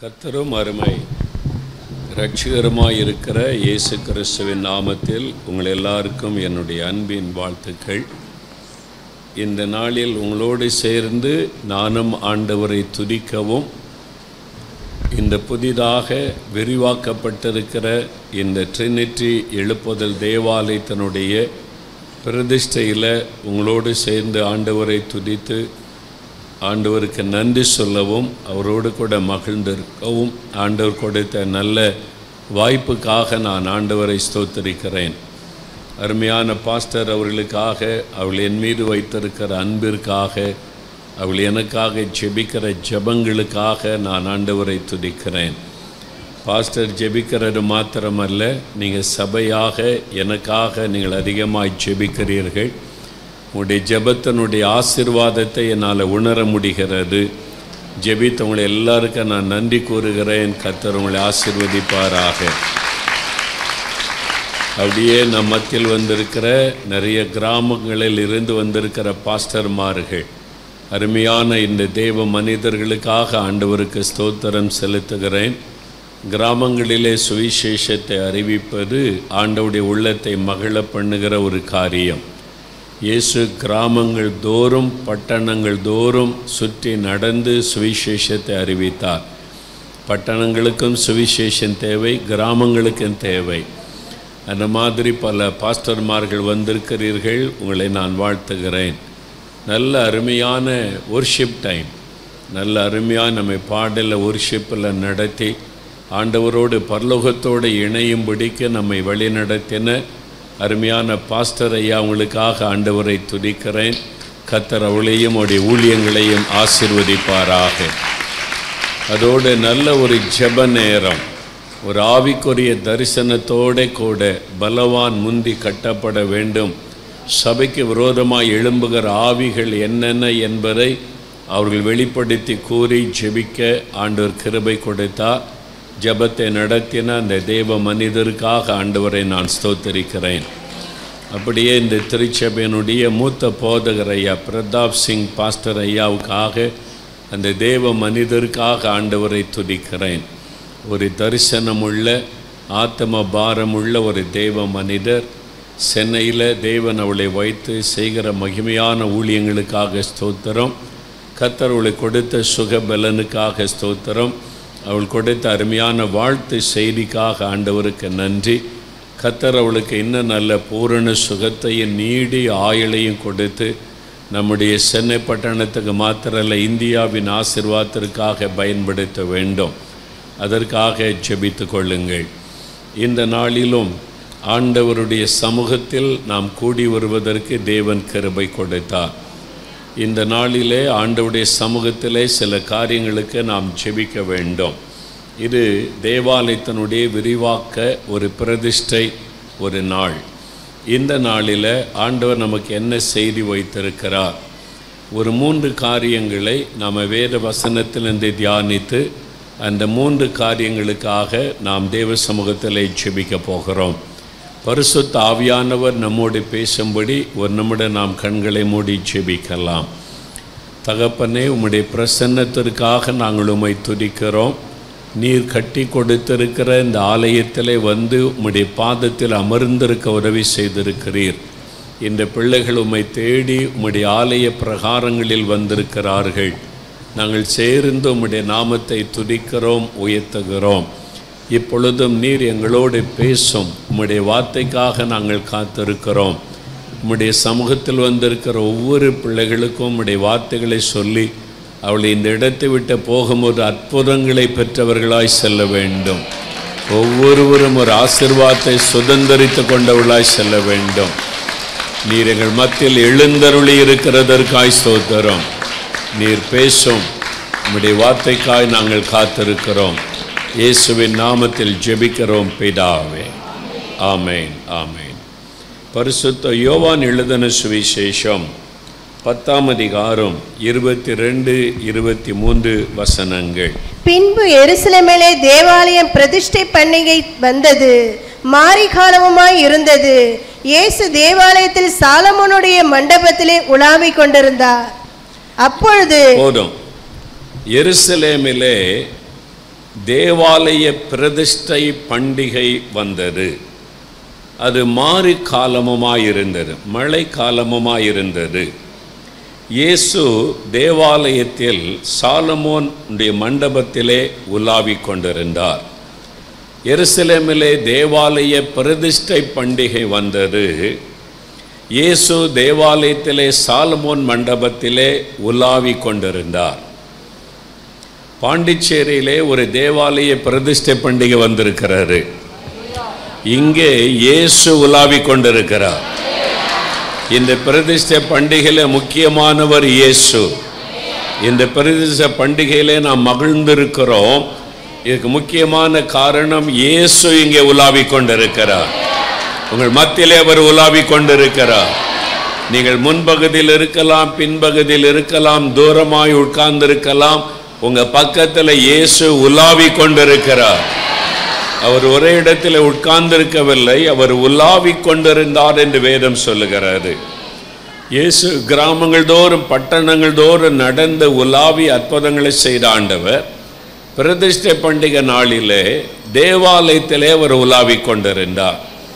கர்த்தரும் அருமை இரட்சகருமாய் இருக்கிற இயேசு கிறிஸ்துவின் நாமத்தில் உங்கள் எல்லாருக்கும் என்னுடைய அன்பின் வாழ்த்துக்கள் இந்த நாளில் உங்களோடு சேர்ந்து நானும் ஆண்டவரை துதிக்கவும் இந்த புதிதாக விரிவாக்கப்பட்டிருக்கிற இந்த ட்ரினிட்டி எழுப்புதல் தேவாலயத்தினுடைய பிரதிஷ்டையில் உங்களோடு சேர்ந்து ஆண்டவரை துதித்து ஆண்டவருக்கு நன்றி சொல்லவும் அவரோடு கூட மகிழ்ந்திருக்கவும் ஆண்டவர் கொடுத்த நல்ல வாய்ப்புக்காக நான் ஆண்டவரை ஸ்தோத்தரிக்கிறேன் அருமையான பாஸ்டர் அவர்களுக்காக அவள் என் மீது வைத்திருக்கிற அன்பிற்காக அவள் எனக்காக ஜெபிக்கிற ஜெபங்களுக்காக நான் ஆண்டவரை துதிக்கிறேன் பாஸ்டர் ஜெபிக்கிறது மாத்திரமல்ல நீங்கள் சபையாக எனக்காக நீங்கள் அதிகமாக ஜெபிக்கிறீர்கள் உங்களுடைய ஜெபத்தினுடைய ஆசிர்வாதத்தை என்னால் உணர முடிகிறது ஜெபித்தவங்களை எல்லாருக்கும் நான் நன்றி கூறுகிறேன் கர்த்தர் உங்களை ஆசிர்வதிப்பாராக அப்படியே நம் மத்தியில் வந்திருக்கிற நிறைய கிராமங்களில் இருந்து வந்திருக்கிற பாஸ்டர்மார்கள் அருமையான இந்த தேவ மனிதர்களுக்காக ஆண்டவருக்கு ஸ்தோத்திரம் செலுத்துகிறேன் கிராமங்களிலே சுவிசேஷத்தை அறிவிப்பது ஆண்டவுடைய உள்ளத்தை மகிழ பண்ணுகிற ஒரு காரியம் இயேசு கிராமங்கள் தோறும் பட்டணங்கள் தோறும் சுற்றி நடந்து சுவிசேஷத்தை அறிவித்தார் பட்டணங்களுக்கும் சுவிசேஷம் தேவை கிராமங்களுக்கும் தேவை அந்த மாதிரி பல பாஸ்டர்மார்கள் வந்திருக்கிறீர்கள் உங்களை நான் வாழ்த்துகிறேன் நல்ல அருமையான ஒர்ஷிப் டைம் நல்ல அருமையாக நம்மை பாடல ஒர்ஷிப்பில் நடத்தி ஆண்டவரோடு பரலோகத்தோடு இணையும்படிக்கு நம்மை வழிநடத்தின அருமையான பாஸ்டர் ஐயா உங்களுக்காக ஆண்டவரை துதிக்கிறேன் கத்தர் அவளையும் அவருடைய ஊழியங்களையும் ஆசிர்வதிப்பாராக அதோடு நல்ல ஒரு ஜெப நேரம் ஒரு ஆவிக்குரிய தரிசனத்தோட கூட பலவான் முந்தி கட்டப்பட வேண்டும் சபைக்கு விரோதமாக எழும்புகிற ஆவிகள் என்னென்ன என்பதை அவர்கள் வெளிப்படுத்தி கூறி ஜெபிக்க ஆண்டவர் கிருபை கொடுத்தார் ஜபத்தை நடத்தின அந்த தேவ மனிதருக்காக ஆண்டவரை நான் ஸ்தோத்தரிக்கிறேன் அப்படியே இந்த திருச்சபையினுடைய மூத்த போதகர் ஐயா பிரதாப் சிங் பாஸ்டர் ஐயாவுக்காக அந்த தேவ மனிதருக்காக ஆண்டவரை துதிக்கிறேன் ஒரு தரிசனமுள்ள ஆத்ம பாரமுள்ள ஒரு தேவ மனிதர் சென்னையில் தேவன் அவளை வைத்து செய்கிற மகிமையான ஊழியங்களுக்காக ஸ்தோத்திரம் கத்தர் அவளை கொடுத்த சுகபலனுக்காக ஸ்தோத்திரம் அவள் கொடுத்த அருமையான வாழ்த்து செய்திக்காக ஆண்டவருக்கு நன்றி கத்தர் அவளுக்கு இன்னும் நல்ல பூரண சுகத்தையும் நீடி ஆயுளையும் கொடுத்து நம்முடைய சென்னை பட்டணத்துக்கு மாத்திரல்ல இந்தியாவின் ஆசிர்வாதத்திற்காக பயன்படுத்த வேண்டும் அதற்காக ஜெபித்து கொள்ளுங்கள் இந்த நாளிலும் ஆண்டவருடைய சமூகத்தில் நாம் கூடி வருவதற்கு தேவன் கிருபை கொடுத்தார் இந்த நாளிலே ஆண்டவருடைய சமூகத்திலே சில காரியங்களுக்கு நாம் ஜெபிக்க வேண்டும் இது தேவாலயத்தினுடைய விரிவாக்க ஒரு பிரதிஷ்டை ஒரு நாள் இந்த நாளில் ஆண்டவர் நமக்கு என்ன செய்தி வைத்திருக்கிறார் ஒரு மூன்று காரியங்களை நாம் வேத வசனத்திலிருந்து தியானித்து அந்த மூன்று காரியங்களுக்காக நாம் தேவ சமூகத்தில் ஜெபிக்க போகிறோம் பரிசுத்த ஆவியானவர் நம்மோடு பேசும்படி ஒரு நிமிடம் நாம் கண்களை மூடி ஜெபிக்கலாம் தகப்பனே உம்முடைய பிரசன்னத்திற்காக நாங்கள் உம்மை துதிக்கிறோம் நீர் கட்டி கொடுத்திருக்கிற இந்த ஆலயத்தில் வந்து உம்முடைய பாதத்தில் அமர்ந்திருக்க உதவி செய்திருக்கிறீர் இந்த பிள்ளைகள் உம்மை தேடி உம்முடைய ஆலய பிரகாரங்களில் வந்திருக்கிறார்கள் நாங்கள் சேர்ந்து உம்முடைய நாமத்தை துதிக்கிறோம் உயர்த்துகிறோம் இப்பொழுதும் நீர் எங்களோடு பேசும் உம்முடைய வார்த்தைக்காக நாங்கள் காத்திருக்கிறோம் உம்முடைய சமூகத்தில் வந்திருக்கிற ஒவ்வொரு பிள்ளைகளுக்கும் உம்முடைய வார்த்தைகளை சொல்லி அவளை இந்த இடத்தை விட்டு போகும்போது அற்புதங்களை பெற்றவர்களாய் செல்ல வேண்டும் ஒவ்வொருவரும் ஒரு ஆசிர்வாதத்தை சுதந்திரித்து கொண்டவர்களாய் செல்ல வேண்டும் நீர் எங்கள் மத்தியில் எழுந்தருளி இருக்கிறதற்காய் சோதரம் நீர் பேசும் உம்முடைய வார்த்தைக்காய் நாங்கள் காத்திருக்கிறோம் இயேசுவின் நாமத்தில் ஜெபிக்கிறோம் பிதாவே ஆமேன் ஆமேன் பரிசுத்த யோவான் எழுதின சுவிசேஷம் பத்தாம் அதிகாரம் இருபத்தி ரெண்டு இருபத்தி மூன்று வசனங்கள் பின்பு எருசலேமிலே தேவாலயம் பிரதிஷ்டை பண்டிகை வந்தது மாரி காலமுமாய் இருந்தது இயேசு தேவாலயத்தில் சாலமோனுடைய மண்டபத்திலே உலாவிக் கொண்டிருந்தார் அப்பொழுது போதும் எருசலேமிலே தேவாலய பிரதிஷ்டை பண்டிகை வந்தது அது மாறி காலமுமாயிருந்தது மழை காலமுமாயிருந்தது இயேசு தேவாலயத்தில் சாலமோனுடைய மண்டபத்திலே உலாவிக் கொண்டிருந்தார் எருசலேமிலே தேவாலய பிரதிஷ்டை பண்டிகை வந்தது இயேசு தேவாலயத்திலே சாலமோன் மண்டபத்திலே உலாவிக் கொண்டிருந்தார் பாண்டிச்சேரியிலே ஒரு தேவாலய பிரதிஷ்டை பண்டிகை வந்திருக்கிறாரு இங்கே இயேசு உலாவிக் கொண்டிருக்கிறார் இந்த பிரதிஷ்டை பண்டிகையில முக்கியமானவர் இயேசு இந்த பிரதிஷ்டை பண்டிகையிலே நாம் மகிழ்ந்திருக்கிறோம் இதுக்கு முக்கியமான காரணம் இயேசு இங்கே உலாவிக் கொண்டிருக்கிறார் உங்கள் மத்தியிலே அவர் உலாவிக் கொண்டிருக்கிறார் நீங்கள் முன்பகுதியில் இருக்கலாம் பின்பகுதியில் இருக்கலாம் தூரமாய் உட்கார்ந்திருக்கலாம் உங்க பக்கத்தில் இயேசு உலாவிக் கொண்டிருக்கிறார் அவர் ஒரே இடத்தில் உட்கார்ந்திருக்கவில்லை அவர் உலாவிக் கொண்டிருந்தார் என்று வேதம் சொல்லுகிறது இயேசு கிராமங்கள் தோறும் பட்டணங்கள் தோறும் நடந்த உலாவி அற்புதங்களை செய்த ஆண்டவர் பிரதிஷ்டை பண்டிகை நாளிலே தேவாலயத்திலே அவர் உலாவிக் கொண்டிருந்தார்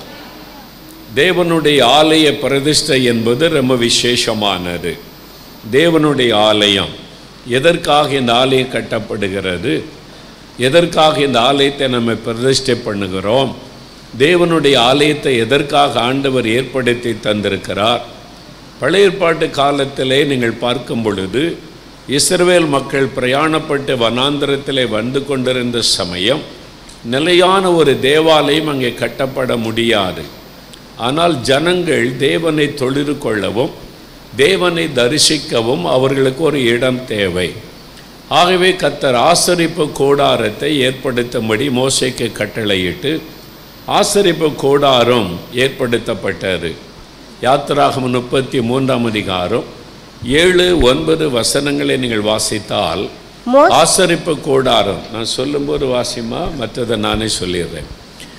தேவனுடைய ஆலய பிரதிஷ்டை என்பது ரொம்ப விசேஷமானது தேவனுடைய ஆலயம் எதற்காக இந்த ஆலயம் கட்டப்படுகிறது எதற்காக இந்த ஆலயத்தை நம்ம பிரதிஷ்டை பண்ணுகிறோம் தேவனுடைய ஆலயத்தை எதற்காக ஆண்டவர் ஏற்படுத்தி தந்திருக்கிறார் பழைய ஏற்பாட்டு காலத்திலே நீங்கள் பார்க்கும் பொழுது இஸ்ரவேல் மக்கள் பிரயாணப்பட்டு வனாந்திரத்திலே வந்து கொண்டிருந்த சமயம் நிலையான ஒரு தேவாலயம் அங்கே கட்டப்பட முடியாது ஆனால் ஜனங்கள் தேவனை தொழில் கொள்ளவும் தேவனை தரிசிக்கவும் அவர்களுக்கு ஒரு இடம் தேவை ஆகவே கத்தர் ஆசரிப்பு கூடாரத்தை ஏற்படுத்தும்படி மோசைக்கு கட்டளையிட்டு ஆசரிப்பு கூடாரம் ஏற்படுத்தப்பட்டது யாத்திராகம் முப்பத்தி மூன்றாம் அதிகாரம் ஏழு ஒன்பது வசனங்களை நீங்கள் வாசித்தால் மோ ஆசரிப்பு கூடாரம் நான் சொல்லும்போது வாசிமா மற்றதை நானே சொல்லிடுறேன்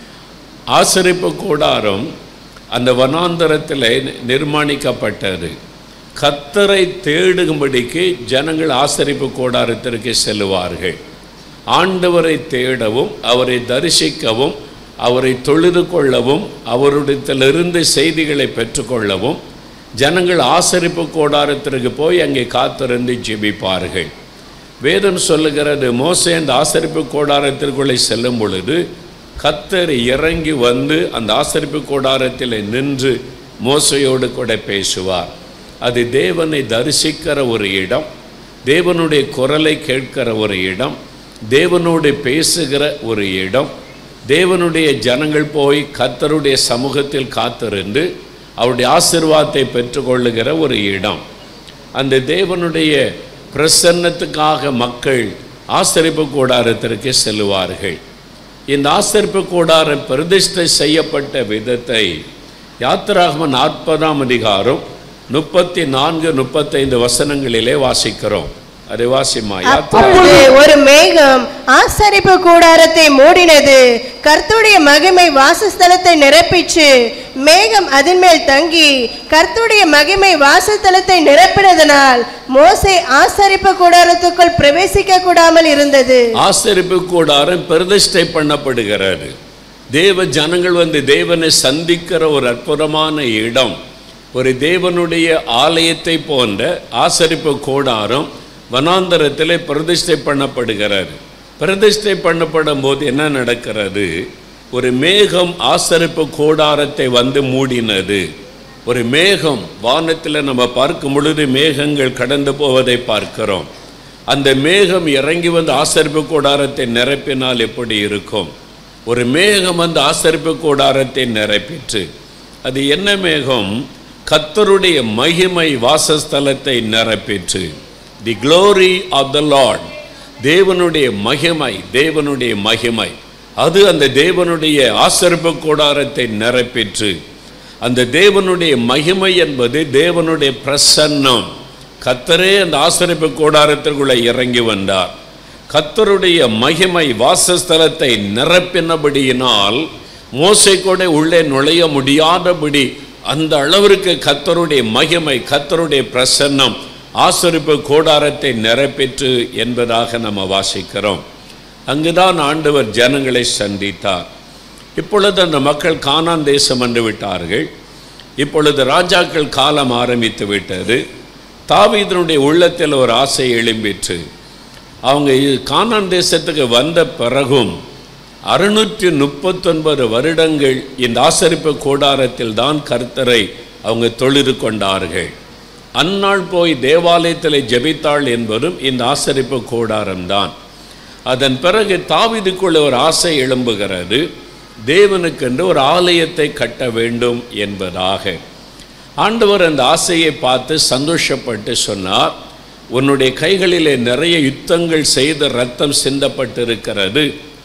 ஆசரிப்பு கூடாரம் அந்த வனாந்தரத்தில் நிர்மாணிக்கப்பட்டது கத்தரை தேடும்படிக்கு ஜனங்கள் ஆசரிப்பு கூடாரத்திற்கு செல்லுவார்கள் ஆண்டவரை தேடவும் அவரை தரிசிக்கவும் அவரை தொழுது கொள்ளவும் அவருடையத்திலிருந்து செய்திகளை பெற்றுக்கொள்ளவும் ஜனங்கள் ஆசரிப்பு கூடாரத்திற்கு போய் அங்கே காத்திருந்து ஜெபிப்பார்கள் வேதம் சொல்லுகிறது மோசே அந்த ஆசரிப்பு கூடாரத்திற்குள்ளே செல்லும் பொழுது கத்தர் இறங்கி வந்து அந்த ஆசரிப்பு கூடாரத்தில் நின்று மோசையோடு கூட பேசுவார் அது தேவனை தரிசிக்கிற ஒரு இடம் தேவனுடைய குரலை கேட்கிற ஒரு இடம் தேவனோடு பேசுகிற ஒரு இடம் தேவனுடைய ஜனங்கள் போய் கத்தருடைய சமூகத்தில் காத்திருந்து அவருடைய ஆசிர்வாதத்தை பெற்றுக்கொள்ளுகிற ஒரு இடம் அந்த தேவனுடைய பிரசன்னத்துக்காக மக்கள் ஆசரிப்பு கூடாரத்திற்கு செல்லுவார்கள் இந்த ஆசரிப்பு கூடாரம் பிரதிஷ்டை செய்யப்பட்ட விதத்தை யாத்திராகம நாற்பதாம் அதிகாரம் முப்பத்தி நான்கு முப்பத்தைந்து வசனங்களிலே வாசிக்கிறோம் அதை வாசிமா யாத்திரா அப்பொழுது ஒரு மேகம் ஆசரிப்பு கூடாரத்தை மூடினது கர்த்தருடைய மகிமை வாசஸ்தலத்தை நிரப்பிச்சு மேகம் அதன் மேல் தங்கி கர்த்தருடைய மகிமை வாசஸ்தலத்தை நிரப்பினதனால் மோசே ஆசரிப்பு கூடாரத்துக்குள் பிரவேசிக்க கூடாமல் இருந்தது ஆசரிப்பு கூடாரம் பிரதிஷ்டை பண்ணப்படுகிறது தேவ ஜனங்கள் வந்து தேவனை சந்திக்கிற ஒரு அற்புதமான இடம் ஒரு தேவனுடைய ஆலயத்தை போன்ற ஆசரிப்பு கூடாரம் வனாந்தரத்திலே பிரதிஷ்டை பண்ணப்படுகிறது பிரதிஷ்டை பண்ணப்படும் போது என்ன நடக்கிறது ஒரு மேகம் ஆசரிப்பு கூடாரத்தை வந்து மூடினது ஒரு மேகம் வானத்தில் நம்ம பார்க்கும் பொழுது மேகங்கள் கடந்து போவதை பார்க்கிறோம் அந்த மேகம் இறங்கி வந்து ஆசரிப்பு கூடாரத்தை நிரப்பினால் எப்படி இருக்கும் ஒரு மேகம் வந்து ஆசரிப்பு கூடாரத்தை நிரப்பிற்று அது என்ன மேகம் கத்தருடைய மகிமை வாசஸ்தலத்தை நிரப்பிற்று the glory of the Lord தேவனுடைய மகிமை தேவனுடைய மகிமை அது அந்த தேவனுடைய ஆசரிப்பு கூடாரத்தை நிரப்பிற்று அந்த தேவனுடைய மகிமை என்பது தேவனுடைய பிரசன்னம் கத்தரே அந்த ஆசரிப்பு கூடாரத்திற்குள்ளே இறங்கி வந்தார் கத்தருடைய மகிமை வாசஸ்தலத்தை நிரப்பினபடியினால் மோசை கூட உள்ளே நுழைய முடியாதபடி அந்த அளவிற்கு கத்தருடைய மகிமை கத்தருடைய பிரசன்னம் ஆசரிப்பு கூடாரத்தை நிரப்பிற்று என்பதாக நம்ம வாசிக்கிறோம் அங்குதான் ஆண்டவர் ஜனங்களை சந்தித்தார் இப்பொழுது அந்த மக்கள் கானான் தேசம் வந்து விட்டார்கள் இப்பொழுது ராஜாக்கள் காலம் ஆரம்பித்து விட்டது தாவீதனுடைய உள்ளத்தில் ஒரு ஆசை எழும்பிற்று அவங்க இ- கானான் தேசத்துக்கு வந்த பிறகும் அறுநூற்றி முப்பத்தொன்பது வருடங்கள் இந்த ஆசரிப்பு கூடாரத்தில் தான் கர்த்தரை அவங்க தொழுது கொண்டார்கள் அந்நாள் போய் தேவாலயத்தில் ஜெபித்தாள் என்பதும் இந்த ஆசரிப்பு கூடாரம்தான் அதன் பிறகு தாவீதுக்குள்ள ஒரு ஆசை எழும்புகிறது தேவனுக்கென்று ஒரு ஆலயத்தை கட்ட வேண்டும் என்பதாக ஆண்டவர் அந்த ஆசையை பார்த்து சந்தோஷப்பட்டு சொன்னார் உன்னுடைய கைகளிலே நிறைய யுத்தங்கள் செய்து ரத்தம் சிந்தப்பட்டிருக்கிறது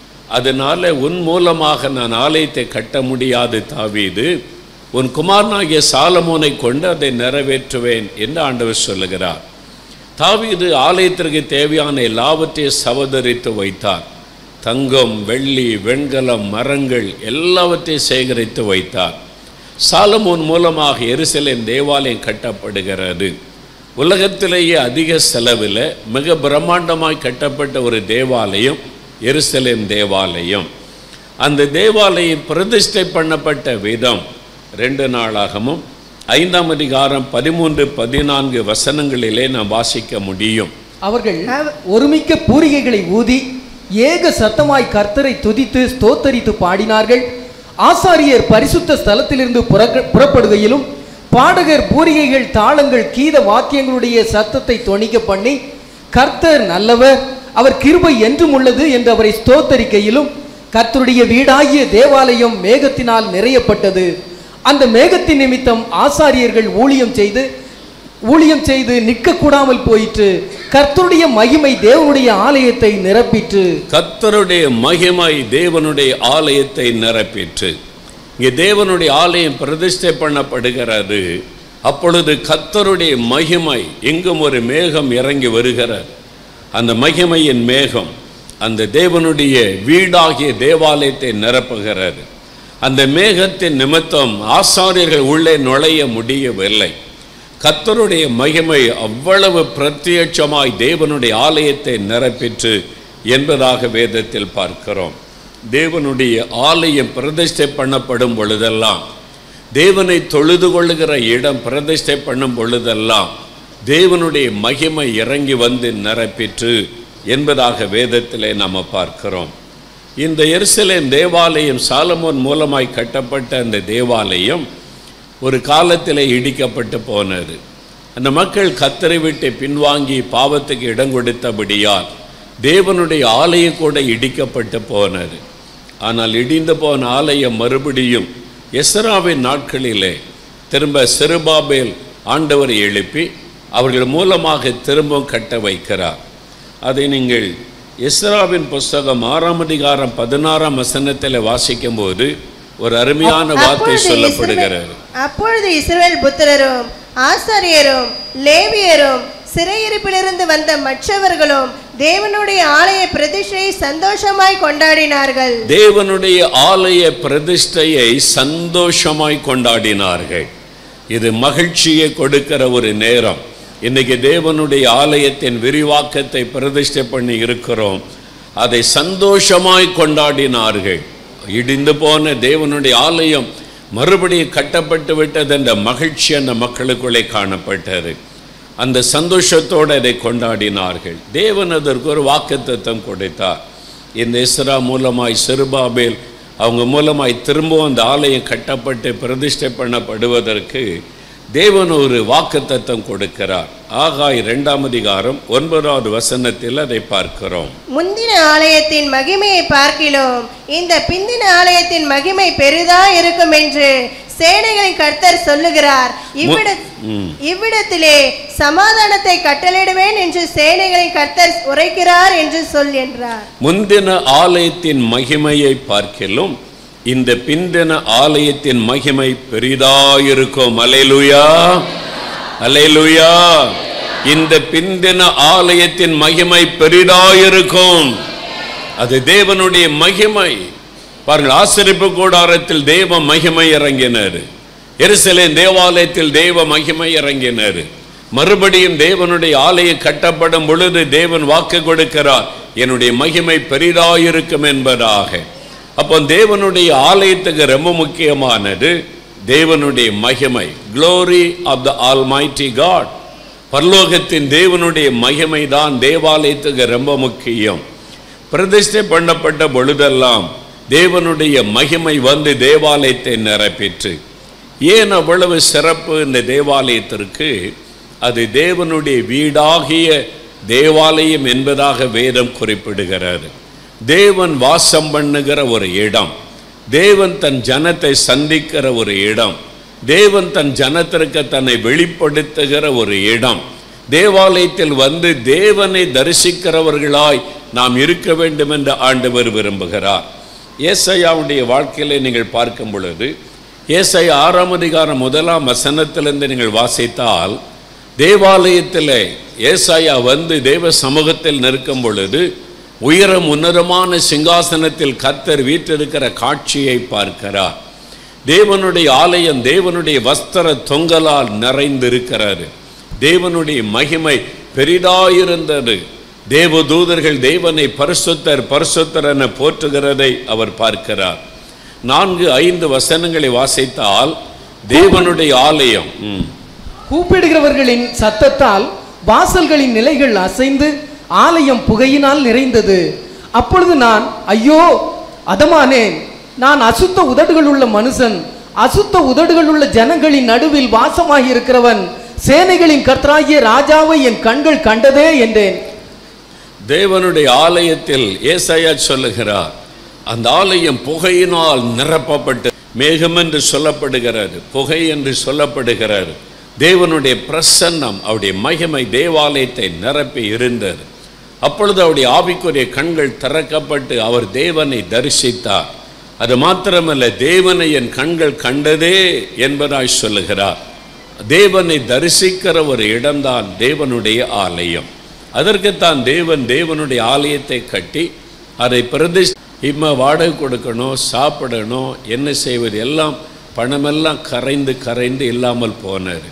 அதனால உன் மூலமாக நான் ஆலயத்தை கட்ட முடியாது தாவீது உன் குமாரனாகிய சாலமோனை கொண்டு அதை நிறைவேற்றுவேன் என்று ஆண்டவர் சொல்லுகிறார் தாவீது ஆலயத்திற்கு தேவையான எல்லாவற்றையும் சவதரித்து வைத்தார் தங்கம் வெள்ளி வெண்கலம் மரங்கள் எல்லாவற்றையும் சேகரித்து வைத்தார் சாலமோன் மூலமாக எருசலேம் தேவாலயம் கட்டப்படுகிறது உலகத்திலேயே அதிக செலவில் மிக பிரம்மாண்டமாய் கட்டப்பட்ட ஒரு தேவாலயம் எருசலேம் தேவாலயம் அந்த தேவாலயம் பிரதிஷ்டை பண்ணப்பட்ட விதம் ரெண்டு நாளாகவும் ஐந்தாம் அதிகாரம் பதிமூன்று பதினான்கு வசனங்களிலே நாம் வாசிக்க முடியும் அவர்கள் அவ- ஒருமிக்க பூரிகைகளை ஊதி ஏக சத்தமாய் கர்த்தரை துதித்து ஸ்தோத்தரித்து பாடினார்கள் ஆசாரியர் பரிசுத்த ஸ்தலத்திலிருந்து புறக்க- புறப்படுகையிலும் பாடகர் பூரிகைகள் தாளங்கள் கீத வாத்தியங்களுடைய சத்தத்தை தொனிக்க பண்ணி கர்த்தர் நல்லவர் அவர் கிருபை என்றும் உள்ளது என்று அவரை ஸ்தோத்தரிக்கையிலும் கர்த்தருடைய வீடாகிய தேவாலயம் மேகத்தினால் நிறையப்பட்டது அந்த மேகத்தின் நிமித்தம் ஆசாரியர்கள் ஊழியம் செய்து ஊழியம் செய்து நிற்க கூடாமல் போயிற்று கர்த்தருடைய மகிமை தேவனுடைய ஆலயத்தை நிரப்பிற்று கர்த்தருடைய மகிமை தேவனுடைய ஆலயத்தை நிரப்பிற்று இங்கே தேவனுடைய ஆலயம் பிரதிஷ்டை பண்ணப்படுகிறது அப்பொழுது கர்த்தருடைய மகிமை எங்கும் ஒரு மேகம் இறங்கி வருகிறது அந்த மகிமையின் மேகம் அந்த தேவனுடைய வீடாகிய தேவாலயத்தை நிரப்புகிறது அந்த மேகத்தின் நிமித்தம் ஆசாரியர்கள் உள்ளே நுழைய முடியவில்லை கர்த்தருடைய மகிமை அவ்வளவு பிரத்யட்சமாய் தேவனுடைய ஆலயத்தை நிரப்பிற்று என்பதாக வேதத்தில் பார்க்கிறோம் தேவனுடைய ஆலயம் பிரதிஷ்டை பண்ணப்படும் பொழுதெல்லாம் தேவனை தொழுது கொள்ளுகிற இடம் பிரதிஷ்டை பண்ணும் பொழுதெல்லாம் தேவனுடைய மகிமை இறங்கி வந்து நிரப்பிற்று என்பதாக வேதத்திலே நாம் பார்க்கிறோம் இந்த எருசலேம் தேவாலயம் சாலமோன் மூலமாய் கட்டப்பட்ட அந்த தேவாலயம் ஒரு காலத்தில் இடிக்கப்பட்டு போனது அந்த மக்கள் கத்தரை விட்டு பின்வாங்கி பாவத்துக்கு இடம் கொடுத்தபடியால் தேவனுடைய ஆலயம் கூட இடிக்கப்பட்டு போனது ஆனால் இடிந்து போன ஆலயம் மறுபடியும் எஸ்ராவின் நாட்களிலே திரும்ப செருபாபேல் ஆண்டவரை எழுப்பி அவர்கள் மூலமாக திரும்பவும் கட்ட வைக்கிறார் அதை நீங்கள் எஸ்ராவின் புஸ்தகம் ஆறாம் அதிகாரம் பதினாறாம் வசனத்தில் வாசிக்கும்போது ஒரு அருமையான வார்த்தை அப்பொழுது சொல்லப்படுகிறது இஸ்ரவேல்- அப்பொழுது இஸ்ரவேல் புத்திரரும் ஆசாரியரும் லேவியரும் சிறையிருப்பிலிருந்து வந்த மற்றவர்களும் தேவனுடைய ஆலய பிரதிஷ்டையை சந்தோஷமாய் கொண்டாடினார்கள் தேவனுடைய ஆலய பிரதிஷ்டையை சந்தோஷமாய் கொண்டாடினார்கள் இது மகிழ்ச்சியை கொடுக்கிற ஒரு நேரம் இன்னைக்கு தேவனுடைய ஆலயத்தின் விரிவாக்கத்தை பிரதிஷ்டை பண்ணி இருக்கிறோம் அதை சந்தோஷமாய் கொண்டாடினார்கள் இடிந்து போன தேவனுடைய ஆலயம் மறுபடியும் கட்டப்பட்டு விட்டது என்ற மகிழ்ச்சி அந்த மக்களுக்குள்ளே காணப்பட்டது அந்த சந்தோஷத்தோடு அதை கொண்டாடினார்கள் தேவன் அதற்கு ஒரு வாக்குத்தத்தம் கொடுத்தார் இந்த இஸ்ரா மூலமாய் செருபாபேல் அவங்க மூலமாய் திரும்பவும் அந்த ஆலயம் கட்டப்பட்டு பிரதிஷ்டை பண்ணப்படுவதற்கு தேவன் ஒரு வாக்குத்தத்தம் கொடுக்கிறார் ஆகாய் இரண்டாம் அதிகாரம் ஒன்பதாவது வசனத்தில் அதை பார்க்கிறோம் முந்தின ஆலயத்தின் மகிமையை பார்க்கிலும் இந்த பிந்தின ஆலயத்தின் மகிமை பெரிதா இருக்கும் என்று சேனைகளின் கர்த்தர் சொல்லுகிறார் இவ்விட ம். இவ்விடத்திலே சமாதானத்தை கட்டளையிடுவேன் என்று சேனைகளின் கர்த்தர் உரைக்கிறார் என்று சொல் என்றார் முந்தின ஆலயத்தின் மகிமையை பார்க்கிலும் இந்த பிந்தின ஆலயத்தின் மகிமை பெரிதாயிருக்கும் அலைலுயா அலைலுயா இந்த பிந்தின ஆலயத்தின் மகிமை பெரிதாயிருக்கும் அது தேவனுடைய மகிமை பாருங்கள் ஆசிரிப்பு கூடாரத்தில் தேவ மகிமை இறங்கினார் எருசலேம் தேவாலயத்தில் தேவ மகிமை இறங்கினார் மறுபடியும் தேவனுடைய ஆலயம் கட்டப்படும் பொழுது தேவன் வாக்கு கொடுக்கிறார் என்னுடைய மகிமை பெரிதாயிருக்கும் என்பதாக அப்போ தேவனுடைய ஆலயத்துக்கு ரொம்ப முக்கியமானது தேவனுடைய மகிமை glory of the almighty God பரலோகத்தின் தேவனுடைய மகிமை தான் தேவாலயத்துக்கு ரொம்ப முக்கியம் பிரதிஷ்டை பண்ணப்பட்ட பொழுதெல்லாம் தேவனுடைய மகிமை வந்து தேவாலயத்தை நிரப்பிற்று ஏன் அவ்வளவு சிறப்பு இந்த தேவாலயத்திற்கு அது தேவனுடைய வீடாகிய தேவாலயம் என்பதாக வேதம் குறிப்பிடுகிறது தேவன் வாசம் பண்ணுகிற ஒரு இடம் தேவன் தன் ஜனத்தை சந்திக்கிற ஒரு இடம் தேவன் தன் ஜனத்திற்கு தன்னை வெளிப்படுத்துகிற ஒரு இடம் தேவாலயத்தில் வந்து தேவனை தரிசிக்கிறவர்களாய் நாம் இருக்க வேண்டும் என்று ஆண்டவர் விரும்புகிறார் ஏசையாவுடைய வாழ்க்கையிலே நீங்கள் பார்க்கும் பொழுது ஏசையா ஆறாம் அதிகாரம் முதலாம் வசனத்திலிருந்து நீங்கள் வாசித்தால் தேவாலயத்தில் ஏசாயா வந்து தேவ சமூகத்தில் நிற்கும் பொழுது உயரம் உன்னதமான சிங்காசனத்தில் கர்த்தர் வீற்றிருக்கிற காட்சியை பார்க்கிறார் தேவனுடைய ஆலயம் தேவனுடைய வஸ்திர தொங்கலால் நிறைந்திருக்கிறது தேவனுடைய மகிமை பெரிதாயிருந்தது தேவதூதர்கள் தேவனை பரிசுத்தர் பரிசுத்தர் என போற்றுகிறதை அவர் பார்க்கிறார் நான்கு ஐந்து வசனங்களை வாசித்தால் தேவனுடைய ஆலயம் ம், கூப்பிடுகிறவர்களின் சத்தத்தால் வாசல்களின் நிலைகள் அசைந்து ஆலயம் புகையினால் நிறைந்தது அப்பொழுது நான் ஐயோ அதமானேன் நான் அசுத்த உதடுகள் உள்ள மனுஷன் அசுத்த உதடுகள் உள்ள ஜனங்களின் நடுவில் வாசமாகி இருக்கிறவன் சேனைகளின் கர்த்தராகிய ராஜாவை என் கண்கள் கண்டதே என்றேன் தேவனுடைய ஆலயத்தில் ஏசாயா சொல்லுகிறார் அந்த ஆலயம் புகையினால் நிரப்பப்பட்டு மேகம் என்று சொல்லப்படுகிறது புகை என்று சொல்லப்படுகிறது தேவனுடைய பிரசன்னம் அவருடைய மகிமை தேவாலயத்தை நிரப்பி இருந்தது அப்பொழுது அவருடைய ஆவிக்குரிய கண்கள் திறக்கப்பட்டு அவர் தேவனை தரிசித்தார் அது மாத்திரமல்ல தேவனை என் கண்கள் கண்டதே என்பதாய் சொல்லுகிறார் தேவனை தரிசிக்கிற ஒரு இடம்தான் தேவனுடைய ஆலயம் அதற்குத்தான் தேவன் தேவனுடைய ஆலயத்தை கட்டி அதை பிரதிஷ் இம்ம வாடகை கொடுக்கணும் சாப்பிடணும் என்ன செய்வது எல்லாம் பணமெல்லாம் கரைந்து கரைந்து இல்லாமல் போனார்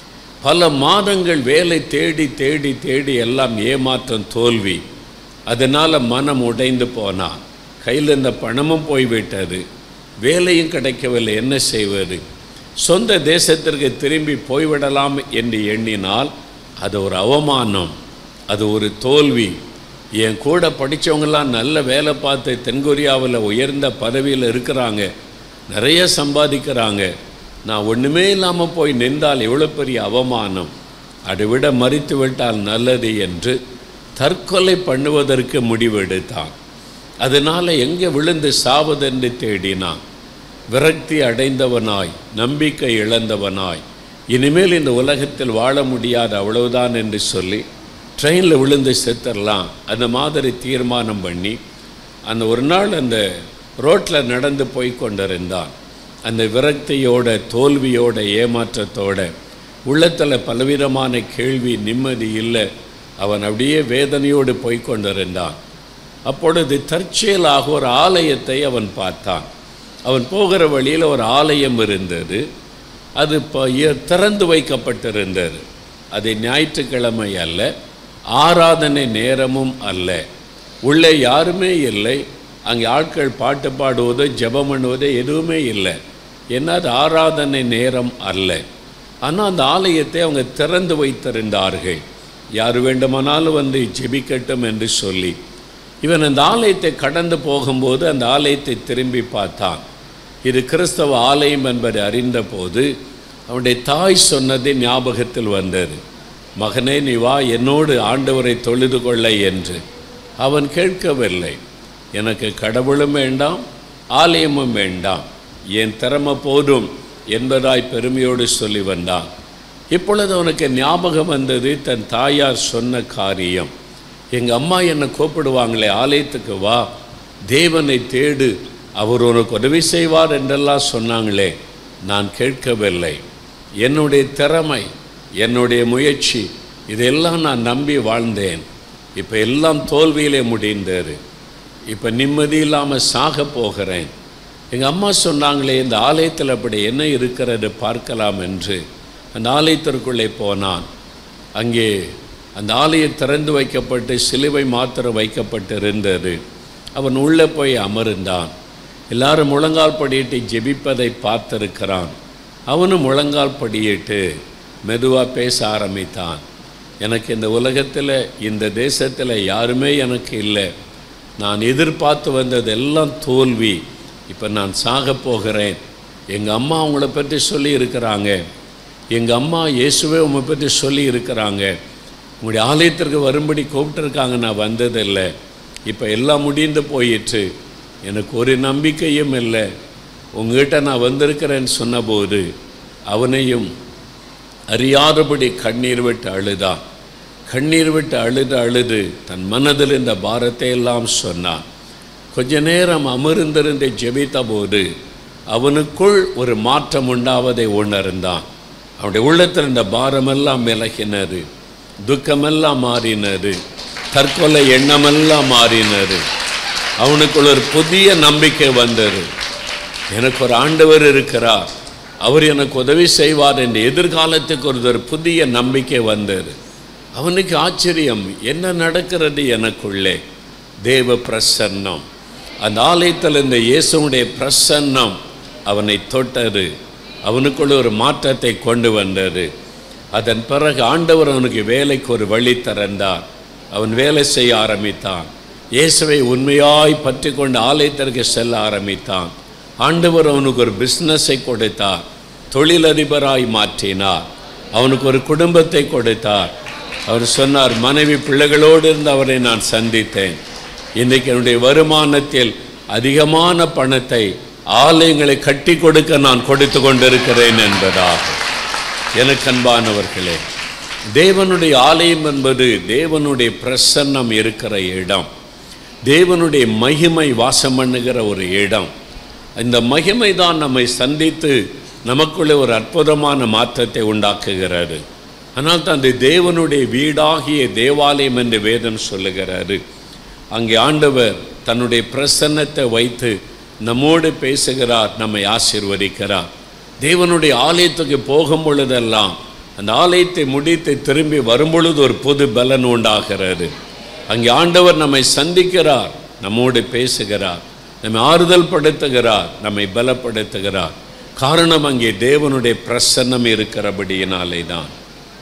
பல மாதங்கள் வேலை தேடி தேடி தேடி எல்லாம் ஏமாற்றம் தோல்வி அதனால் மனம் உடைந்து போனான் கையில் இந்த பணமும் போய்விட்டது வேலையும் கிடைக்கவில்லை என்ன செய்வது சொந்த தேசத்திற்கு திரும்பி போய்விடலாம் என்று எண்ணினால் அது ஒரு அவமானம் அது ஒரு தோல்வி என் கூட படித்தவங்கெல்லாம் நல்ல வேலை பார்த்து தென்கொரியாவில் உயர்ந்த பதவியில் இருக்கிறாங்க நிறைய சம்பாதிக்கிறாங்க நான் ஒன்றுமே இல்லாமல் போய் நின்றால் எவ்வளோ பெரிய அவமானம் அதை விட மறித்து விட்டால் நல்லது என்று தற்கொலை பண்ணுவதற்கு முடிவெடுத்தான் அதனால் எங்கே விழுந்து சாவதென்று தேடினான் விரக்தி அடைந்தவனாய் நம்பிக்கை இழந்தவனாய் இனிமேல் இந்த உலகத்தில் வாழ முடியாது அவ்வளவுதான் என்று சொல்லி ட்ரெயினில் விழுந்து செத்துடலாம் அந்த மாதிரி தீர்மானம் பண்ணி அந்த ஒரு நாள் அந்த ரோட்டில் நடந்து போய் கொண்டிருந்தான் அந்த விரக்தியோட தோல்வியோட ஏமாற்றத்தோட உள்ளத்தில் பலவிதமான கேள்வி நிம்மதி இல்லை அவன் அப்படியே வேதனையோடு போய் கொண்டிருந்தான் அப்பொழுது தற்செயலாக ஒரு ஆலயத்தை அவன் பார்த்தான் அவன் போகிற வழியில் ஒரு ஆலயம் இருந்தது அது இப்போ திறந்து வைக்கப்பட்டிருந்தது அது ஞாயிற்றுக்கிழமை அல்ல ஆராதனை நேரமும் அல்ல உள்ளே யாருமே இல்லை அங்கே ஆட்கள் பாட்டு பாடுவதோ ஜெபம் பண்ணுவதோ எதுவுமே இல்லை ஏன்னா அது ஆராதனை நேரம் அல்ல ஆனால் அந்த ஆலயத்தை அவங்க திறந்து வைத்திருந்தார்கள் யார் வேண்டுமானாலும் வந்து ஜெபிக்கட்டும் என்று சொல்லி இவன் அந்த ஆலயத்தை கடந்து போகும்போது அந்த ஆலயத்தை திரும்பி பார்த்தான் இது கிறிஸ்தவ ஆலயம் என்பதை அறிந்தபோது அவனுடைய தாய் சொன்னது ஞாபகத்தில் வந்தது மகனே நீ வா என்னோடு ஆண்டவரை தொழுது கொள்ள என்று அவன் கேட்கவில்லை எனக்கு கடவுளும் வேண்டாம் ஆலயமும் வேண்டாம் என் திறமை போதும் என்பதாய் பெருமையோடு சொல்லி வந்தான் இப்பொழுது அவனுக்கு ஞாபகம் வந்தது தன் தாயார் சொன்ன காரியம் எங்கள் அம்மா என்னை கூப்பிடுவாங்களே ஆலயத்துக்கு வா தேவனை தேடு அவர் உனக்கு உதவி செய்வார் என்றெல்லாம் சொன்னாங்களே நான் கேட்கவில்லை என்னுடைய திறமை என்னுடைய முயற்சி இதெல்லாம் நான் நம்பி வாழ்ந்தேன் இப்போ எல்லாம் தோல்வியிலே முடிந்தது இப்போ நிம்மதி இல்லாமல் சாக போகிறேன் எங்கள் அம்மா சொன்னாங்களே இந்த ஆலயத்தில் அப்படி என்ன இருக்கிறது பார்க்கலாம் என்று அந்த ஆலயத்திற்குள்ளே போனான் அங்கே அந்த ஆலயம் திறந்து வைக்கப்பட்டு சிலுவை மாத்திரம் வைக்கப்பட்டிருந்தது அவன் உள்ளே போய் அமர்ந்தான் எல்லாரும் முழங்கால் படியிட்டு ஜெபிப்பதை பார்த்திருக்கிறான் அவனும் முழங்கால் படியிட்டு மெதுவாக பேச ஆரம்பித்தான் எனக்கு இந்த உலகத்தில் இந்த தேசத்தில் யாருமே எனக்கு இல்லை நான் எதிர்பார்த்து வந்ததெல்லாம் தோல்வி இப்போ நான் சாக போகிறேன் எங்கள் அம்மா உங்களை பற்றி சொல்லி இருக்கிறாங்க எங்கள் அம்மா இயேசுவே உங்களை பற்றி சொல்லி இருக்கிறாங்க உங்களுடைய ஆலயத்திற்கு வரும்படி கூப்பிட்டுருக்காங்க நான் வந்ததில்லை இப்போ எல்லாம் முடிந்து போயிற்று எனக்கு ஒரு நம்பிக்கையும் இல்லை உங்ககிட்ட நான் வந்திருக்கிறேன்னு சொன்னபோது அவனையும் அறியாதபடி கண்ணீர் விட்டு அழுதான் கண்ணீர் விட்டு அழுது அழுது தன் மனதில் இந்த பாரத்தை எல்லாம் சொன்னான் கொஞ்ச நேரம் அமர்ந்திருந்து ஜெபித்த போது அவனுக்குள் ஒரு மாற்றம் உண்டாவதை உணர்ந்தான் அவனுடைய உள்ளத்தில் இந்த பாரமெல்லாம் விலகினது துக்கமெல்லாம் மாறினது தற்கொலை எண்ணமெல்லாம் மாறினது அவனுக்குள் ஒரு புதிய நம்பிக்கை வந்தது எனக்கு ஒரு ஆண்டவர் இருக்கிறார் அவர் எனக்கு உதவி செய்வார் என்ற எதிர்காலத்துக்கு ஒரு ஒரு புதிய நம்பிக்கை வந்தது அவனுக்கு ஆச்சரியம் என்ன நடக்கிறது எனக்குள்ளே தேவ பிரசன்னம் அந்த ஆலயத்தில் இந்த இயேசுடைய பிரசன்னம் அவனை தொட்டது அவனுக்குள்ள ஒரு மாற்றத்தை கொண்டு வந்தது அதன் பிறகு ஆண்டவர் அவனுக்கு வேலைக்கு ஒரு வழி திறந்தார் அவன் வேலை செய்ய ஆரம்பித்தான் இயேசுவை உண்மையாய் பற்றி கொண்டு ஆலயத்திற்கு செல்ல ஆரம்பித்தான் ஆண்டவர் அவனுக்கு ஒரு பிஸ்னஸை கொடுத்தார் தொழிலதிபராய் மாற்றினார் அவனுக்கு ஒரு குடும்பத்தை கொடுத்தார் அவர் சொன்னார் மனைவி பிள்ளைகளோடு இருந்து அவரை நான் சந்தித்தேன் இன்றைக்கு என்னுடைய வருமானத்தில் அதிகமான பணத்தை ஆலயங்களை கட்டி கொடுக்க நான் கொடுத்து கொண்டிருக்கிறேன் என்பதாக எனக்கு அன்பானவர்களே தேவனுடைய ஆலயம் என்பது தேவனுடைய பிரசன்னம் இருக்கிற இடம் தேவனுடைய மகிமை வாசம் பண்ணுகிற ஒரு இடம் இந்த மகிமை தான் நம்மை சந்தித்து நமக்குள்ளே ஒரு அற்புதமான மாற்றத்தை உண்டாக்குகிறது ஆனால் தான் அந்த தேவனுடைய வீடாகிய தேவாலயம் என்று வேதம் சொல்லுகிறாரு அங்கே ஆண்டவர் தன்னுடைய பிரசன்னத்தை வைத்து நம்மோடு பேசுகிறார் நம்மை ஆசீர்வதிக்கிறார் தேவனுடைய ஆலயத்துக்கு போகும் பொழுதெல்லாம் அந்த ஆலயத்தை முடித்து திரும்பி வரும்பொழுது ஒரு புது பலன் உண்டாகிறது அங்கே ஆண்டவர் நம்மை சந்திக்கிறார் நம்மோடு பேசுகிறார் நம்மை ஆறுதல் படுத்துகிறார் நம்மை பலப்படுத்துகிறார் காரணம் அங்கே தேவனுடைய பிரசன்னம் இருக்கிறபடியினாலே தான்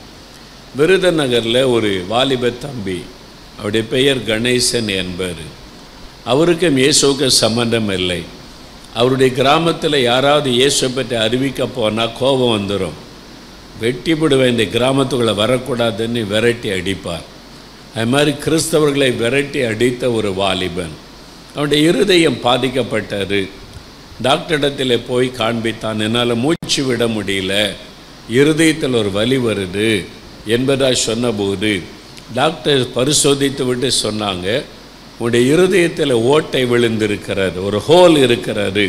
விருதுநகரில் ஒரு வாலிப தம்பி அவருடைய பெயர் கணேசன் என்பவர் அவருக்கும் இயேசுவுக்கும் சம்பந்தம் இல்லை அவருடைய கிராமத்தில் யாராவது இயேசுவை பற்றி அறிவிக்க போனால் கோபம் வந்துடும் வெட்டி விடுவேன் இந்த கிராமத்துக்குள்ளே வரக்கூடாதுன்னு விரட்டி அடிப்பார் அது மாதிரி கிறிஸ்தவர்களை விரட்டி அடித்த ஒரு வாலிபன் அவனுடைய இருதயம் பாதிக்கப்பட்டது டாக்டரிடத்தில் போய் காண்பித்தான் என்னால் மூச்சு விட முடியல இருதயத்தில் ஒரு வலி வருது என்பதாக சொன்னபோது டாக்டர் பரிசோதித்து விட்டு சொன்னாங்க உன்னுடைய இருதயத்தில் ஓட்டை விழுந்திருக்கிறது ஒரு ஹோல் இருக்கிறது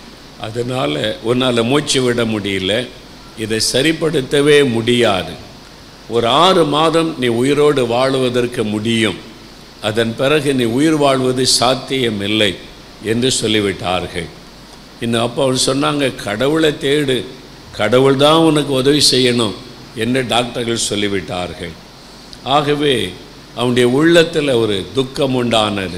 அதனால் உன்னால் மூச்சு விட முடியல இதை சரிப்படுத்தவே முடியாது ஒரு ஆறு மாதம் நீ உயிரோடு வாழுவதற்கு முடியும் அதன் பிறகு நீ உயிர் வாழ்வது சாத்தியமில்லை என்று சொல்லிவிட்டார்கள் இன்னும் அப்போ அவர் சொன்னாங்க கடவுளை தேடு கடவுள் தான் உனக்கு உதவி செய்யணும் என்று டாக்டர்கள் சொல்லிவிட்டார்கள் ஆகவே அவனுடைய உள்ளத்தில் ஒரு துக்கம் உண்டானது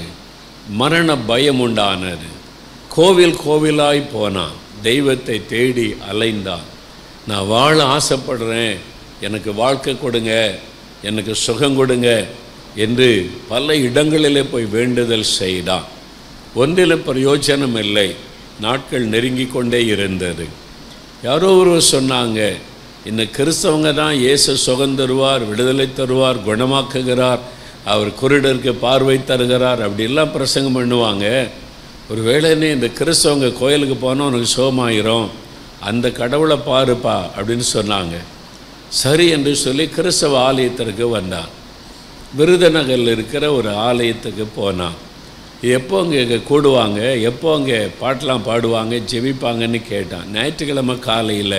மரண பயம் உண்டானது கோவில் கோவிலாய் போனான் தெய்வத்தை தேடி அலைந்தான் நான் வாழ ஆசைப்படுறேன் எனக்கு வாழ்க்கை கொடுங்க எனக்கு சுகம் கொடுங்க என்று பல இடங்களிலே போய் வேண்டுதல் செய்தான் ஒன்றிலும் பிரயோஜனம் இல்லை நாட்கள் நெருங்கி கொண்டே இருந்தது யாரோ ஒருவர் சொன்னாங்க இந்த கிறிஸ்தவங்க தான் இயேசு சுகம் தருவார் விடுதலை தருவார் குணமாக்குகிறார் அவர் குருடருக்கு பார்வை தருகிறார் அப்படிலாம் பிரசங்கம் பண்ணுவாங்க ஒரு வேளைன்னு இந்த கிறிஸ்தவங்க கோயிலுக்கு போனால் உனக்கு சுகமாயிரும் அந்த கடவுளை பாருப்பா அப்படின்னு சொன்னாங்க சரி என்று சொல்லி கிறிஸ்தவ ஆலயத்திற்கு வந்தான் விருதுநகரில் இருக்கிற ஒரு ஆலயத்துக்கு போனான் எப்போ அங்கே இங்கே கூடுவாங்க எப்போ அங்கே பாட்டெலாம் பாடுவாங்க ஜெபிப்பாங்கன்னு கேட்டான் ஞாயிற்றுக்கிழமை காலையில்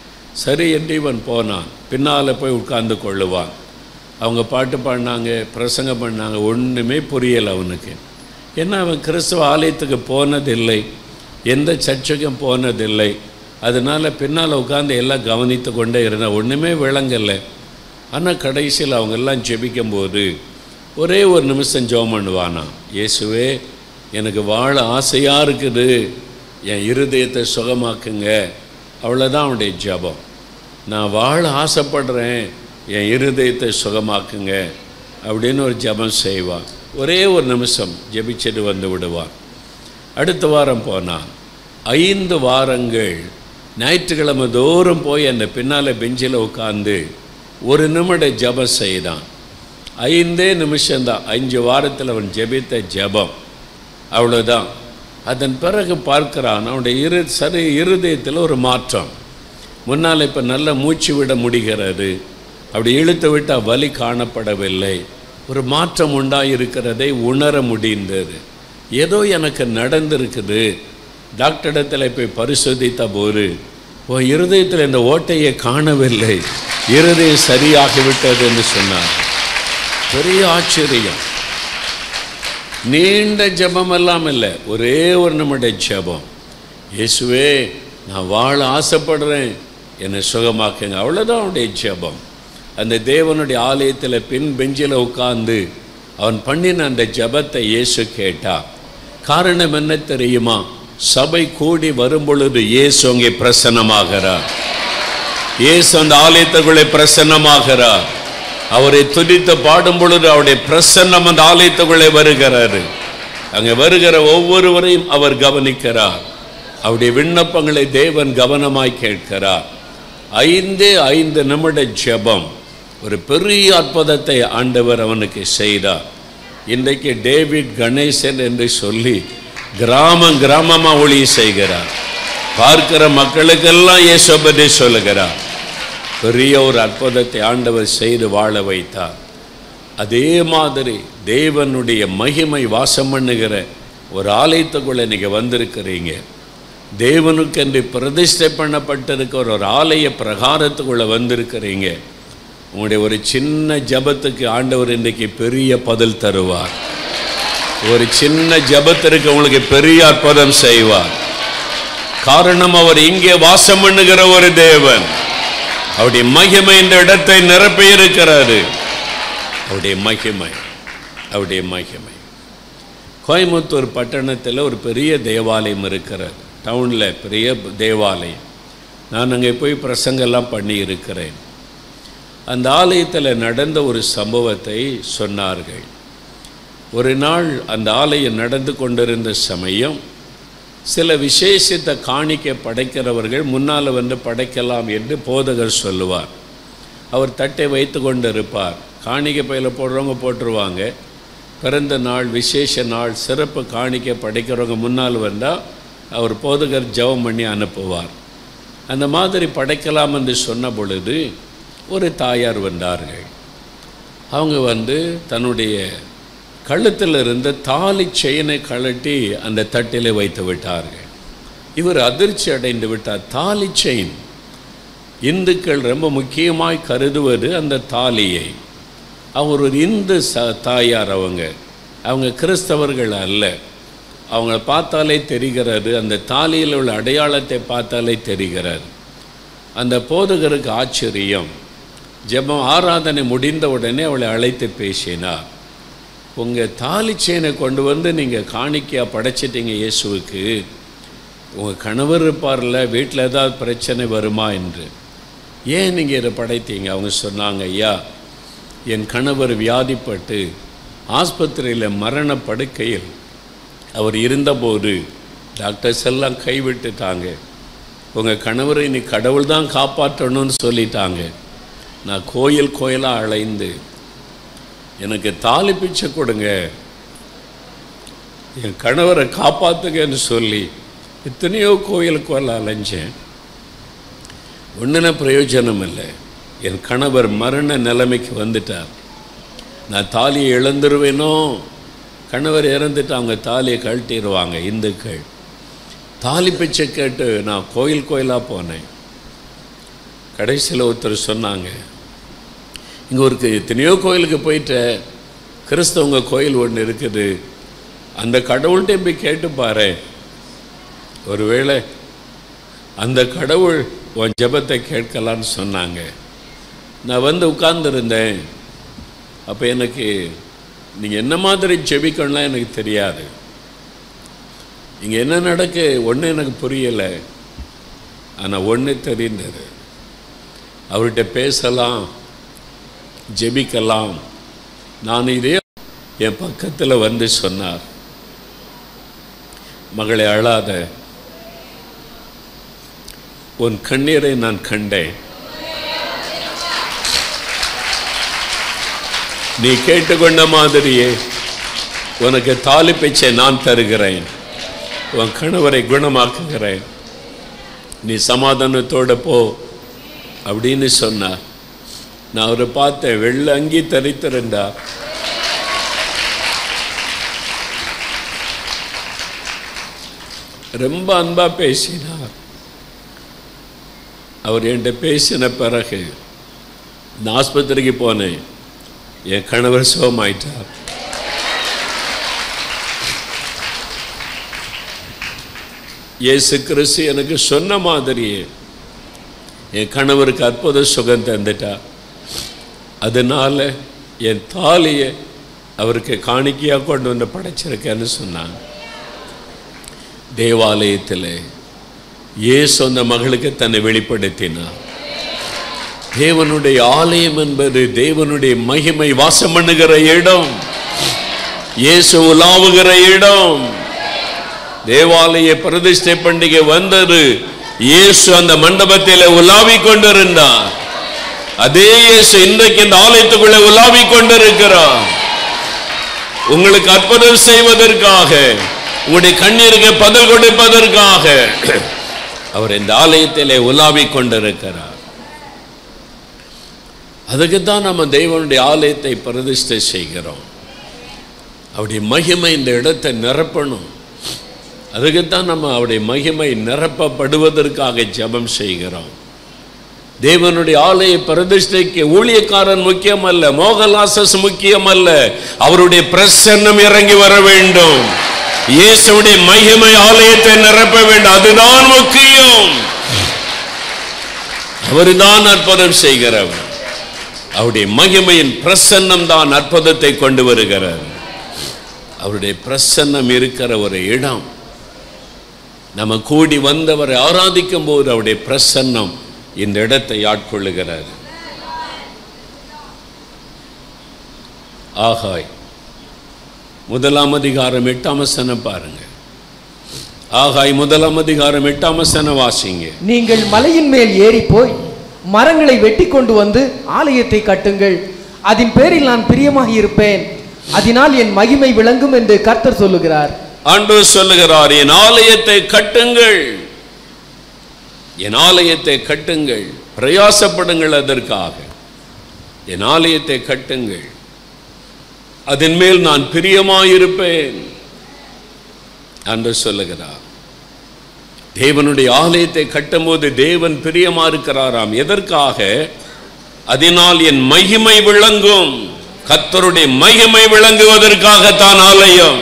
சரி என்று இவன் போனான் பின்னால் போய் உட்கார்ந்து கொள்ளுவான் அவங்க பாட்டு பாடினாங்க பிரசங்கம் பண்ணாங்க ஒன்றுமே புரியலை அவனுக்கு ஏன்னா அவன் கிறிஸ்துவ ஆலயத்துக்கு போனதில்லை எந்த சர்ச்சுக்கும் போனதில்லை அதனால் பின்னால் உட்காந்து எல்லாம் கவனித்து கொண்டே இருந்தான் ஒன்றுமே விளங்கலை ஆனால் கடைசியில் அவங்க எல்லாம் ஜெபிக்கும்போது ஒரே ஒரு நிமிஷம் ஜெபம் பண்ணுவானா இயேசுவே எனக்கு வாழ ஆசையாக இருக்குது என் இருதயத்தை சுகமாக்குங்க அவ்வளோதான் அவனுடைய ஜெபம் நான் வாழ ஆசைப்படுறேன் என் இருதயத்தை சுகமாக்குங்க அப்படின்னு ஒரு ஜெபம் செய்வான் ஒரே ஒரு நிமிஷம் ஜெபிச்சுட்டு வந்து விடுவான் அடுத்த வாரம் போனான் ஐந்து வாரங்கள் ஞாயிற்றுக்கிழமை தோறும் போய் அந்த பின்னால் பெஞ்சில் உட்காந்து ஒரு நிமிட ஜெபம் செய்தான் ஐந்தே நிமிஷம்தான் அஞ்சு வாரத்தில் அவன் ஜெபித்த ஜெபம் அவ்வளோதான் அதன் பிறகு பார்க்கிறான் அவனுடைய இரு சரி இருதயத்தில் ஒரு மாற்றம் முன்னால் இப்போ நல்ல மூச்சு விட முடிகிறது அப்படி இழுத்து விட்டால் வலி காணப்படவில்லை ஒரு மாற்றம் உண்டாயிருக்கிறதை உணர முடிந்தது ஏதோ எனக்கு நடந்திருக்குது டாக்டரிடத்தில் போய் பரிசோதித்த போது உன் இருதயத்தில் இந்த ஓட்டையை காணவில்லை இருதயம் சரியாகிவிட்டது என்று சொன்னார் பெரிய ஆச்சரியம் நீண்ட ஜெபம் எல்லாம் இல்லை ஒரே ஒரு நிமிட ஜெபம் இயேசுவே நான் வாழ ஆசைப்படுறேன் என்னை சுகமாக்குங்க அவ்வளோதான் அவனுடைய ஜெபம் அந்த தேவனுடைய ஆலயத்தில் பின் பெஞ்சில் உட்கார்ந்து அவன் பண்ணின அந்த ஜெபத்தை இயேசு கேட்டா காரணம் என்ன தெரியுமா சபை கூடி வரும் பொழுது இயேசு அங்கே பிரசன்னமாகிறார் இயேசு அந்த ஆலயத்துக்குள்ளே பிரசன்னமாகிறார் அவரை துதித்து பாடும் பொழுது அவருடைய பிரசன்னம் அந்த ஆலயத்துக்குள்ளே வருகிறாரு அங்கே வருகிற ஒவ்வொருவரையும் அவர் கவனிக்கிறார் அவருடைய விண்ணப்பங்களை தேவன் கவனமாய் கேட்கிறார் ஐந்தே ஐந்து நிமிட ஜெபம் ஒரு பெரிய அற்புதத்தை ஆண்டவர் அவனுக்கு செய்தார் இன்றைக்கு டேவிட் கணேசன் என்று சொல்லி கிராமம் கிராமமாக ஒளி செய்கிறார் பார்க்கிற மக்களுக்கெல்லாம் இயேசு பற்றி சொல்லுகிறார் பெரிய ஒரு அற்புதத்தை ஆண்டவர் செய்து வாழ வைத்தார் அதே மாதிரி தேவனுடைய மகிமை வாசம் பண்ணுகிற ஒரு ஆலயத்துக்குள்ளே நீங்கள் வந்திருக்கிறீங்க தேவனுக்கென்று பிரதிஷ்டை பண்ணப்பட்டிருக்கிற ஒரு ஆலய பிரகாரத்துக்குள்ளே வந்திருக்கிறீங்க உங்களுடைய ஒரு சின்ன ஜபத்துக்கு ஆண்டவர் இன்றைக்கு பெரிய பதில் தருவார் ஒரு சின்ன ஜபத்திற்கு உங்களுக்கு பெரிய அற்புதம் செய்வார் காரணம் அவர் இங்கே வாசம் பண்ணுகிற ஒரு தேவன் அவருடைய மகிமை இந்த இடத்தை நிரப்பி இருக்கிறாரு அவருடைய மகிமை அவருடைய மகிமை கோயம்புத்தூர் பட்டணத்தில் ஒரு பெரிய தேவாலயம் இருக்கிறது டவுனில் பெரிய தேவாலயம் நான் அங்கே போய் பிரசங்கெல்லாம் பண்ணி இருக்கிறேன் அந்த ஆலயத்தில் நடந்த ஒரு சம்பவத்தை சொன்னார்கள் ஒரு நாள் அந்த ஆலயம் நடந்து கொண்டிருந்த சமயம் சில விசேஷித்த காணிக்கை படைக்கிறவர்கள் முன்னால் வந்து படைக்கலாம் என்று போதகர் சொல்லுவார் அவர் தட்டை வைத்து கொண்டு இருப்பார் காணிக்கை பையில் போடுறவங்க போட்டுருவாங்க பிறந்த நாள் விசேஷ நாள் சிறப்பு காணிக்கை படைக்கிறவங்க முன்னால் வந்தால் அவர் போதகர் ஜெபம் பண்ணி அனுப்புவார் அந்த மாதிரி படைக்கலாம் என்று சொன்ன பொழுது ஒரு தாயார் வந்தார்கள் அவங்க வந்து தன்னுடைய கழுத்தில் இருந்த தாலி செயினை கழட்டி அந்த தட்டிலே வைத்து விட்டார்கள் இவர் அதிர்ச்சி அடைந்து விட்டார் தாலி செயின் இந்துக்கள் ரொம்ப முக்கியமாய் கருதுவது அந்த தாலியை அவர் ஒரு இந்து ச தாயார் அவங்க அவங்க கிறிஸ்தவர்கள் அல்ல அவங்கள பார்த்தாலே தெரிகிறது அந்த தாலியில் உள்ள அடையாளத்தை பார்த்தாலே தெரிகிறது அந்த போதகருக்கு ஆச்சரியம் ஜெபம் ஆராதனை முடிந்த உடனே அவளை அழைத்து பேசினார் உங்கள் தாலி செயினை கொண்டு வந்து நீங்கள் காணிக்கையாக படைச்சிட்டீங்க இயேசுவுக்கு உங்கள் கணவர் இருப்பார்ல வீட்டில் ஏதாவது பிரச்சனை வருமா என்று ஏன் நீங்கள் இதை படைத்தீங்க அவங்க சொன்னாங்க ஐயா என் கணவர் வியாதிப்பட்டு ஆஸ்பத்திரியில் மரண படுக்கையில் அவர் இருந்தபோது டாக்டர்ஸ் எல்லாம் கைவிட்டுட்டாங்க உங்கள் கணவரை நீ கடவுள் தான் காப்பாற்றணும்னு சொல்லிட்டாங்க நான் கோயில் கோயிலாக அலைந்து எனக்கு தாலி பிச்சை கொடுங்க என் கணவரை காப்பாத்துங்கன்னு சொல்லி எத்தனையோ கோயிலுக்கு வரல அலைஞ்சேன் ஒன்றுன பிரயோஜனம் இல்லை என் கணவர் மரண நிலைமைக்கு வந்துட்டார் நான் தாலியை இழந்துருவேனோ கணவர் இறந்துட்டு அவங்க தாலியை கழட்டிடுவாங்க இந்துக்கள் தாலி பிச்சை கேட்டு நான் கோயில் கோயிலாக போனேன் கடைசியில் ஒருத்தர் சொன்னாங்க இங்கே ஒரு எத்தனையோ கோயிலுக்கு போயிட்ட கிறிஸ்தவங்க கோயில் ஒன்று இருக்குது அந்த கடவுள்கிட்ட போய் கேட்டு பாரு ஒருவேளை அந்த கடவுள் உன் ஜெபத்தை கேட்கலான்னு சொன்னாங்க நான் வந்து உட்கார்ந்துருந்தேன் அப்போ எனக்கு நீங்கள் என்ன மாதிரி ஜெபிக்கணும்லாம் எனக்கு தெரியாது இங்கே என்ன நடக்கு ஒன்றும் எனக்கு புரியலை ஆனால் ஒன்று தெரிந்தது அவர்கிட்ட பேசலாம் ஜெபிக்கலாம் நான் இதே என் பக்கத்தில் வந்து சொன்னார் மகளை அழாத உன் கண்ணீரை நான் கண்டேன் நீ கேட்டுக்கொண்ட மாதிரியே உனக்கு தாலி பிச்சை நான் தருகிறேன் உன் கணவரை குணமாக்குகிறேன் நீ சமாதானத்தோட போ அப்படின்னு சொன்னார் நான் அவரை பார்த்தேன் வெள்ளை அங்கி தரித்திருந்தார் ரொம்ப அன்பா பேசினார் அவர் என்கிட்ட பேசின பிறகு நான் ஆஸ்பத்திரிக்கு போனேன் என் கணவர் சுகமாயிட்டார் இயேசு கிறிஸ்து எனக்கு சொன்ன மாதிரியே என் கணவருக்கு அற்புத சுகம் தந்துட்டார் அதனால என் தாலியை அவருக்கு காணிக்கையாக கொண்டு வந்து படைச்சிருக்கேன்னு சொன்னாங்க தேவாலயத்தில் இயேசு அந்த மகளுக்கு தன்னை வெளிப்படுத்தினார் தேவனுடைய ஆலயம் என்பது தேவனுடைய மகிமை வாசம் பண்ணுகிற இடம் இயேசு உலாவுகிற இடம் தேவாலய பிரதிஷ்டை பண்டிகை வந்தது இயேசு அந்த மண்டபத்தில் உலாவிக் கொண்டிருந்தார் அதே இயேசு இன்றைக்கு இந்த ஆலயத்துக்குள்ளே உலாவிக் கொண்டிருக்கிறார் உங்களுக்கு அற்புதம் செய்வதற்காக உங்களுடைய கண்ணீருக்கு பதில் கொடுப்பதற்காக அவர் இந்த ஆலயத்திலே உலாவிக் கொண்டிருக்கிறார் அதுக்கு தான் நம்ம தெய்வனுடைய ஆலயத்தை பிரதிஷ்டை செய்கிறோம் அவருடைய மகிமை இந்த இடத்தை நிரப்பணும் அதுக்குத்தான் நம்ம அவருடைய மகிமை நிரப்பப்படுவதற்காக ஜெபம் செய்கிறோம் தேவனுடைய ஆலய பிரதிஷ்டைக்கு ஊழியக்காரன் முக்கியம் அல்ல மோகலாசஸ் முக்கியம் அல்ல அவருடைய பிரசன்னம் இறங்கி வர வேண்டும் இயேசுடைய மகிமை ஆலயத்தை நிரப்ப வேண்டும் அதுதான் முக்கியம் அவர்தான் அற்புதம் செய்கிறவர் அவருடைய மகிமையின் பிரசன்னம் தான் அற்புதத்தை கொண்டு வருகிறார் அவருடைய பிரசன்னம் இருக்கிற ஒரு இடம் நம்ம கூடி வந்தவரை ஆராதிக்கும் போது அவருடைய பிரசன்னம் இந்த இடத்தை ஆட்கொள்ளுகிறார் ஆகாய் முதலாம் அதிகாரம் எட்டாம் வசனம் பாருங்க ஆகாய் முதலாம் அதிகாரம் எட்டாம் வசனம் வாசிங்க நீங்கள் மலையின் மேல் ஏறி போய் மரங்களை வெட்டி கொண்டு வந்து ஆலயத்தை கட்டுங்கள் அதன் பேரில் நான் பிரியமாக இருப்பேன் அதனால் என் மகிமை விளங்கும் என்று கர்த்தர் சொல்லுகிறார் ஆண்டவர் சொல்லுகிறார் என் ஆலயத்தை கட்டுங்கள் என் ஆலயத்தை கட்டுங்கள் பிரயாசப்படுங்கள் அதற்காக என் ஆலயத்தை கட்டுங்கள் அதன் மேல் நான் பிரியமாயிருப்பேன் என்று சொல்லுகிறார் தேவனுடைய ஆலயத்தை கட்டும்போது தேவன் பிரியமா இருக்கிறாராம் எதற்காக அதனால் என் மகிமை விளங்கும் கர்த்தருடைய மகிமை விளங்குவதற்காகத்தான் ஆலயம்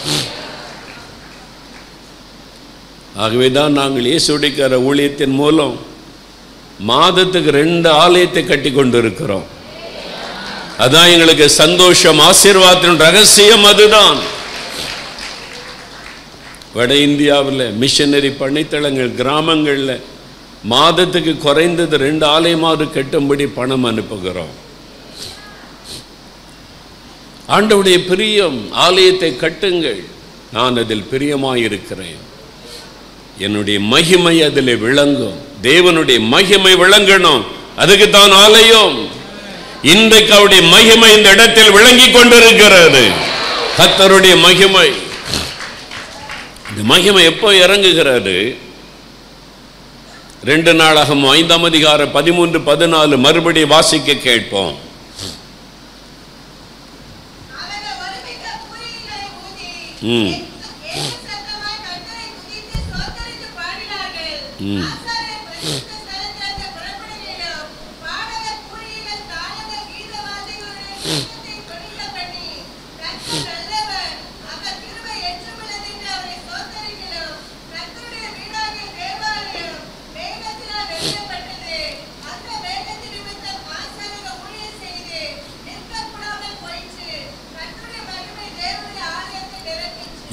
ஆகவே தான் நாங்கள் இயேசுடிக்கிற ஊழியத்தின் மூலம் மாதத்துக்கு ரெண்டு ஆலயத்தை கட்டி கொண்டிருக்கிறோம் அதான் எங்களுக்கு சந்தோஷம் ஆசீர்வாதத்தின் ரகசியம் அதுதான் வட இந்தியாவில் மிஷனரி பணித்தளங்கள் கிராமங்களில் மாதத்துக்கு குறைந்தது ரெண்டு ஆலயமாவது கட்டும்படி பணம் அனுப்புகிறோம் ஆண்டவுடைய பிரியம் ஆலயத்தை கட்டுங்கள் நான் அதில் பிரியமாயிருக்கிறேன் என்னுடைய மகிமை அதில் விளங்கும் தேவனுடைய மகிமை விளங்கணும் அதுக்கு தான் ஆலயம் இன்றைக்கு அவருடைய மகிமை இந்த இடத்தில் விளங்கி கொண்டிருக்கிறது கத்தருடைய மகிமை இந்த மகிமை எப்போ இறங்குகிறது ரெண்டு நாளாகும் ஐந்தாம் அதிகாரம் பதிமூன்று பதினாலு மறுபடி வாசிக்க கேட்போம் அவர்கள் ஒருமிக்க பூரிகளை ஊதி, ம். ஏக சத்தமாய் கர்த்தரை துதித்து ஸ்தோத்தரித்து பாடினார்கள். ம். ஆசாரியர் பரிசுத்த ஸ்தலத்திலிருந்து புறப்படுகையிலும், பாடகர் பூரிகள், தாளங்கள், கீதவாத்திகளுடன் சத்தத்தை தொனிக்க பண்ணி, கர்த்தர் நல்லவர், அவர் கிருபை என்றுமுள்ளது என்று அவரை ஸ்தோத்தரிக்கிறோம். கர்த்தருடைய வீடாகிய தேவாலயம் மேகத்தினால் நிறையப்பட்டது. அந்த மேகத்தின் நிமித்தம் ஆசாரியர்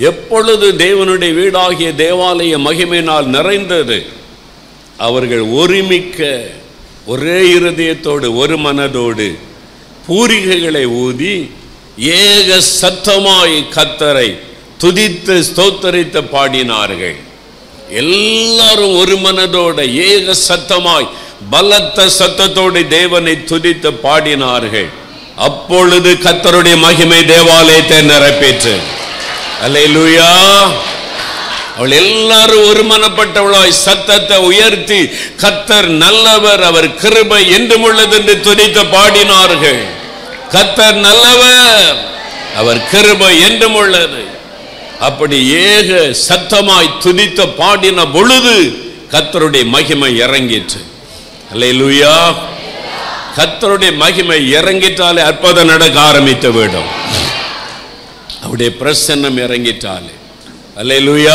எப்பொழுது தேவனுடைய வீடாகிய தேவாலய மகிமையினால் நிறைந்தது அவர்கள் ஒருமிக்க ஒரே இருதயத்தோடு ஒரு மனதோடு பூரிகைகளை ஊதி ஏக சத்தமாய் கத்தரை துதித்து ஸ்தோத்தரித்து பாடினார்கள் எல்லாரும் ஒரு மனதோட ஏக சத்தமாய் பலத்த சத்தத்தோடு தேவனை துதித்து பாடினார்கள் அப்பொழுது கத்தருடைய மகிமை தேவாலயத்தை நிரப்பிற்று அல்லேலூயா அவள் எல்லாரும் ஒருமனப்பட்டவளாய் சத்தத்தை உயர்த்தி கத்தர் நல்லவர் அவர் கிருபை என்றும் உள்ளது என்று துதித்து பாடினார்கள் கத்தர் நல்லவர் அவர் கிருபை என்றும் உள்ளது அப்படி ஏக சத்தமாய் துதித்து பாடின பொழுது கத்தருடைய மகிமை இறங்கிற்று அல்லேலூயா கத்தருடைய மகிமை இறங்கிட்டாலே அற்புதம் நடக்க ஆரம்பித்து விடும் அவருடைய பிரசன்னம் இறங்கிட்டாலே அல்லேலூயா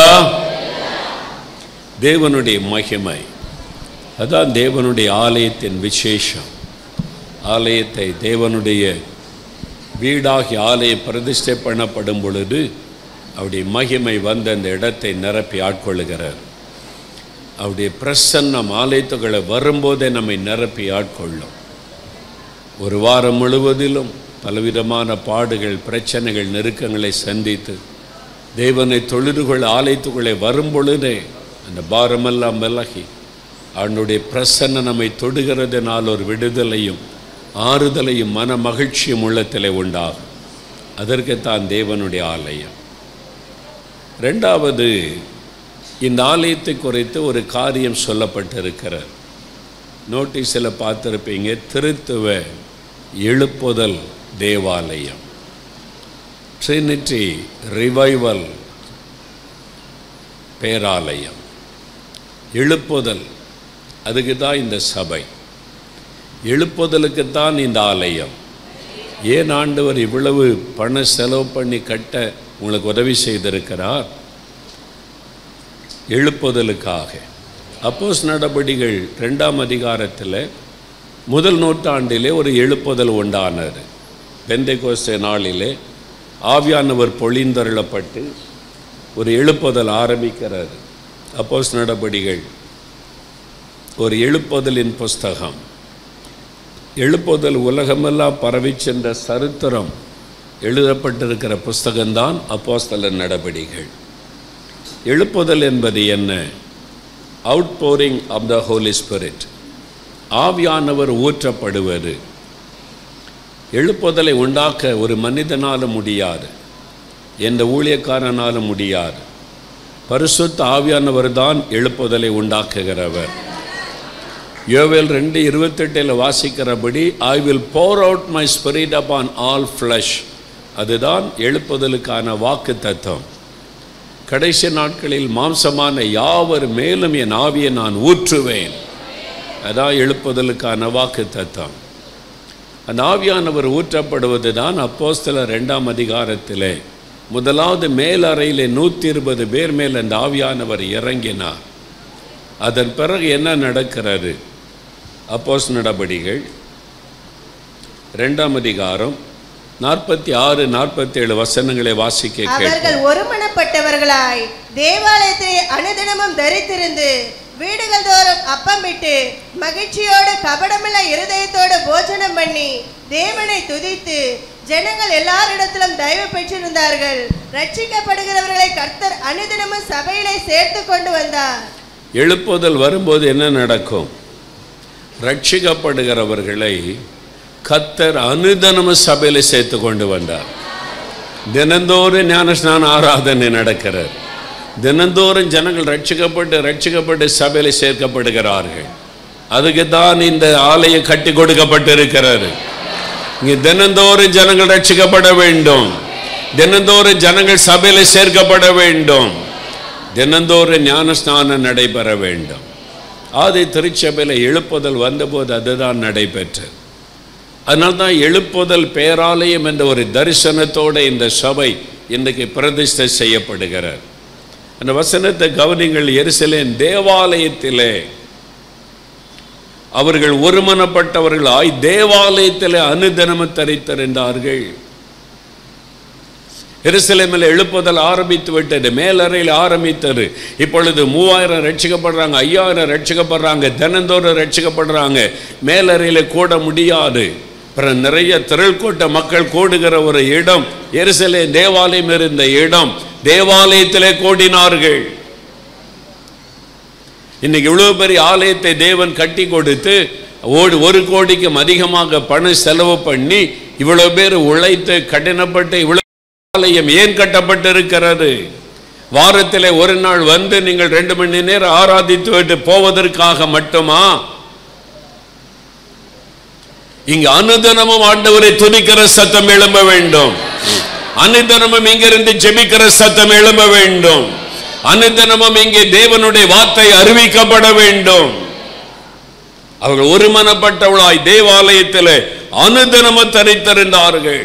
தேவனுடைய மகிமை அதான் தேவனுடைய ஆலயத்தின் விசேஷம் ஆலயத்தை தேவனுடைய வீடாகி ஆலய பிரதிஷ்டை பண்ணப்படும் பொழுது அவருடைய மகிமை வந்து அந்த இடத்தை நிரப்பி ஆட்கொள்ளுகிறார் அவருடைய பிரசன்னம் ஆலயத்துக்களை வரும்போதே நம்மை நிரப்பி ஆட்கொள்ளும் ஒரு வாரம் முழுவதிலும் பலவிதமான பாடுகள் பிரச்சனைகள் நெருக்கங்களை சந்தித்து தேவனை தொழுதுகொள்ள ஆலயத்துக்குள்ளே வரும் பொழுதே அந்த பாரமெல்லாம் விலகி அவனுடைய பிரசன்ன நம்மை தொடுகிறதுனால் ஒரு விடுதலையும் ஆறுதலையும் மன மகிழ்ச்சியும் உள்ளத்திலே உண்டாகும் அதற்குத்தான் தேவனுடைய ஆலயம் ரெண்டாவது இந்த ஆலயத்தை குறித்து ஒரு காரியம் சொல்லப்பட்டிருக்கிறது நோட்டீஸில் பார்த்துருப்பீங்க திருத்துவ எழுப்புதல் தேவாலயம் ட்ரினிட்டி ரிவைவல் பேராலயம் எழுப்புதல் அதுக்கு தான் இந்த சபை எழுப்புதலுக்கு தான் இந்த ஆலயம் ஏன் ஆண்டவர் இவ்வளவு பண செலவு பண்ணி கட்ட உங்களுக்கு உதவி செய்திருக்கிறார் எழுப்புதலுக்காக அப்போஸ் நடபடிகள் ரெண்டாம் அதிகாரத்தில் முதல் நூற்றாண்டிலே ஒரு எழுப்புதல் உண்டானது பெந்தைகோஸ்தே நாளிலே ஆவியானவர் பொழிந்தருளப்பட்டு ஒரு எழுப்புதல் ஆரம்பிக்கிறது அப்போஸ் நடபடிகள் ஒரு எழுப்புதலின் புஸ்தகம் எழுப்புதல் உலகமெல்லாம் பரவி சென்ற சரித்திரம் எழுதப்பட்டிருக்கிற புஸ்தகம்தான் அப்போஸ்தல நடபடிகள் எழுப்புதல் என்பது என்ன outpouring of the holy spirit ஆவியானவர் ஊற்றப்படுவது எழுப்புதலை உண்டாக்க ஒரு மனிதனாலும் முடியாது எந்த ஊழியக்காரனாலும் முடியாது பரிசுத்த ஆவியானவர் தான் எழுப்புதலை உண்டாக்குகிறவர் யோவேல் ரெண்டு இருபத்தெட்டில் வாசிக்கிறபடி I will pour out my spirit upon all flesh அதுதான் எழுப்புதலுக்கான வாக்கு தத்துவம் கடைசி நாட்களில் மாம்சமான யாவர் மேலும் என் ஆவியை நான் ஊற்றுவேன் அதான் எழுப்புதலுக்கான வாக்கு தத்துவம் அந்த ஆவியானவர் ஊற்றப்படுவது தான் அப்போஸ்தல ரெண்டாம் அதிகாரத்திலே முதலாவது மேலறையிலே நூற்றி இருபது பேர் மேல் அந்த ஆவியானவர் இறங்கினார் அதன் பிறகு என்ன நடக்கிறது அப்போஸ் நடபடிகள் ரெண்டாம் அதிகாரம் நாற்பத்தி ஆறு நாற்பத்தி ஏழு வசனங்களை வாசிக்க கேட்போம் அவர்கள் ஒருமனப்பட்டவர்களாய் தேவாலயத்தை அனுதினமும் தரித்திருந்து வீடுகள் தோறும் அப்பமிட்டு மகிழ்ச்சியோடு கபடமில்ல இருதயத்தோடு போஜனம் பண்ணி தேவனை துதித்து ஜனங்கள் எல்லாரிடத்திலும் தயவு பெற்றிருந்தார்கள் ரட்சிக்கப்படுகிறவர்களை கர்த்தர் அனுதினமும் சபையிலே சேர்த்து கொண்டு வந்தார் எழுப்புதல் வரும்போது என்ன நடக்கும் ரட்சிக்கப்படுகிறவர்களை கத்தர் அனுதனமும் சபையில் சேர்த்து கொண்டு வந்தார் தினந்தோறும் ஞானஸ்நான ஆராதனை நடக்கிறது தினந்தோறும் ஜனங்கள் ரட்சிக்கப்பட்டு ரட்சிக்கப்பட்டு சபையில் சேர்க்கப்படுகிறார்கள் அதுக்கு தான் இந்த ஆலயம் கட்டி கொடுக்கப்பட்டிருக்கிறது இங்கே தினந்தோறும் ஜனங்கள் ரட்சிக்கப்பட வேண்டும் தினந்தோறும் ஜனங்கள் சபையில் சேர்க்கப்பட வேண்டும் தினந்தோறும் ஞானஸ்நானம் நடைபெற வேண்டும் ஆதி திருச்சபையில் எழுப்புதல் வந்தபோது அதுதான் நடைபெற்றது அதனால தான் எழுப்புதல் பேராலயம் என்ற ஒரு தரிசனத்தோடு இந்த சபை இன்றைக்கு பிரதிஷ்டை செய்யப்படுகிறது அந்த வசனத்தை கவனிங்கள் எருசலேம் தேவாலயத்திலே அவர்கள் ஒருமனப்பட்டவர்களாய் தேவாலயத்திலே அனுதினமும் தரித்திருந்தார்கள் எருசலேமில் எழுப்புதல் ஆரம்பித்து விட்டது மேலறையில் ஆரம்பித்தது இப்பொழுது மூவாயிரம் ரட்சிக்கப்படுறாங்க ஐயாயிரம் ரட்சிக்கப்படுறாங்க தினந்தோறும் ரட்சிக்கப்படுறாங்க மேலறையில் கூட முடியாது அப்புறம் நிறைய திரள் கூட்ட மக்கள் கூடுகிற ஒரு இடம் எருசலே தேவாலயம் இருந்த இடம் தேவாலயத்திலே கூடினார்கள் இன்னைக்கு இவ்வளவு பெரிய ஆலயத்தை தேவன் கட்டி கொடுத்து ஓடு ஒரு கோடிக்கும் அதிகமாக பணம் செலவு பண்ணி இவ்வளவு பேர் உழைத்து கடினப்பட்டு இவ்வளவு ஆலயம் ஏன் கட்டப்பட்டிருக்கிறது வாரத்திலே ஒரு நாள் வந்து நீங்கள் ரெண்டு மணி நேரம் ஆராதித்து விட்டு போவதற்காக மட்டுமா இங்கு அனுதினமும் ஆண்டவரை துதிக்கிற சத்தம் எழும்ப வேண்டும் அனுதினமும் இங்கிருந்து ஜெபிக்கிற சத்தம் எழும்ப வேண்டும் அனுதினமும் இங்கே தேவனுடைய வார்த்தை அறிவிக்கப்பட வேண்டும் அவர்கள் ஒருமனப்பட்டவளாய் தேவாலயத்தில் அனுதினமும் தரித்திருந்தார்கள்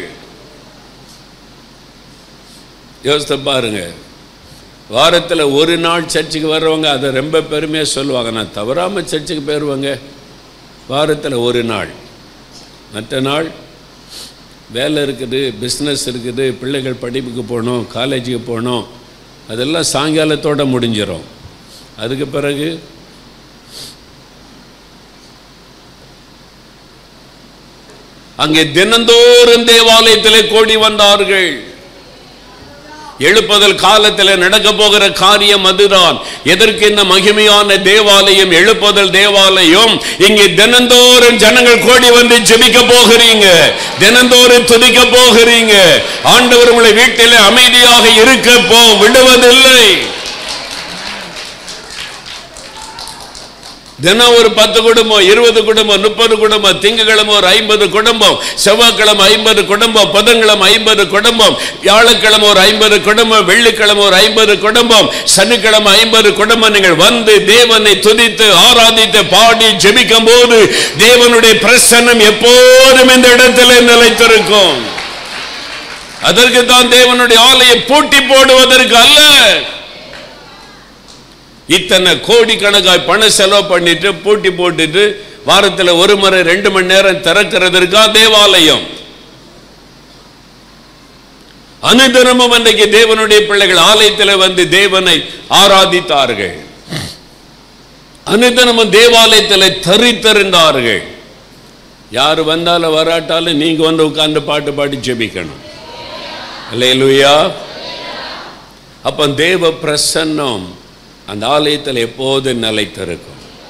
யோசித்து பாருங்க வாரத்தில் ஒரு நாள் சர்ச்சுக்கு வர்றவங்க அதை ரொம்ப பெருமையாக சொல்லுவாங்க நான் தவறாமல் சர்ச்சுக்கு போயிடுவாங்க வாரத்தில் ஒரு நாள் மற்ற நாள் வேலை இருக்குது பிஸ்னஸ் இருக்குது பிள்ளைகள் படிப்புக்கு போகணும் காலேஜுக்கு போகணும் அதெல்லாம் சாயங்காலத்தோட முடிஞ்சிடும் அதுக்கு பிறகு அங்கே தினந்தோறும் தேவாலயத்திலே கூடி வந்தார்கள் எழுப்புதல் காலத்தில் நடக்க போகிற காரியம் அதுதான் எதற்கு இந்த மகிமையான தேவாலயம் எழுப்புதல் தேவாலயம் இங்கே தினந்தோறும் ஜனங்கள் கோடி வந்து ஜெபிக்க போகிறீங்க தினந்தோறும் துதிக்க போகிறீங்க ஆண்டவர் உங்களை வீட்டிலே அமைதியாக இருக்க போ விடுவதில்லை தினம் ஒரு பத்து குடும்பம் இருபது குடும்பம் முப்பது குடும்பம் திங்கக்கிழமை ஒரு ஐம்பது குடும்பம் செவ்வாய்க்கிழமை ஐம்பது குடும்பம் புதன்கிழமை ஐம்பது குடும்பம் வியாழக்கிழமை ஒரு ஐம்பது குடும்பம் வெள்ளிக்கிழமை ஒரு ஐம்பது குடும்பம் சனிக்கிழமை ஐம்பது குடும்பம் நீங்கள் வந்து தேவனை துதித்து ஆராதித்து பாடி ஜெபிக்கும் போது தேவனுடைய பிரசன்னம் எப்போதும் இந்த இடத்துல நிலைத்திருக்கும் அதற்கு தான் தேவனுடைய ஆலையை பூட்டி போடுவதற்கு அல்ல இத்தனை கோடிக்கணக்காய் பணம் செலவு பண்ணிட்டு பூட்டி போட்டுட்டு வாரத்தில் ஒரு முறை ரெண்டு மணி நேரம் திறக்கிறதற்கா தேவாலயம் அனுதினமும் அன்றைக்கு தேவனுடைய பிள்ளைகள் ஆலயத்தில் வந்து தேவனை ஆராதித்தார்கள் அனுதினமும் தேவாலயத்தில் தரித்திருந்தார்கள் யார் வந்தாலும் வராட்டாலும் நீங்க வந்து உட்கார்ந்து பாட்டு பாடி ஜெபிக்கணும் இல்லையா அப்ப தேவ பிரசன்னம் அந்த ஆலயத்தில் எப்போது நிலைத்திருக்கும்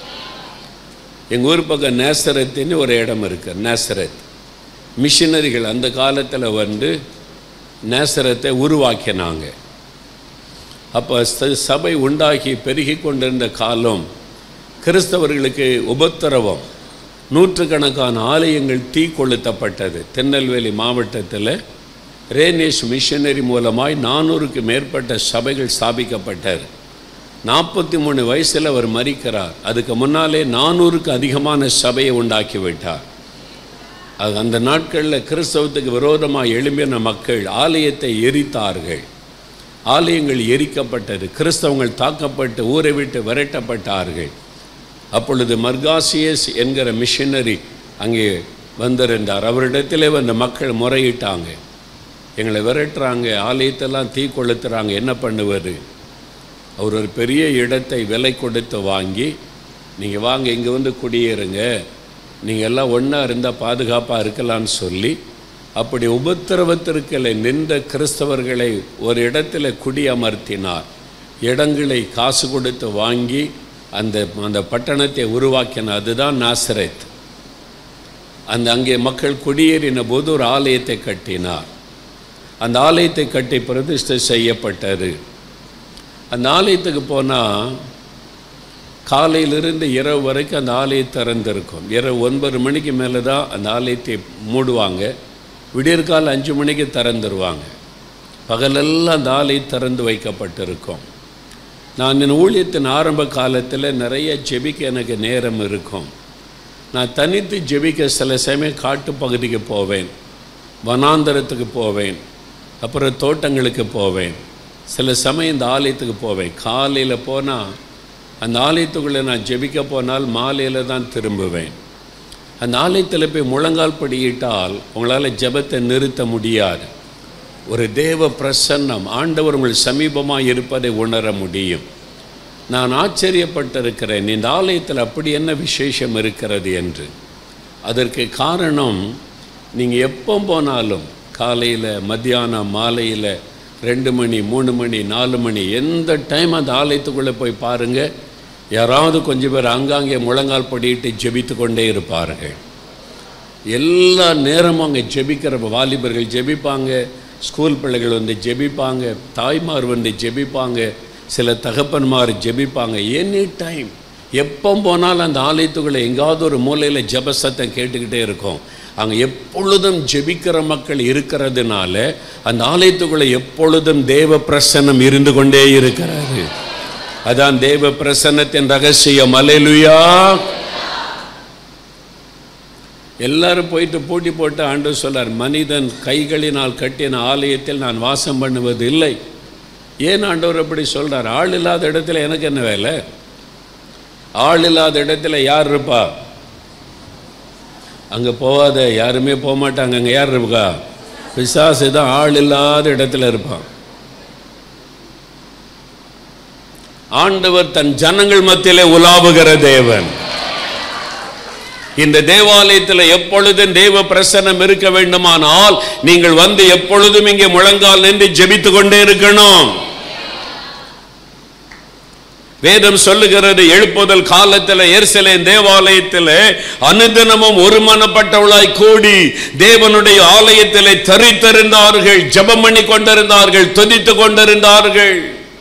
எங்கள் ஊர் பக்கம் நேசரத்தின்னு ஒரு இடம் இருக்கு நேசரத் மிஷினரிகள் அந்த காலத்தில் வந்து நேசரத்தை உருவாக்கினாங்க அப்போ ச- சபை உண்டாகி பெருகி கொண்டிருந்த காலம் கிறிஸ்தவர்களுக்கு உபத்திரவம் நூற்றுக்கணக்கான ஆலயங்கள் தீ கொளுத்தப்பட்டது திருநெல்வேலி மாவட்டத்தில் ரேனேஷ் மிஷனரி மூலமாய் நானூறுக்கு மேற்பட்ட சபைகள் ஸ்தாபிக்கப்பட்டது நாற்பத்தி மூணு வயசில் அவர் மறிக்கிறார் அதுக்கு முன்னாலே நானூறுக்கு அதிகமான சபையை உண்டாக்கி விட்டார் அது அந்த நாட்களில் கிறிஸ்தவத்துக்கு விரோதமாக எழும்பின மக்கள் ஆலயத்தை எரித்தார்கள் ஆலயங்கள் எரிக்கப்பட்டது கிறிஸ்தவங்கள் தாக்கப்பட்டு ஊரை விட்டு விரட்டப்பட்டார்கள் அப்பொழுது மர்காசியஸ் என்கிற மிஷனரி அங்கே வந்திருந்தார் அவரிடத்திலே வந்த மக்கள் முறையிட்டாங்க எங்களை விரட்டுறாங்க ஆலயத்தெல்லாம் தீ கொளுத்துறாங்க என்ன பண்ணுவது அவர் ஒரு பெரிய இடத்தை விலை கொடுத்து வாங்கி நீங்கள் வாங்க இங்கே வந்து குடியேறுங்க நீங்கள் எல்லாம் ஒன்றா இருந்தால் பாதுகாப்பாக இருக்கலாம்னு சொல்லி அப்படி உபத்திரவத்திற்குள்ள நின்ற கிறிஸ்தவர்களை ஒரு இடத்துல குடியமர்த்தினார் இடங்களை காசு கொடுத்து வாங்கி அந்த அந்த பட்டணத்தை உருவாக்கின அதுதான் நாசரேத் அந்த அங்கே மக்கள் குடியேறின போது ஒரு ஆலயத்தை கட்டினார் அந்த ஆலயத்தை கட்டி பிரதிஷ்டை செய்யப்பட்டது அந்த ஆலயத்துக்கு போனால் காலையிலிருந்து இரவு வரைக்கும் அந்த ஆலயம் திறந்திருக்கும் இரவு ஒன்பது மணிக்கு மேலே தான் அந்த ஆலயத்தை மூடுவாங்க விடியற்கால அஞ்சு மணிக்கு திறந்துருவாங்க பகலெல்லாம் அந்த ஆலயம் திறந்து வைக்கப்பட்டிருக்கும் நான் என் ஊழியத்தின் ஆரம்ப காலத்தில் நிறைய ஜெபிக்க எனக்கு நேரம் இருக்கும் நான் தனித்து ஜெபிக்க சில சமயம் காட்டு பகுதிக்கு போவேன் வனாந்தரத்துக்கு போவேன் அப்புறம் தோட்டங்களுக்கு போவேன் சில சமயம் இந்த ஆலயத்துக்கு போவேன் காலையில் போனால் அந்த ஆலயத்துக்குள்ளே நான் ஜெபிக்க போனால் மாலையில் தான் திரும்புவேன் அந்த ஆலயத்தில் போய் முழங்கால் படியிட்டால் உங்களால் ஜெபத்தை நிறுத்த முடியாது ஒரு தேவ பிரசன்னம் ஆண்டவர் உங்கள் சமீபமாக இருப்பதை உணர முடியும் நான் ஆச்சரியப்பட்டிருக்கிறேன் இந்த ஆலயத்தில் அப்படி என்ன விசேஷம் இருக்கிறது என்று அதற்கு காரணம் நீங்கள் எப்போ போனாலும் காலையில் மத்தியானம் மாலையில் ரெண்டு மணி மூணு மணி நாலு மணி எந்த டைம் அந்த ஆலயத்துக்குள்ளே போய் பாருங்கள் யாராவது கொஞ்சம் பேர் அங்காங்கே முழங்கால் படியிட்டு ஜெபித்து கொண்டே இருப்பார்கள் எல்லா நேரமும் அங்கே ஜெபிக்கிற வாலிபர்கள் ஜெபிப்பாங்க ஸ்கூல் பிள்ளைகள் வந்து ஜெபிப்பாங்க தாய்மார் வந்து ஜெபிப்பாங்க சில தகப்பன்மார் ஜெபிப்பாங்க எனி டைம் எப்போ போனாலும் அந்த ஆலயத்துக்குள்ளே எங்காவது ஒரு மூலையில் ஜெப சத்தம் கேட்டுக்கிட்டே இருக்கும் அங்கே எப்பொழுதும் ஜெபிக்கிற மக்கள் இருக்கிறதுனால அந்த ஆலயத்துக்குள்ளே எப்பொழுதும் தேவ பிரசன்னம் இருந்து கொண்டே இருக்கிறது அதான் தேவ பிரசன்னத்தின் ரகசியம் அலைலுயா எல்லாரும் போயிட்டு போட்டி போட்டு ஆண்டு சொல்லார் மனிதன் கைகளினால் கட்டின ஆலயத்தில் நான் வாசம் பண்ணுவது இல்லை ஏன் ஆண்டவர் அப்படி சொல்றார் ஆள் இல்லாத இடத்துல எனக்கு என்ன வேலை ஆள் இல்லாத இடத்துல யார் இருப்பா அங்கே போகாத யாருமே போக மாட்டாங்க அங்கே யார் இருப்பா பிசாசு தான் ஆள் இல்லாத இடத்துல இருப்பான் ஆண்டவர் தன் ஜனங்கள் மத்தியிலே உலாவுகிற தேவன் இந்த தேவாலயத்தில் எப்பொழுதும் தேவ பிரசன்னம் இருக்க வேண்டுமானால் நீங்கள் வந்து எப்பொழுதும் இங்கே முழங்கால் நின்று ஜெபித்து கொண்டே இருக்கணும் வேதம் சொல்லுகிறது எழுப்புதல் காலத்தில் எருசலேம் தேவாலயத்தில் அனுதினமும் ஒருமனப்பட்டவளாய் கூடி தேவனுடைய ஆலயத்தில் தரித்திருந்தார்கள் ஜெபம் பண்ணி கொண்டிருந்தார்கள் துதித்து கொண்டிருந்தார்கள்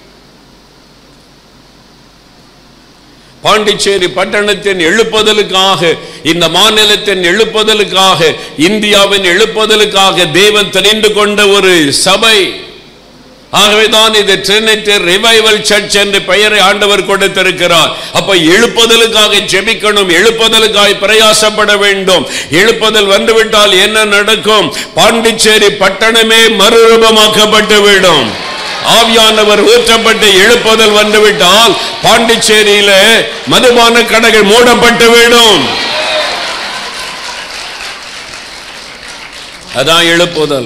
பாண்டிச்சேரி பட்டணத்தின் எழுப்புதலுக்காக இந்த மாநிலத்தின் எழுப்புதலுக்காக இந்தியாவின் எழுப்புதலுக்காக தேவன் தெரிந்து கொண்ட ஒரு சபை ஆகவேதான் இது ட்ரினிட்டி ரிவைவல் சர்ச் என்ற பெயரை ஆண்டவர் கொடுத்திருக்கிறார் அப்ப எழுப்புதலுக்காக ஜெபிக்கணும் எழுப்புதலுக்காக பிரயாசப்பட வேண்டும் எழுப்புதல் வந்துவிட்டால் என்ன நடக்கும் பாண்டிச்சேரி பட்டணமே மறுரூபமாக்கப்பட்டு விடும் ஆவியானவர் ஊற்றப்பட்டு எழுப்புதல் வந்துவிட்டால் பாண்டிச்சேரியில மதுபான கடைகள் மூடப்பட்டு விடும் அதான் எழுப்புதல்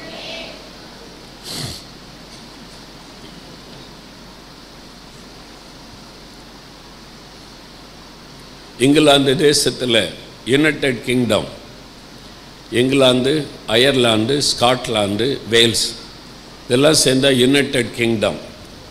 இங்கிலாந்து தேசத்தில் யுனைடெட் கிங்டம் இங்கிலாந்து அயர்லாந்து ஸ்காட்லாந்து வேல்ஸ் இதெல்லாம் சேர்ந்தா யுனைடெட் கிங்டம்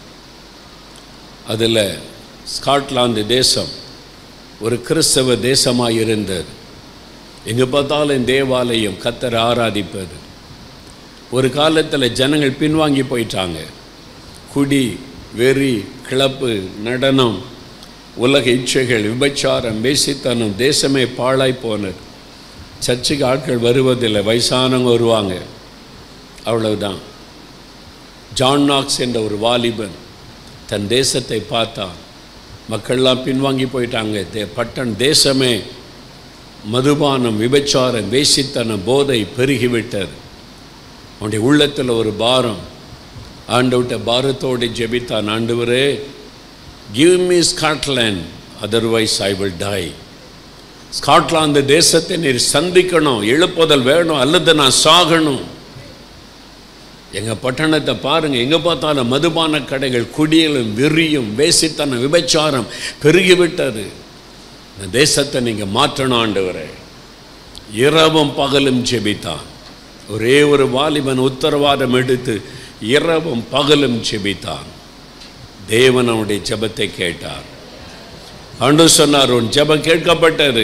அதில் ஸ்காட்லாந்து தேசம் ஒரு கிறிஸ்தவ தேசமாக இருந்தது எங்கே பார்த்தாலும் தேவாலயம் கத்தரை ஆராதிப்பது ஒரு காலத்தில் ஜனங்கள் பின்வாங்கி போயிட்டாங்க குடி வெறி கிளப்பு நடனம் உலக இச்சைகள் விபச்சாரம் வேசித்தனம் தேசமே பாழாய் போனது சர்ச்சுக்கு ஆட்கள் வருவதில்லை வயசானவங்க வருவாங்க அவ்வளவுதான் ஜான் நாக்ஸ் என்ற ஒரு வாலிபன் தன் தேசத்தை பார்த்தான் மக்கள்லாம் பின்வாங்கி போயிட்டாங்க தே பட்டன் தேசமே மதுபானம் விபச்சாரம் வேசித்தனம் போதை பெருகிவிட்டது அவனுடைய உள்ளத்தில் ஒரு பாரம் ஆண்டவட்ட பாரத்தோடு ஜெபித்தான் ஆண்டவரே give me Scotland otherwise I will die ஸ்காட்லாந்து தேசத்தை நீர் சந்திக்கணும் எழுப்புதல் வேணும் அல்லது நான் சாகணும் எங்கள் பட்டணத்தை பாருங்கள் எங்கே பார்த்தாலும் மதுபான கடைகள் குடியலும் வெறியும் வேசித்தனம் விபச்சாரம் பெருகிவிட்டது இந்த தேசத்தை நீங்கள் மாற்றணும் ஆண்டவரே இரவும் பகலும் ஜெபித்தான் ஒரே ஒரு வாலிபன் உத்தரவாதம் எடுத்து இரவும் பகலும் ஜெபித்தான் தேவன் அவனுடைய ஜெபத்தை கேட்டார் ஆண்டு சொன்னார் உன் ஜெபம் கேட்கப்பட்டது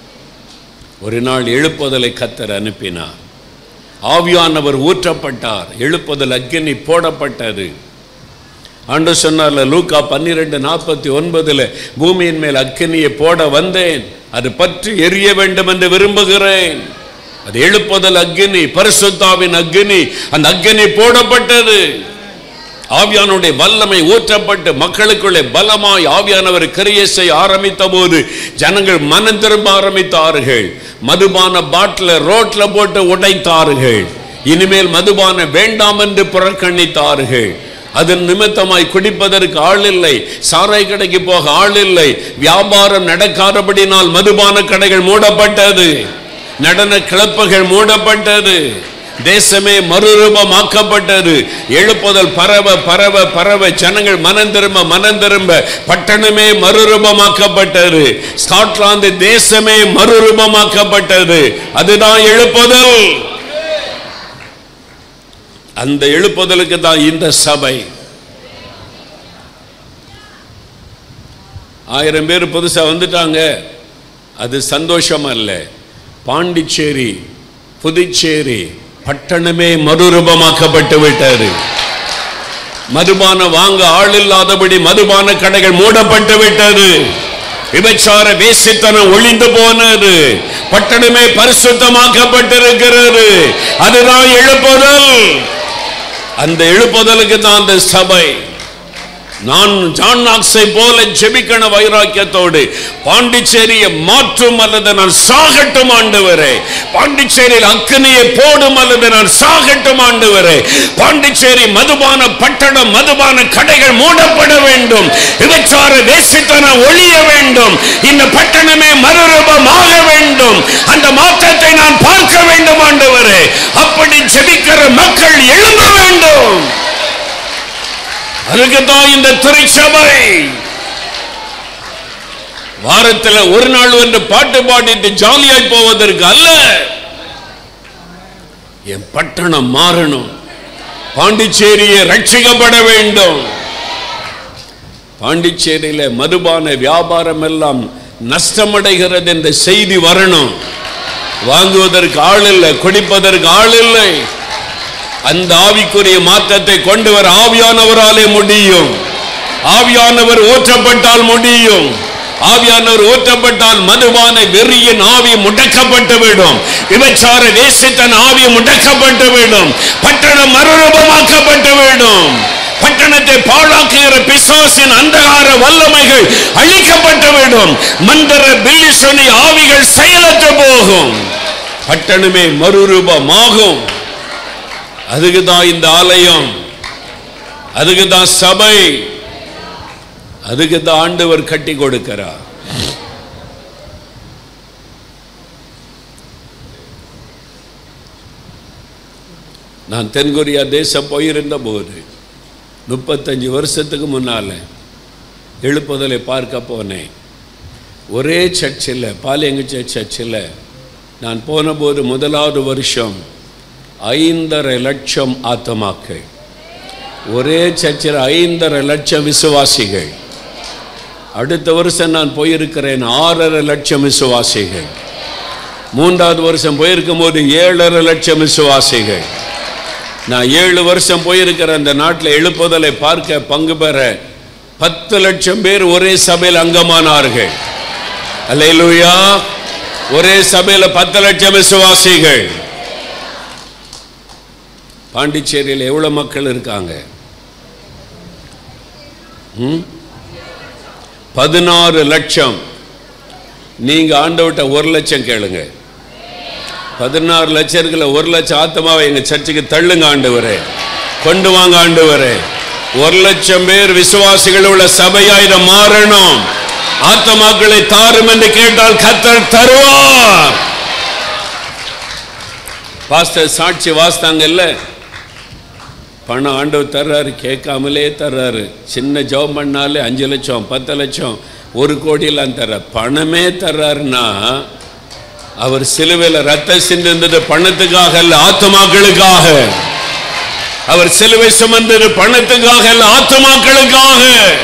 ஒரு நாள் எழுப்புதலை கத்தர் அனுப்பினார் ஆவியானவர் ஊற்றப்பட்டார் எழுப்புதல் அக்கினி போடப்பட்டது ஆண்டு சொன்னார்ல லூக்கா பன்னிரெண்டு நாற்பத்தி ஒன்பதுல பூமியின் மேல் அக்கினியை போட வந்தேன் அது பற்றி எரிய வேண்டும் என்று விரும்புகிறேன் அது எழுப்புதல் அக்கினி பரிசுத்தாவின் அக்கினி அந்த அக்கினி போடப்பட்டது ஆவியானுடைய வல்லமை ஊற்றப்பட்டு மக்களுக்குள்ளே பலமாய் ஆவியானவர் கிரியை செய்ய ஆரம்பித்த போது ஜனங்கள் மனம் திரும்ப ஆரம்பித்தார்கள் மதுபான பாட்டில ரோட்ல போட்டு உடைத்தார்கள் இனிமேல் மதுபான வேண்டாம் என்று புறக்கணித்தார்கள் அதன் நிமித்தமாய் குடிப்பதற்கு ஆள் இல்லை சாராய் கடைக்கு போக ஆள் இல்லை வியாபாரம் நடக்காதபடினால் மதுபான கடைகள் மூடப்பட்டது நடன கிளப்புகள் மூடப்பட்டது தேசமே மறுரூபமாக்கப்பட்டது எழுப்புதல் பரவ பரவ பரவ ஜனங்கள் மனம் திரும்ப மனம் திரும்ப பட்டணமே மறுரூபமாக்கப்பட்டது ஸ்காட்லாந்து தேசமே மறுரூபமாக்கப்பட்டது அதுதான் எழுப்புதல் அந்த எழுப்புதலுக்கு தான் இந்த சபை ஆயிரம் பேர் புதுசா வந்துட்டாங்க அது சந்தோஷம் அல்ல பாண்டிச்சேரி புதுச்சேரி பட்டணமே மறுரூபமாக்கப்பட்டு விட்டது மதுபான வாங்க ஆள் இல்லாதபடி மதுபான கடைகள் மூடப்பட்டு விட்டது விபச்சார வேசித்தனம் ஒளிந்து போனது பட்டணமே பரிசுத்தமாக்கப்பட்டிருக்கிறது அதுதான் எழுப்புதல் அந்த எழுப்புதலுக்கு தான் அந்த சபை நான் ஜான் நாக்ஸை போல ஜெபிக்கண வைராக்கியத்தோடு பாண்டிச்சேரியை மாற்றும் அல்லது நான் சாகட்டும் ஆண்டவரே பாண்டிச்சேரியில் அக்கனியை போடும் அல்லது நான் சாகட்டும் ஆண்டவரே பாண்டிச்சேரி மதுபான பட்டணம் மதுபான கடைகள் மூடப்பட வேண்டும் விபச்சார தேசித்தனம் ஒழிய வேண்டும் இந்த பட்டணமே மறுரூபமாக வேண்டும் அந்த மாற்றத்தை நான் பார்க்க வேண்டும் ஆண்டவரே அப்படி ஜெபிக்கிற மக்கள் எழும்ப வேண்டும் அதுக்கு தான் இந்த திருச்சபை வாரத்தில் ஒரு நாள் வந்து பாட்டு பாடிட்டு ஜாலியாய் போவதற்கு அல்ல என் பட்டணம் மாறணும் பாண்டிச்சேரியை ரட்சிக்கப்பட வேண்டும் பாண்டிச்சேரியில மதுபான வியாபாரம் எல்லாம் நஷ்டமடைகிறது என்ற செய்தி வரணும் வாங்குவதற்கு ஆள் இல்லை குடிப்பதற்கு ஆள் இல்லை அந்த ஆவிக்குரிய மாற்றத்தை கொண்டு வர ஆவியானவராலே முடியும் ஆவியானவர் ஊற்றப்பட்டால் முடியும் ஆவியானவர் ஊற்றப்பட்டால் மதுபான வெறியின் ஆவி முடக்கப்பட்டு விடும் விபச்சார தேசத்தின் ஆவி முடக்கப்பட்டு விடும் பட்டணம் மறுரூபமாக்கப்பட்டு விடும் பட்டணத்தை பாழாக்குகிற பிசாசின் அந்தகார வல்லமைகள் அழிக்கப்பட்டு விடும் மந்திர பில்லிசனி ஆவிகள் செயலற்று போகும் பட்டணமே மறுரூபமாகும் அதுக்கு தான் இந்த ஆலயம் அதுக்கு தான் சபை அதுக்கு தான் ஆண்டவர் கட்டி கொடுக்கிறார் நான் தென்கொரியா தேசம் போயிருந்த போது முப்பத்தஞ்சு வருஷத்துக்கு முன்னால எழுப்புதலை பார்க்க போனேன் ஒரே சர்ச்சில் பாலியங்குச்ச சர்ச்சில் நான் போன போது முதலாவது வருஷம் ஐந்தரை லட்சம் ஆத்மாக்கள் ஒரே சர்ச்சில் ஐந்தரை லட்சம் விசுவாசிகள் அடுத்த வருஷம் நான் போயிருக்கிறேன் ஆறரை லட்சம் விசுவாசிகள் மூன்றாவது வருஷம் போயிருக்கும் போது ஏழரை லட்சம் விசுவாசிகள் நான் ஏழு வருஷம் போயிருக்கிற அந்த நாட்டில் எழுப்புதலை பார்க்க பங்கு பெற பத்து லட்சம் பேர் ஒரே சபையில் அங்கமானார்கள் அல்லேலூயா ஒரே சபையில் பத்து லட்சம் விசுவாசிகள் பாண்டிச்சேரியில் எவ்வளவு மக்கள் இருக்காங்க ம்? பதினாறு லட்சம் நீங்க ஆண்டவட்ட ஒரு லட்சம் கேளுங்க பதினாறு லட்சம் இருக்குல்ல ஒரு லட்சம் ஆத்மாவை எங்க சர்ச்சுக்கு தள்ளுங்க ஆண்டவரே கொண்டு வாங்க ஆண்டவரே ஒரு லட்சம் பேர் விசுவாசிகள் உள்ள சபையா இதை மாறணும் ஆத்மாக்களை தாரும் என்று கேட்டால் கத்தர் தருவார் பாஸ்டர் சாட்சி வாசித்தாங்கல்ல பணம் ஆண்டவர் தர்றாரு கேட்காமலே தர்றாரு சின்ன ஜெபம் பண்ணாலே அஞ்சு லட்சம் பத்து லட்சம் ஒரு கோடியெல்லாம் தர்ற பணமே தர்றாருன்னா அவர் சிலுவையில் ரத்த சிந்திருந்தது பணத்துக்காக அல்ல ஆத்மாக்களுக்காக அவர் சிலுவை சுமந்தது பணத்துக்காக அல்ல ஆத்மாக்களுக்காக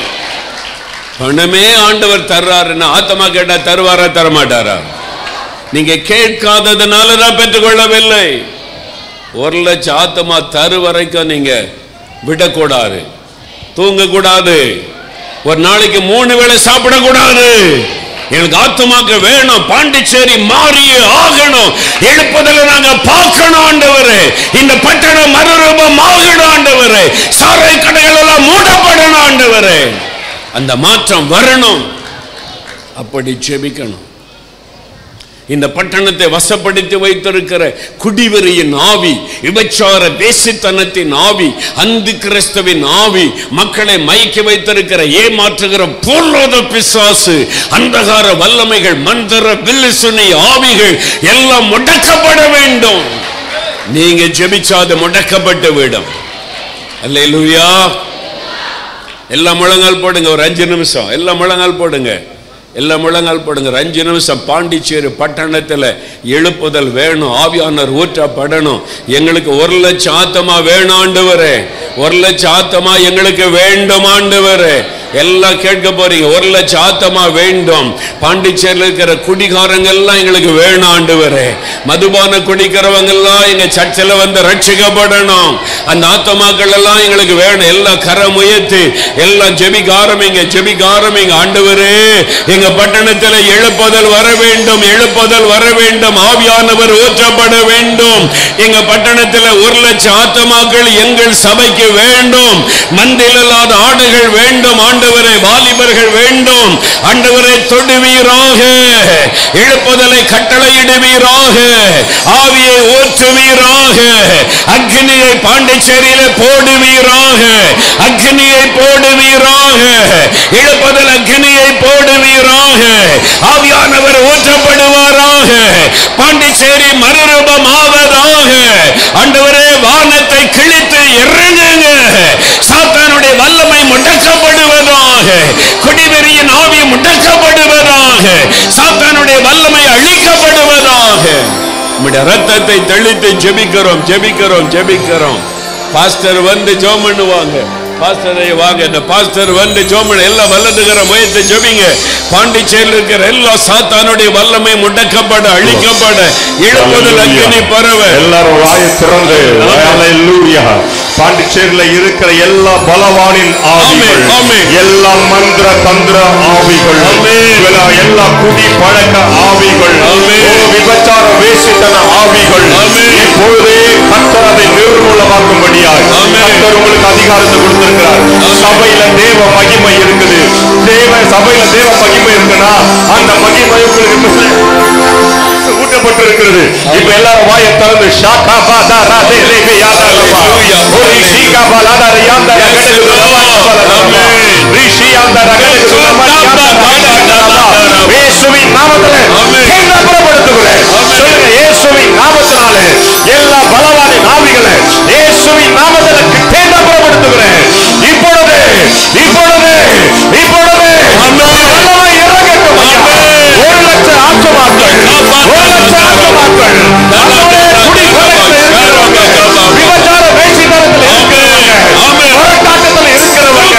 பணமே ஆண்டவர் தர்றாருன்னா ஆத்மா கேட்டா தருவாரா தரமாட்டாரா நீங்க கேட்காததுனால தான் பெற்றுக்கொள்ளவில்லை ஒரு லட்சம் ஆத்மா தரு வரைக்கும் நீங்க விடக்கூடாது தூங்கக்கூடாது ஒரு நாளைக்கு மூணு வேளை சாப்பிடக்கூடாது எனக்கு ஆத்மாக்கு வேணும் பாண்டிச்சேரி மாறியே ஆகணும் எழுப்புதல நாங்க பார்க்கணும் ஆண்டவரே இந்த பட்டணம் மறுரூபம் ஆகணும் ஆண்டவரே சாரை கடைகள் எல்லாம் மூடப்படணும் ஆண்டவரே அந்த மாற்றம் வரணும் அப்படி ஜெபிக்கணும் இந்த பட்டணத்தை வசப்படுத்தி வைத்திருக்கிற குடிவெறியின் ஆவி விபச்சார தேசித்தனத்தின் ஆவி அந்து கிறிஸ்தவின் ஆவி மக்களை மயக்கி வைத்திருக்கிற ஏமாற்றுகிற பொருளாத பிசாசு அந்தகார வல்லமைகள் மந்திர வில்லிசுனை ஆவிகள் எல்லாம் முடக்கப்பட வேண்டும் நீங்க ஜெபிச்சா அது முடக்கப்பட்டு விடும் அல்லேலூயா எல்லாம் முழங்கால் போடுங்க ஒரு அஞ்சு நிமிஷம் எல்லாம் முழங்கால் போடுங்க எல்லாம் முழங்கால் போடுங்க ஒரு அஞ்சு நிமிஷம் பாண்டிச்சேரி பட்டணத்தில் எழுப்புதல் வேணும் ஆவியானர் ஊற்றப்படணும் எங்களுக்கு ஒரு லட்சம் ஆத்தமா வேணும் ஆண்டவரே ஒரு லட்சம் ஆத்தமா எங்களுக்கு வேண்டும் ஆண்டவரே எல்லாம் கேட்க போறீங்க ஒரு லட்சம் ஆத்தமா வேண்டும் பாண்டிச்சேரியில் இருக்கிற குடிகாரங்க எல்லாம் எங்களுக்கு வேணும் ஆண்டவரே மதுபான குடிக்கிறவங்க எல்லாம் எங்க சர்ச்சில் வந்து ரட்சிக்கப்படணும் அந்த ஆத்தமாக்கள் எல்லாம் எங்களுக்கு வேணும் எல்லாம் கரம் உயர்த்தி எல்லாம் ஜெபிக்க ஆரம்பிங்க ஜெபிக்க ஆரம்பிங்க ஆண்டவரே எங்க பட்டணத்தில் எழுப்புதல் வர வேண்டும் எழுப்புதல் வர வேண்டும் ஆவியானவர் ஊற்றப்பட வேண்டும் எங்க பட்டணத்தில் ஒரு லட்சம் ஆத்தமாக்கள் எங்கள் சபைக்கு வேண்டும் மந்தில் இல்லாத ஆடுகள் வேண்டும் ஆண்டவரே வாலிபர்கள் வேண்டும் ஆண்டவரை தொடுவீராக எழுப்புதலை கட்டளையிடுவீராக ஆவியை ஊற்றுவீராக அக்னியை பாண்டிச்சேரியில போடுவீராக அக்னியை போடுவீராக எழுப்புதல் அக்னியை போடுவீராக ஆவியானவர் ஊற்றப்படுவாராக பாண்டிச்சேரி மறுரூபம் ஆவதாக ஆண்டவரே வானத்தை கிழித்து இறங்குங்க சாத்தானுடைய வல்லமை முடக்கப்படுவதாக குடிவெறியின் ஆவி முடக்கப்படுவதாக சாத்தானுடைய வல்லமை அழிக்கப்படுவதாக நம்முடைய ரத்தத்தை தெளித்து ஜெபிக்கிறோம் ஜெபிக்கிறோம் ஜெபிக்கிறோம் பாஸ்டர் வந்து ஜோம் பண்ணுவாங்க பாஸ்டரை வாங்க இந்த பாஸ்டர் வந்து ஜோம் பண்ண எல்லாம் வல்லதுகிற முயற்சி ஜெபிங்க பாண்டிச்சேரியில் இருக்கிற எல்லா சாத்தானுடைய வல்லமை முடக்கப்பட அழிக்கப்பட இழுப்புதல் அக்கினி பரவ எல்லாரும் வாயை திறந்து ஹalleluya பாண்டிச்சேரியில இருக்கிற எல்லா பலவானின் ஆவிகள் ஆமென், ஆமென். எல்லா மந்திர தந்திர ஆவிகள் ஆமென். எல்லா எல்லா குடி பழக்க ஆவிகள் ஆமென். ஓ, விபச்சார வேசித்தன ஆவிகள் ஆமென். இப்பொழுதே கர்த்தர் அதை நிர்மூலமாக்கும்படியாய் ஆமென். கர்த்தர் உங்களுக்கு அதிகாரத்தை கொடுத்திருக்கிறார் சபையில தேவ மகிமை இருக்குது தேவ சபையில தேவ மகிமை இருக்குன்னா அந்த மகிமை உங்களுக்கு ஊட்டப்பட்டிருக்கிறது இப்ப எல்லாரும் வாயை திறந்து ஷாக்கா பாதா ராதே ரேபே யாதா லபா Hallelujah. ஓரி ஷீகா பாலாதா ரியாந்தா Yes, ரகடகு Lord. லபா லபா Amen. ரிஷி யாந்தா ரகடகு லபா யாந்தா ரகடகு லபா இயேசுவின் நாமத்திலே Amen. கேந்திரப்படுத்துகிறேன் சொல்லுங்க இயேசுவின் நாமத்தினாலே எல்லா பலவானின் ஆவிகளை இயேசுவின் நாமத்திலே கேந்திரப்படுத்துகிறேன் இப்பொழுது இப்பொழுது இப்பொழுது வல்லமை இறங்கட்டும் ஐயா. ஒரு லட்சம் ஆத்துமாக்கள் ஒரு லட்சம் ஆத்துமாக்கள் நம்முடைய குடிப்பழக்கத்தில் இருக்கிறவங்க விபச்சார வேசித்தனத்தில் இருக்கிறவங்க போராட்டத்தில் இருக்கிறவங்க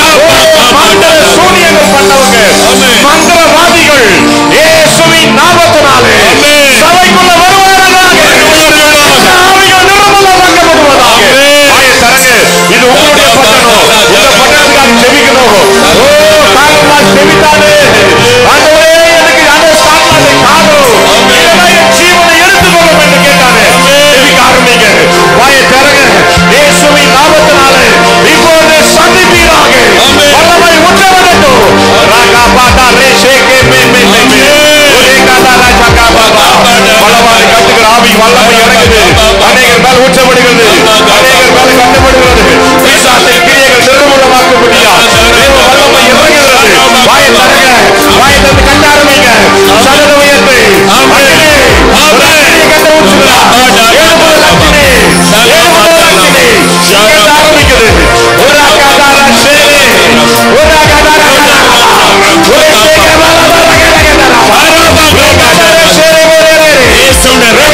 ஓ, மந்திர சூனியங்கள் பண்ணவங்க மந்திரவாதிகள் இயேசுவின் நாமத்தினாலே சபைக்குள்ள வருவார்களாக அந்த ஆவிகள் நிர்மூலமாக்கப்படுவதாக வாயை தரங்க இது உங்களுடைய பட்டணம் இந்த பட்டணத்துக்காக செபிக்கணும் ஓ தாங்கம்மா செபித்தானே ஆண்டவரே எனக்கு அந்த சாத்தானை காணும் இல்லைன்னா என் ஜீவனை எடுத்துக்கொள்ளும் என்று கேட்டானே செபிக்க ஆரம்பிங்க வாயை தரங்க இயேசுவின் நாமத்தினாலே இப்பொழுது சந்திப்பீராக வல்லமை உற்றவரட்டும் ராகா பாதா ரேஷே கே மே மே மே மே ஒரே காதா ராஜா கா பாபா பலவானை கட்டுகிற ஆவி வல்லமை இறங்குது அநேகர் மேல் ஊற்றப்படுகிறது அநேகர் மேல் கட்டப்படுகிறது பிசாசின் கிரியைகள் நிர்மூலமாக்கப்படுகிறா தேவ வல்லமை இறங்குகிறது வாயை தரங்க வாயை தந்து கட்ட ஆரம்பிங்க சகல உயர்த்து அக்கினி அக்கினி கட்ட ஊற்றுகிறா எழுபது அக்கினி எழுபது அக்கினி கட்ட ஆரம்பிக்குது ஒரு அக்காதார சேரி ஒரு அக்காதார ஒரு சேகர பலவர கடகடரா ஒரு அக்காதார சேரி ஒரு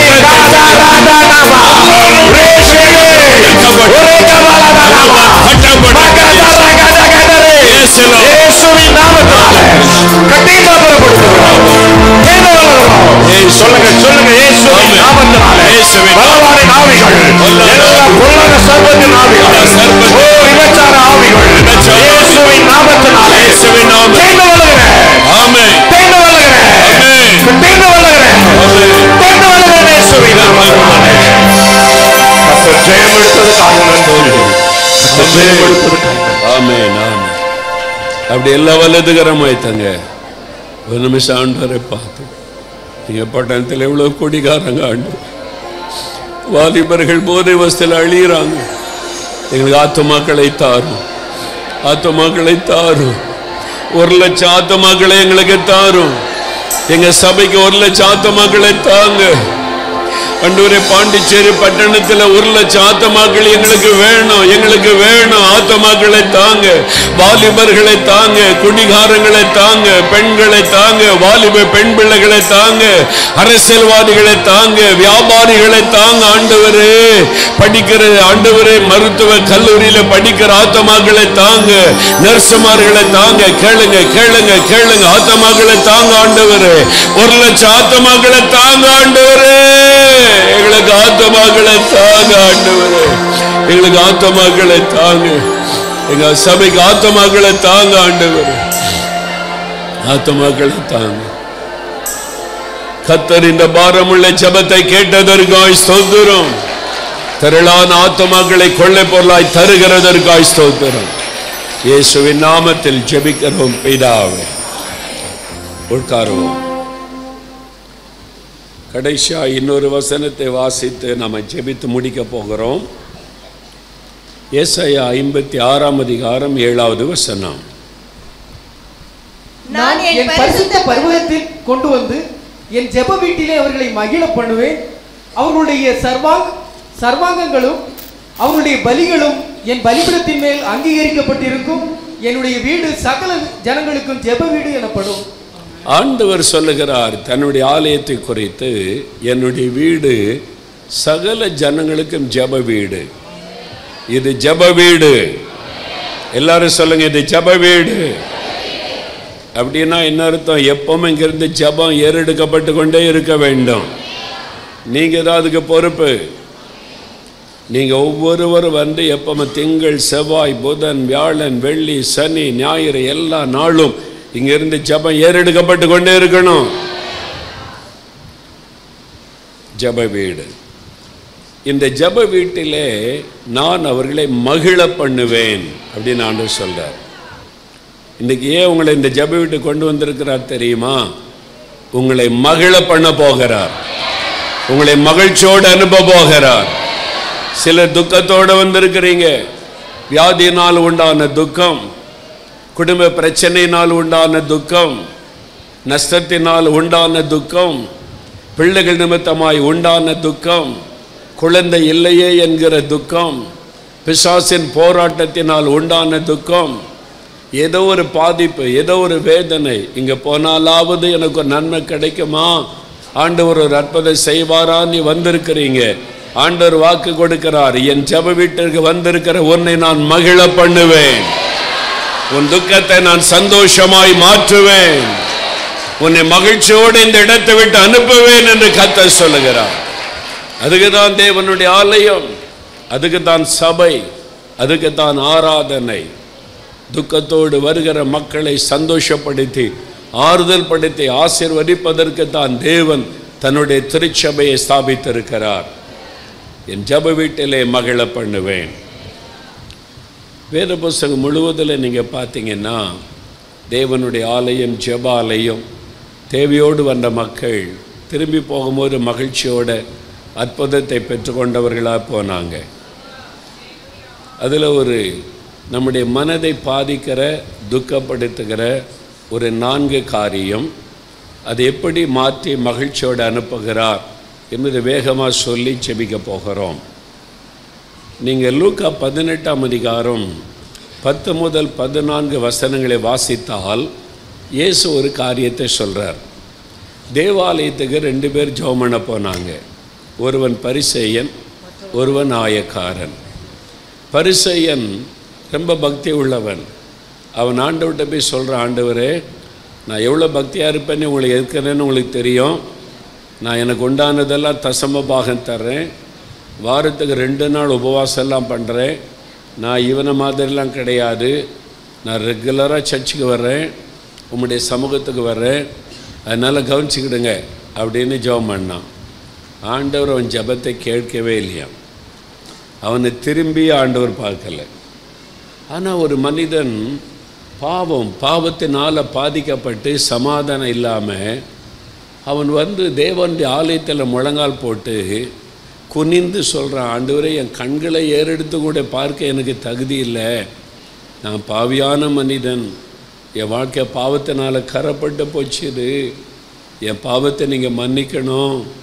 சொல்லுங்க சொல்லுங்க இயேசுவின் நாமத்தினாலே பலவானின் ஆவிகள் எல்லா பொல்லாத சர்வத்தின் ஆவிகள் ஓ விபச்சார ஆவிகள் இயேசுவின் நாமத்தினாலே தேர்ந்து வளர்கிறேன் ஆமென் தேர்ந்து வளர்கிறேன் ஆமென் தேர்ந்து வளர்கிறேன் தேர்ந்து வளர்கிறேன் இயேசுவின் நாமத்தினாலே கர்த்தர் ஜெயம் எடுத்ததுக்காக நன்றி கர்த்தர் ஜெயம் எடுத்ததுக்காக ஆமென் ஆமென் அப்படி எல்லா வல்லதுகரமாய் தங்க ஒரு நிமிஷம் ஆண்டவரை பார்த்து நீங்க பட்டணத்தில் எவ்வளவு கொடிகாரங்க ஆண்டு வாலிபர்கள் போதை வசத்தில் அழியிறாங்க எங்களுக்கு ஆத்துமாக்களை தாரும் ஆத்துமாக்களை தாரும் ஒரு லட்சம் ஆத்துமாக்களை எங்களுக்கு தாரும் எங்க சபைக்கு ஒரு லட்சம் ஆத்துமாக்களை தாங்க அண்டூரே பாண்டிச்சேரி பட்டணத்துல ஒரு லட்சம் ஆத்தமாக்கள் எங்களுக்கு வேணும் எங்களுக்கு வேணும் ஆத்தமாக்களை தாங்க வாலிபர்களை தாங்க குடிகாரங்களை தாங்க பெண்களை தாங்க வாலிப பெண் பிள்ளைகளை தாங்க அரசியல்வாதிகளை தாங்க வியாபாரிகளை தாங்க ஆண்டவரே படிக்கிற ஆண்டவரே மருத்துவ கல்லூரியில படிக்கிற ஆத்தமாக்களை தாங்க நர்சுமார்களை தாங்க கேளுங்க கேளுங்க கேளுங்க ஆத்தமாக்களை தாங்க ஆண்டவரே ஒரு லட்சம் ஆத்தமாக்களை தாங்க ஆண்டவரே எங்களுக்கு ஆத்தமாக்களை தாங்க ஆண்டவரே எங்களுக்கு ஆத்தமாக்களை தாங்க எங்க சபைக்கு ஆத்தமாக்களை தாங்க ஆண்டவரே ஆத்தமாக்களை தாங்க கத்தர் இந்த பாரமுள்ள ஜெபத்தை கேட்டதற்காய் ஸ்தோத்திரம் திரளான ஆத்மாக்களை கொள்ளை பொருளாய் தருகிறதற்காய் ஸ்தோத்திரம் இயேசுவின் நாமத்தில் ஜெபிக்கிறோம் பிதாவே உட்காருவோம் கடைசியா இன்னொரு வசனத்தை வாசித்து நம்ம ஜெபித்து முடிக்க போகிறோம் ஏசாயா ஐம்பத்தி ஆறாம் அதிகாரம் ஏழாவது வசனம் நான் என் பரிசுத்த பருவத்தில் கொண்டு வந்து என் ஜெப வீட்டிலே அவர்களை மகிழ பண்ணுவேன் அவர்களுடைய சர்வாங் சர்வாங்கங்களும் அவர்களுடைய பலிகளும் என் பலிபீடத்தின் மேல் அங்கீகரிக்கப்பட்டிருக்கும் என்னுடைய வீடு சகல ஜனங்களுக்கும் ஜெப வீடு எனப்படும் ஆண்டவர் சொல்லுகிறார் தன்னுடைய ஆலயத்தை குறித்து என்னுடைய வீடு சகல ஜனங்களுக்கும் ஜெப வீடு இது ஜெப வீடு எல்லாரும் சொல்லுங்க இது ஜெப வீடு அப்படின்னா என்ன அர்த்தம் எப்பவும் இங்கிருந்து ஜெபம் ஏறெடுக்கப்பட்டு கொண்டே இருக்க வேண்டும் நீங்க தான் அதுக்கு பொறுப்பு நீங்க ஒவ்வொருவரும் வந்து எப்பவும் திங்கள் செவ்வாய் புதன் வியாழன் வெள்ளி சனி ஞாயிறு எல்லா நாளும் இங்கிருந்து ஜெபம் ஏறெடுக்கப்பட்டு கொண்டே இருக்கணும் ஜெப வீடு இந்த ஜெப வீட்டிலே நான் அவர்களை மகிழ பண்ணுவேன் அப்படின்னு ஆண்டவர் சொல்றார் இன்னைக்கு ஏன் உங்களை இந்த ஜெப வீட்டுக்கு கொண்டு வந்திருக்கிறார் தெரியுமா உங்களை மகிழ பண்ண போகிறார் உங்களை மகிழ்ச்சியோடு அனுப்ப போகிறார் சில துக்கத்தோடு வந்திருக்கிறீங்க வியாதியினால் உண்டான துக்கம் குடும்ப பிரச்சனையினால் உண்டான துக்கம் நஷ்டத்தினால் உண்டான துக்கம் பிள்ளைகள் நிமித்தமாய் உண்டான துக்கம் குழந்தை இல்லையே என்கிற துக்கம் பிசாசின் போராட்டத்தினால் உண்டான துக்கம் ஏதோ ஒரு பாதிப்பு ஏதோ ஒரு வேதனை இங்க போனாலாவது எனக்கு ஒரு நன்மை கிடைக்குமா ஆண்டவர் ஒரு அற்புதம் செய்வாரா நீ வந்திருக்கிறீங்க ஆண்டவர் வாக்கு கொடுக்கிறார் என் ஜெப வீட்டிற்கு வந்திருக்கிற உன்னை நான் மகிழ பண்ணுவேன் உன் துக்கத்தை நான் சந்தோஷமாய் மாற்றுவேன் உன்னை மகிழ்ச்சியோடு இந்த இடத்தை விட்டு அனுப்புவேன் என்று கத்த சொல்லுகிறார் அதுக்கு தான் தேவனுடைய ஆலயம் அதுக்கு தான் சபை அதுக்கு தான் ஆராதனை துக்கத்தோடு வருகிற மக்களை சந்தோஷப்படுத்தி ஆறுதல் படுத்தி ஆசிர்வதிப்பதற்கு தான் தேவன் தன்னுடைய திருச்சபையை ஸ்தாபித்திருக்கிறார் என் ஜப வீட்டிலே மகிழ பண்ணுவேன் வேத புஸ்தகம் முழுவதில் நீங்கள் பார்த்தீங்கன்னா தேவனுடைய ஆலயம் ஜெப ஆலயம் தேவையோடு வந்த மக்கள் திரும்பி போகும்போது மகிழ்ச்சியோட அற்புதத்தை பெற்றுக்கொண்டவர்களாக போனாங்க அதில் ஒரு நம்முடைய மனதை பாதிக்கிற துக்கப்படுத்துகிற ஒரு நான்கு காரியம் அதை எப்படி மாற்றி மகிழ்ச்சியோடு அனுப்புகிறார் என்பது வேகமாக சொல்லி செபிக்க போகிறோம் நீங்கள் லூக்கா பதினெட்டாம் அதிகாரம் பத்து முதல் பதினான்கு வசனங்களை வாசித்தால் இயேசு ஒரு காரியத்தை சொல்கிறார் தேவாலயத்துக்கு ரெண்டு பேர் ஜெபம் பண்ண போனாங்க ஒருவன் பரிசேயன் ஒருவன் ஆயக்காரன் பரிசேயன் ரொம்ப பக்தி உள்ளவன் அவன் ஆண்டவர்கிட்ட போய் சொல்கிறான் ஆண்டவரே நான் எவ்வளோ பக்தியாக இருப்பேன்னு உங்களுக்கு இருக்கிறேன்னு உங்களுக்கு தெரியும் நான் எனக்கு உண்டானதெல்லாம் தசம பாகம் தர்றேன் வாரத்துக்கு ரெண்டு நாள் உபவாசம் எல்லாம் பண்ணுறேன் நான் இவனை மாதிரிலாம் கிடையாது நான் ரெகுலராக சர்ச்சுக்கு வர்றேன் உம்முடைய சமூகத்துக்கு வர்றேன் அதனால் கவனிச்சுக்கிடுங்க அப்படின்னு ஜெபம் பண்ணான் ஆண்டவர் அவன் ஜெபத்தை கேட்கவே இல்லையா அவனை திரும்பி ஆண்டவர் பார்க்கல ஆனால் ஒரு மனிதன் பாவம் பாவத்தினால் பாதிக்கப்பட்டு சமாதானம் இல்லாமல் அவன் வந்து தேவனுடைய ஆலயத்தில் முழங்கால் போட்டு குனிந்து சொல்கிறான் ஆண்டவரே என் கண்களை ஏறெடுத்து கூட பார்க்க எனக்கு தகுதி இல்லை நான் பாவியான மனிதன் என் வாழ்க்கை பாவத்தினால் கரப்பட்டு போச்சுது என் பாவத்தை நீங்கள் மன்னிக்கணும்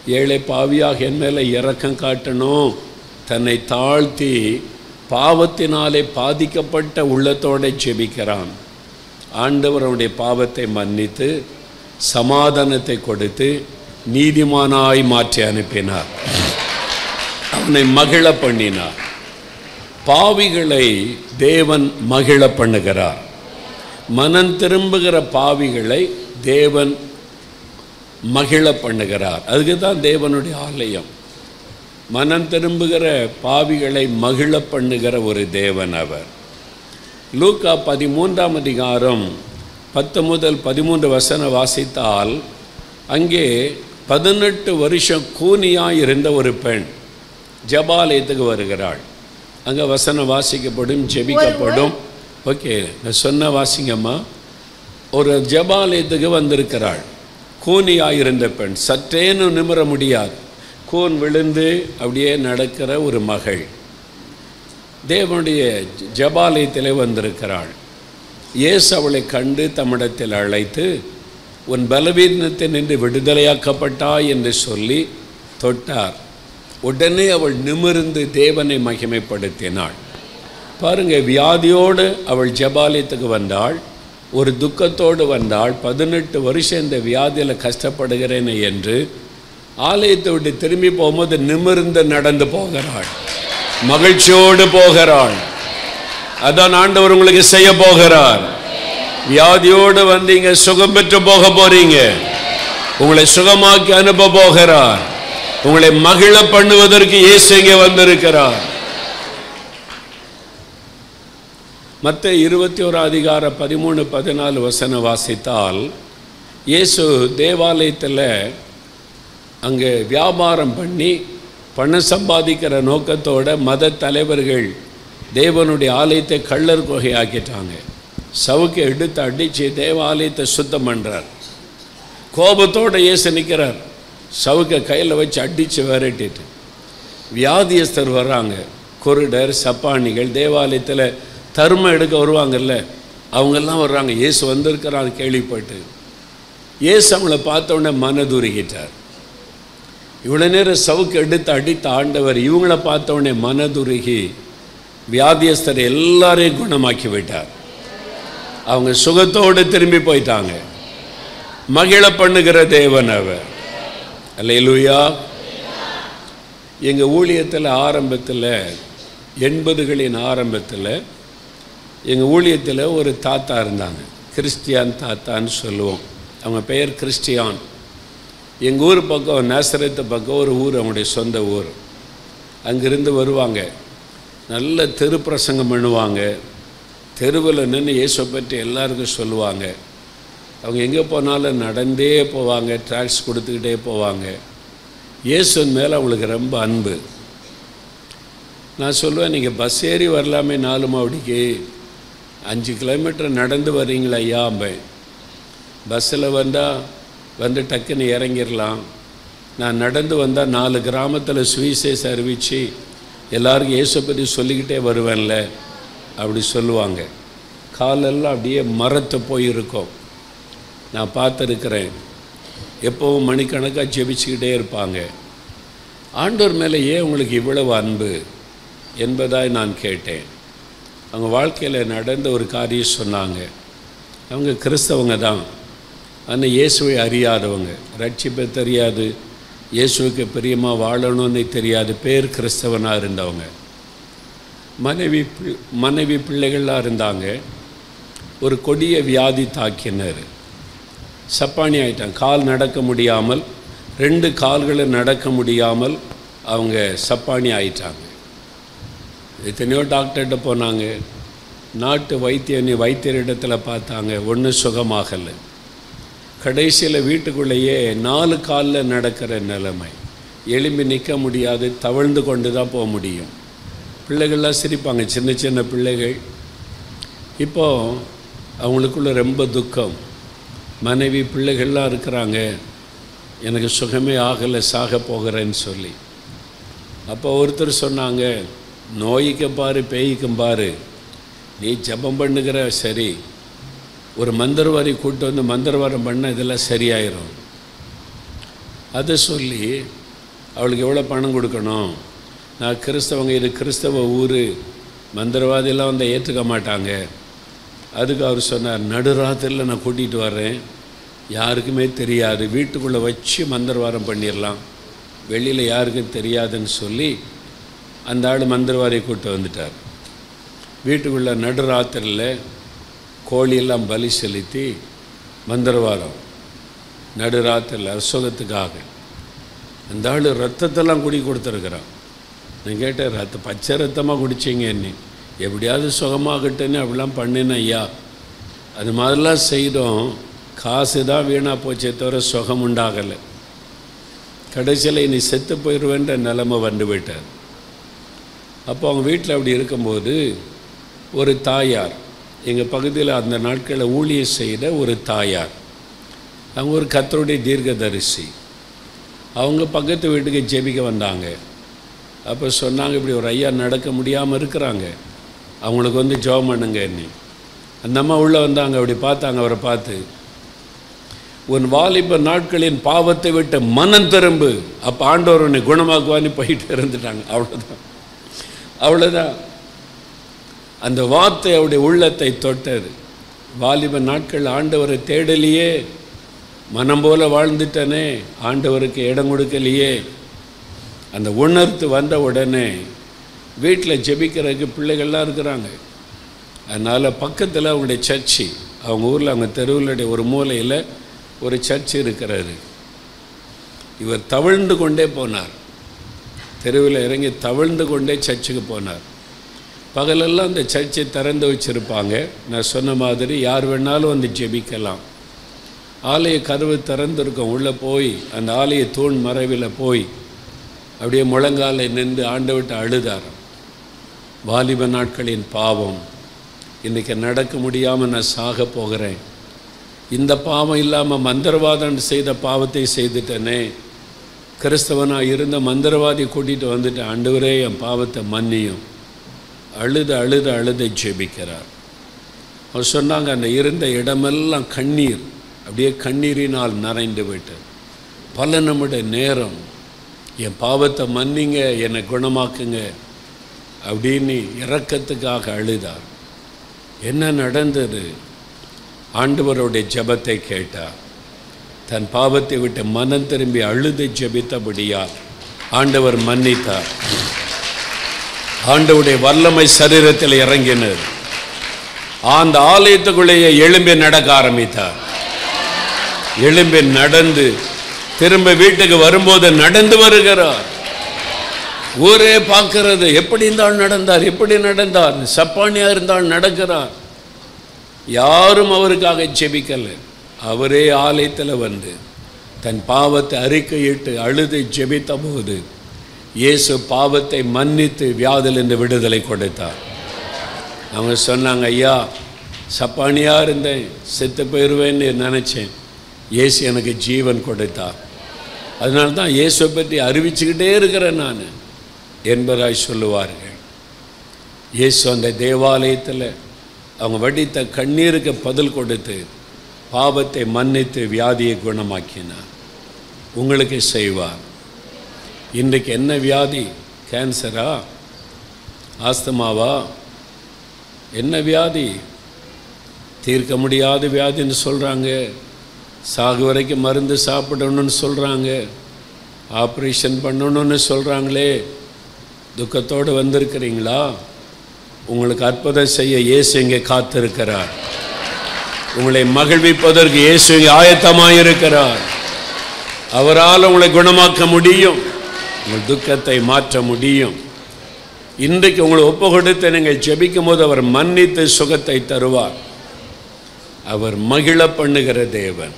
ஏழை பாவியாக என் மேலே இரக்கம் காட்டணும் தன்னை தாழ்த்தி பாவத்தினாலே பாதிக்கப்பட்ட உள்ளத்தோட ஜெபிக்கிறான் ஆண்டவர் அவனுடைய பாவத்தை மன்னித்து சமாதானத்தை கொடுத்து நீதிமானாய் மாற்றி அனுப்பினார் அவனை மகிழ பண்ணினார் பாவிகளை தேவன் மகிழ பண்ணுகிறார் மனம் திரும்புகிற பாவிகளை தேவன் மகிழ பண்ணுகிறார் அதுக்கு தான் தேவனுடைய ஆலயம் மனம் திரும்புகிற பாவிகளை மகிழ பண்ணுகிற ஒரு தேவன் அவர் லூக்கா பதிமூன்றாம் அதிகாரம் பத்து முதல் பதிமூன்று வசனம் வாசித்தால் அங்கே பதினெட்டு வருஷம் கூனியாக இருந்த ஒரு பெண் ஜபாலயத்துக்கு வருகிறாள் அங்கே வசனம் வாசிக்கப்படும் ஜெபிக்கப்படும் ஓகே நான் சொன்ன வாசிங்கம்மா ஒரு ஜபாலயத்துக்கு வந்திருக்கிறாள் கூனியாக இருந்த பெண் சற்றேன்னு நிமிர முடியாது கூன் விழுந்து அப்படியே நடக்கிற ஒரு மகள் தேவனுடைய ஜபாலயத்திலே வந்திருக்கிறாள் இயேசு அவளை கண்டு தம்மிடத்தில் அழைத்து உன் பலவீனத்தை நின்று விடுதலையாக்கப்பட்டாய் என்று சொல்லி தொட்டார் உடனே அவள் நிமிர்ந்து தேவனை மகிமைப்படுத்தினாள் பாருங்க வியாதியோடு அவள் ஜபாலயத்துக்கு வந்தாள் ஒரு துக்கத்தோடு வந்தாள் பதினெட்டு வருஷம் இந்த வியாதியில் கஷ்டப்படுகிறேன் என்று ஆலயத்தை விட்டு திரும்பி போகும்போது நிமிர்ந்து நடந்து போகிறாள் மகிழ்ச்சியோடு போகிறாள் அதான் ஆண்டவர் உங்களுக்கு செய்ய போகிறார் வியாதியோடு வந்தீங்க சுகம் பெற்று போக போறீங்க உங்களை சுகமாக்கி அனுப்ப போகிறார் உங்களை மகிழ பண்ணுவதற்கு இயேசு இங்கே வந்திருக்கிறார் மற்ற இருபத்தி ஒரு அதிகார பதிமூணு பதினாலு வசனம் வாசித்தால் இயேசு தேவாலயத்தில் அங்கே வியாபாரம் பண்ணி பணம் சம்பாதிக்கிற நோக்கத்தோட மத தலைவர்கள் தேவனுடைய ஆலயத்தை கள்ளர் குகை ஆக்கிட்டாங்க சவுக்கை எடுத்து அடித்து தேவாலயத்தை சுத்தம் பண்ணுறார் கோபத்தோடு இயேசு நிற்கிறார் சவுக்கை கையில் வச்சு அடித்து விரட்டிட்டு வியாதியஸ்தர் வர்றாங்க கொரிடர் சப்பானிகள் தேவாலயத்தில் தர்மம் எடுக்க வருவாங்கல்ல அவங்கெல்லாம் வர்றாங்க இயேசு வந்திருக்கிறான்னு கேள்விப்பட்டு இயேசு அவங்கள பார்த்த உடனே மனதுருகிட்டார் இவ்வளோ நேரம் சவுக்கு எடுத்து அடித்த ஆண்டவர் இவங்கள பார்த்த உடனே மனதுருகி வியாதியஸ்தரை எல்லாரையும் குணமாக்கி விட்டார் அவங்க சுகத்தோடு திரும்பி போயிட்டாங்க மகிழ பண்ணுகிற தேவன் அவர் அல்லேலூயா எங்கள் ஊழியத்தில் ஆரம்பத்தில் எண்பதுகளின் ஆரம்பத்தில் எங்கள் ஊழியத்தில் ஒரு தாத்தா இருந்தாங்க கிறிஸ்டியான் தாத்தான்னு சொல்லுவோம் அவங்க பெயர் கிறிஸ்டியான் எங்கள் ஊர் பக்கம் நேசரத்து பக்கம் ஒரு ஊர் அவங்களுடைய சொந்த ஊர் அங்கிருந்து வருவாங்க நல்ல தெரு பிரசங்கம் பண்ணுவாங்க தெருவில் நின்று இயேசுவை பற்றி எல்லாருக்கும் சொல்லுவாங்க அவங்க எங்கே போனாலும் நடந்தே போவாங்க ட்ராக்ஸ் கொடுத்துக்கிட்டே போவாங்க இயேசுவின் மேலே அவங்களுக்கு ரொம்ப அன்பு நான் சொல்லுவேன் நீங்கள் பஸ் ஏறி வரலாமே நாலு மாவடிக்கு அஞ்சு கிலோமீட்டர் நடந்து வர்றீங்களா ஐயா அம்பேன் பஸ்ஸில் வந்தால் வந்து டக்குன்னு இறங்கிடலாம் நான் நடந்து வந்தால் நாலு கிராமத்தில் சுவிசேஷ அறிவித்து எல்லாருக்கும் இயேசு பற்றி சொல்லிக்கிட்டே வருவேன்ல அப்படி சொல்லுவாங்க காலெல்லாம் அப்படியே மரத்து போயிருக்கும் நான் பார்த்துருக்கிறேன் எப்போவும் மணிக்கணக்காக ஜெபிச்சுக்கிட்டே இருப்பாங்க ஆண்டவர் மேலே ஏன் உங்களுக்கு இவ்வளவு அன்பு என்பதாய் நான் கேட்டேன் அவங்க வாழ்க்கையில் நடந்த ஒரு காரியம் சொன்னாங்க அவங்க கிறிஸ்தவங்க தான் ஆனால் இயேசுவை அறியாதவங்க ரட்சிப்பை தெரியாது இயேசுவுக்கு பிரியமாக வாழணும்னு தெரியாது பேர் கிறிஸ்தவனாக இருந்தவங்க மனைவி பி- மனைவி பிள்ளைகளாக இருந்தாங்க ஒரு கொடிய வியாதி தாக்கினர் சப்பானி ஆயிட்டாங்க கால் நடக்க முடியாமல் ரெண்டு கால்களும் நடக்க முடியாமல் அவங்க சப்பானி ஆயிட்டாங்க எத்தனையோ டாக்டர்கிட்ட போனாங்க நாட்டு வைத்திய வைத்தியரிடத்தில் பார்த்தாங்க ஒன்றும் சுகமாகலை கடைசியில் வீட்டுக்குள்ளேயே நாலு காலில் நடக்கிற நிலைமை எலும்பி நிற்க முடியாது தவழ்ந்து கொண்டு தான் போக முடியும் பிள்ளைகள்லாம் சிரிப்பாங்க சின்ன சின்ன பிள்ளைகள் இப்போ அவங்களுக்குள்ள ரொம்ப துக்கம் மனைவி பிள்ளைகள்லாம் இருக்கிறாங்க எனக்கு சுகமே ஆகலை சாக போகிறேன்னு சொல்லி அப்போ ஒருத்தர் சொன்னாங்க நோய்க்கு பாரு பேய்க்கும் பாரு நீ ஜெபம் பண்ணுகிற சரி ஒரு மந்திரவாரி கூட்டு வந்து மந்திரவாரம் பண்ண இதெல்லாம் சரியாயிரும் அதை சொல்லி அவளுக்கு எவ்வளோ பணம் கொடுக்கணும் நான் கிறிஸ்தவங்க இது கிறிஸ்தவ ஊர் மந்திரவாதியெல்லாம் வந்து ஏற்றுக்க மாட்டாங்க அதுக்கு அவர் சொன்னார் நடுராத்திரியில் நான் கூட்டிகிட்டு வர்றேன் யாருக்குமே தெரியாது வீட்டுக்குள்ளே வச்சு மந்திரவாதம் பண்ணிடலாம் வெளியில் யாருக்கும் தெரியாதுன்னு சொல்லி அந்த ஆள் மந்திரவாதியை கூப்பிட்டு வந்துட்டார் வீட்டுக்குள்ளே நடுராத்திரியில் கோழியெல்லாம் பலி செலுத்தி மந்திரவாதம் நடுராத்திரியில் அசுகத்துக்காக அந்த ஆள் ரத்தத்தெல்லாம் குடி கொடுத்துருக்குறான் நான் கேட்டேன் ரத்த பச்சை ரத்தமாக குடிச்சிங்க என்ன எப்படியாவது சுகமாகட்டுன்னு அப்படிலாம் பண்ணினேன் ஐயா அது மாதிரிலாம் செய்தோம் காசு தான் வீணாக போச்சே தவிர சுகம் உண்டாகலை கடைசியில் இனி செத்து போயிடுவேன்ற நிலைமை வந்து விட்டார் அப்போ அவங்க வீட்டில் அப்படி இருக்கும்போது ஒரு தாயார் எங்கள் பகுதியில் அந்த நாட்களில் ஊழியம் செய்த ஒரு தாயார் அவங்க ஒரு கத்தருடைய தீர்க்கதரிசி அவங்க பக்கத்து வீட்டுக்கு ஜெபிக்க வந்தாங்க அப்போ சொன்னாங்க இப்படி ஒரு ஐயா நடக்க முடியாமல் இருக்கிறாங்க அவங்களுக்கு வந்து ஜெபம் பண்ணுங்க என்ன அந்த அம்மா உள்ளே வந்தாங்க அப்படி பார்த்தாங்க அவரை பார்த்து உன் வாலிப நாட்களின் பாவத்தை விட்டு மனம் திரும்பு அப்போ ஆண்டவர் உன்னை குணமாக்குவான்னு போயிட்டு இருந்துட்டாங்க அவ்வளோதான் அவ்வளோதான் அந்த வார்த்தை அவருடைய உள்ளத்தை தொட்டது வாலிப நாட்கள் ஆண்டவரை தேடலையே மனம் போல வாழ்ந்துட்டனே ஆண்டவருக்கு இடம் கொடுக்கலையே அந்த உணர்த்து வந்த உடனே வீட்டில் ஜெபிக்கிறதுக்கு பிள்ளைகள்லாம் இருக்கிறாங்க அதனால் பக்கத்தில் அவங்களுடைய சர்ச்சு அவங்க ஊரில் அவங்க தெருவிலுடைய ஒரு மூலையில் ஒரு சர்ச் இருக்கிறாரு இவர் தவிழ்ந்து கொண்டே போனார் தெருவில் இறங்கி தவிழ்ந்து கொண்டே சர்ச்சுக்கு போனார் பகலெல்லாம் அந்த சர்ச்சை திறந்து வச்சுருப்பாங்க நான் சொன்ன மாதிரி யார் வேணாலும் வந்து ஜெபிக்கலாம் ஆலய கதவு திறந்திருக்கும் உள்ளே போய் அந்த ஆலய தூண் மறைவில் போய் அப்படியே முழங்காலை நின்று ஆண்டு விட்டு அழுதார் வாலிப நாட்களின் பாவம் இன்றைக்கி நடக்க முடியாமல் நான் சாக போகிறேன் இந்த பாவம் இல்லாமல் மந்திரவாதம் செய்த பாவத்தை செய்துட்டேனே கிறிஸ்தவனாக இருந்த மந்திரவாதி கூட்டிகிட்டு வந்துட்டு ஆண்டவரே என் பாவத்தை மன்னியும் அழுது அழுது அழுது ஜெபிக்கிறார் அவர் சொன்னாங்க அந்த இருந்த இடமெல்லாம் கண்ணீர் அப்படியே கண்ணீரினால் நனைந்து விட்டது பல நிமிட நேரம் என் பாவத்தை மன்னிங்க என்னை குணமாக்குங்க அப்படின்னு இரக்கத்துக்காக அழுதார் என்ன நடந்தது ஆண்டவருடைய ஜெபத்தை கேட்டார் தன் பாவத்தை விட்டு மனம் திரும்பி அழுது ஜெபித்தபடியால் ஆண்டவர் மன்னித்தார் ஆண்டவருடைய வல்லமை சரீரத்தில் இறங்கினது அந்த ஆலயத்துக்குள்ளேயே எழும்பி நடக்க ஆரம்பித்தார் எழும்பி நடந்து திரும்ப வீட்டுக்கு வரும்போது நடந்து வருகிறார் ஊரே பார்க்கிறது எப்படி இருந்தால் நடந்தார் எப்படி நடந்தார் சப்பானியா இருந்தால் நடக்கிறார் யாரும் அவருக்காக ஜெபிக்கல அவரே ஆலயத்தில் வந்து தன் பாவத்தை அறிக்கையிட்டு அழுது ஜெபித்த போது இயேசு பாவத்தை மன்னித்து வியாதிலிருந்து விடுதலை கொடுத்தார் அவங்க சொன்னாங்க ஐயா சப்பானியாக இருந்தேன் செத்து போயிடுவேன்னு நினச்சேன் இயேசு எனக்கு ஜீவன் கொடுத்தார் அதனால தான் இயேசுவை பற்றி அறிவிச்சுக்கிட்டே இருக்கிறேன் நான் என்பதாய் சொல்லுவார்கள் இயேசு அந்த தேவாலயத்தில் அவங்க வடித்த கண்ணீருக்கு பதில் கொடுத்து பாவத்தை மன்னித்து வியாதியை குணமாக்கினார் உங்களுக்கு செய்வார் இன்றைக்கு என்ன வியாதி கேன்சரா ஆஸ்தமாவா என்ன வியாதி தீர்க்க முடியாத வியாதின்னு சொல்கிறாங்க சாகு வரைக்கும் மருந்து சாப்பிடணும்னு சொல்கிறாங்க ஆப்ரேஷன் பண்ணணும்னு சொல்கிறாங்களே துக்கத்தோடு வந்திருக்கிறீங்களா உங்களுக்கு அற்புதம் செய்ய இயேசு இங்கே காத்திருக்கிறார் உங்களை மகிழ்விப்பதற்கு இயேசு இங்கே ஆயத்தமாக இருக்கிறார் அவரால் உங்களை குணமாக்க முடியும் உங்கள் துக்கத்தை மாற்ற முடியும் இன்றைக்கு உங்களை ஒப்பு கொடுத்து நீங்கள் ஜெபிக்கும் போது அவர் மன்னித்து சுகத்தை தருவார் அவர் மகிழ பண்ணுகிற தேவன்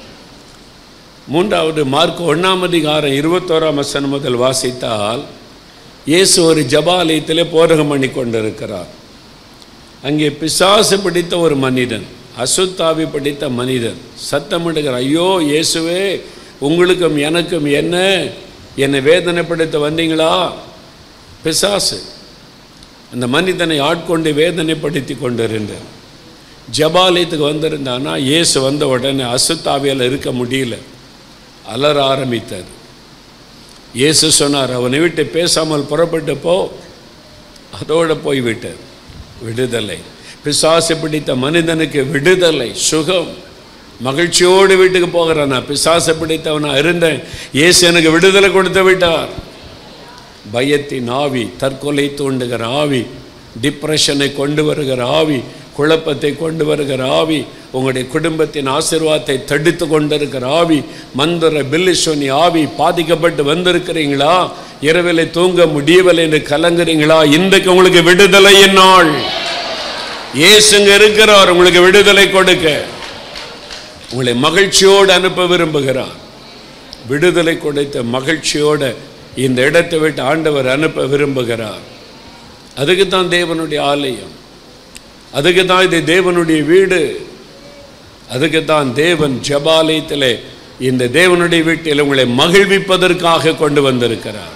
மூன்றாவது மார்க் ஒன்றாம் அதிகாரம் இருபத்தோராம் வசனம் முதல் வாசித்தால் இயேசு ஒரு ஜபாலயத்திலே போரகம் பண்ணி கொண்டிருக்கிறார் அங்கே பிசாசு பிடித்த ஒரு மனிதன் அசுத்தாவி பிடித்த மனிதன் சத்தமிடுகிறார் ஐயோ இயேசுவே உங்களுக்கும் எனக்கும் என்ன என்னை வேதனைப்படுத்த வந்தீங்களா பிசாசு அந்த மனிதனை ஆட்கொண்டு வேதனைப்படுத்தி கொண்டிருந்தார் ஜபாலயத்துக்கு வந்திருந்தானா இயேசு வந்த உடனே அசுத்தாவியால் இருக்க முடியல அலற ஆரம்பித்தார் இயேசு சொன்னார் அவனை விட்டு பேசாமல் புறப்பட்டு போ அதோட போய்விட்டார் விடுதலை பிசாசு பிடித்த மனிதனுக்கு விடுதலை சுகம் மகிழ்ச்சியோடு வீட்டுக்கு போகிறான் நான் பிசாசு பிடித்தவனா இருந்தேன் இயேசு எனக்கு விடுதலை கொடுத்து விட்டார் பயத்தின் ஆவி தற்கொலை தூண்டுகிற ஆவி டிப்ரெஷனை கொண்டு வருகிற ஆவி குழப்பத்தை கொண்டு வருகிற ஆவி உங்களுடைய குடும்பத்தின் ஆசீர்வாதத்தை தடுத்து கொண்டிருக்கிற ஆவி மந்திர பில்லிசோனி ஆவி பாதிக்கப்பட்டு வந்திருக்கிறீங்களா இரவிலே தூங்க முடியவில்லை என்று கலங்குறீங்களா இன்றைக்கு உங்களுக்கு விடுதலையின் நாள் இயேசுங்க இருக்கிறார் உங்களுக்கு விடுதலை கொடுக்க உங்களை மகிழ்ச்சியோடு அனுப்ப விரும்புகிறார் விடுதலை கொடுத்த மகிழ்ச்சியோட இந்த இடத்தை விட்டு ஆண்டவர் அனுப்ப விரும்புகிறார் அதுக்கு தான் தேவனுடைய ஆலயம் அதுக்கு தான் இது தேவனுடைய வீடு அதுக்கு தான் தேவன் ஜபாலயத்திலே இந்த தேவனுடைய வீட்டில் உங்களை மகிழ்விப்பதற்காக கொண்டு வந்திருக்கிறார்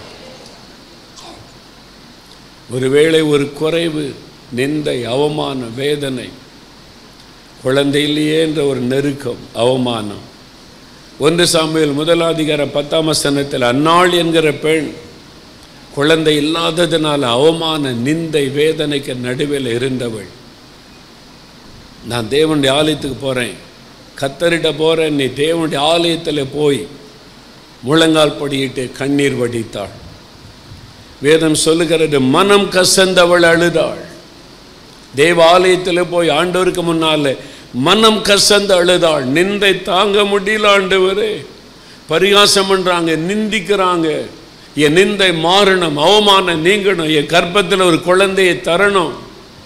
ஒருவேளை ஒரு குறைவு நிந்தை அவமான வேதனை குழந்தை இல்லையே என்ற ஒரு நெருக்கம் அவமானம் ஒன்று சாமியில் முதலாதிகாரம் பத்தாம் வசனத்தில் அன்னாள் என்கிற பெண் குழந்தை இல்லாததினால் அவமான நிந்தை வேதனைக்கு நடுவில் இருந்தவள் நான் தேவனுடைய ஆலயத்துக்கு போகிறேன் கத்தரிட்ட போகிறேன் நீ தேவனுடைய ஆலயத்தில் போய் முழங்கால் படியிட்டு கண்ணீர் வடித்தாள் வேதம் சொல்லுகிறது மனம் கசந்தவள் அழுதாள் தேவ ஆலயத்தில் போய் ஆண்டவருக்கு முன்னால மனம் கசந்து அழுதாள் நிந்தை தாங்க முடியல ஆண்டவரே பரிகாசம் பண்றாங்க நிந்திக்கிறாங்க என் நிந்தை மாறணும் அவமானம் நீங்கணும் என் கர்ப்பத்தில் ஒரு குழந்தையை தரணும்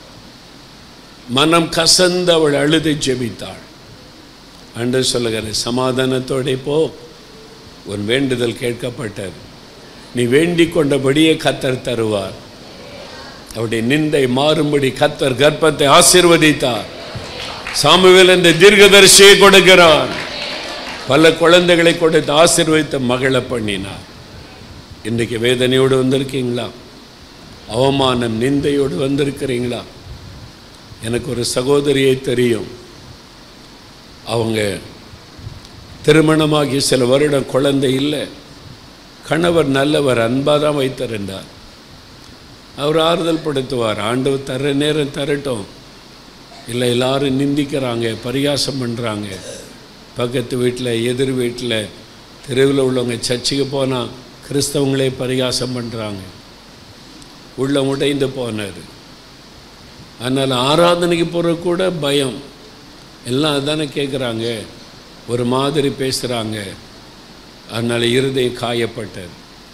மனம் கசந்து அவள் அழுது ஜெபித்தாள் அன்று சொல்லுகிற சமாதானத்தோட போ உன் வேண்டுதல் கேட்கப்பட்டது நீ வேண்டிக் கொண்டபடியே கத்தர் தருவார் அவருடைய நிந்தை மாறும்படி கத்தர் கர்ப்பத்தை ஆசீர்வதித்தார் சாமுவேல் இந்த தீர்க்கதரிசியை கொடுக்கிறார் பல குழந்தைகளை கொடுத்து ஆசீர்வதித்த மகளை பண்ணினார் இன்றைக்கு வேதனையோடு வந்திருக்கீங்களா அவமானம் நிந்தையோடு வந்திருக்கிறீங்களா எனக்கு ஒரு சகோதரியை தெரியும் அவங்க திருமணமாகி சில வருடம் குழந்தை இல்லை கணவர் நல்லவர் அன்பாக தான் வைத்திருந்தார் அவர் ஆறுதல் படுத்துவார் ஆண்டவர் தர நேரம் தரட்டும் இல்லை எல்லாரும் நிந்திக்கிறாங்க பரிகாசம் பண்ணுறாங்க பக்கத்து வீட்டில் எதிர் வீட்டில் தெருவில் உள்ளவங்க சர்ச்சுக்கு போனால் கிறிஸ்தவங்களே பரிகாசம் பண்ணுறாங்க உள்ள உடைந்து போனார் அதனால் ஆராதனைக்கு போகிற கூட பயம் எல்லாம் அதானே கேட்குறாங்க ஒரு மாதிரி பேசுகிறாங்க அதனால் இருதயம் காயப்பட்டது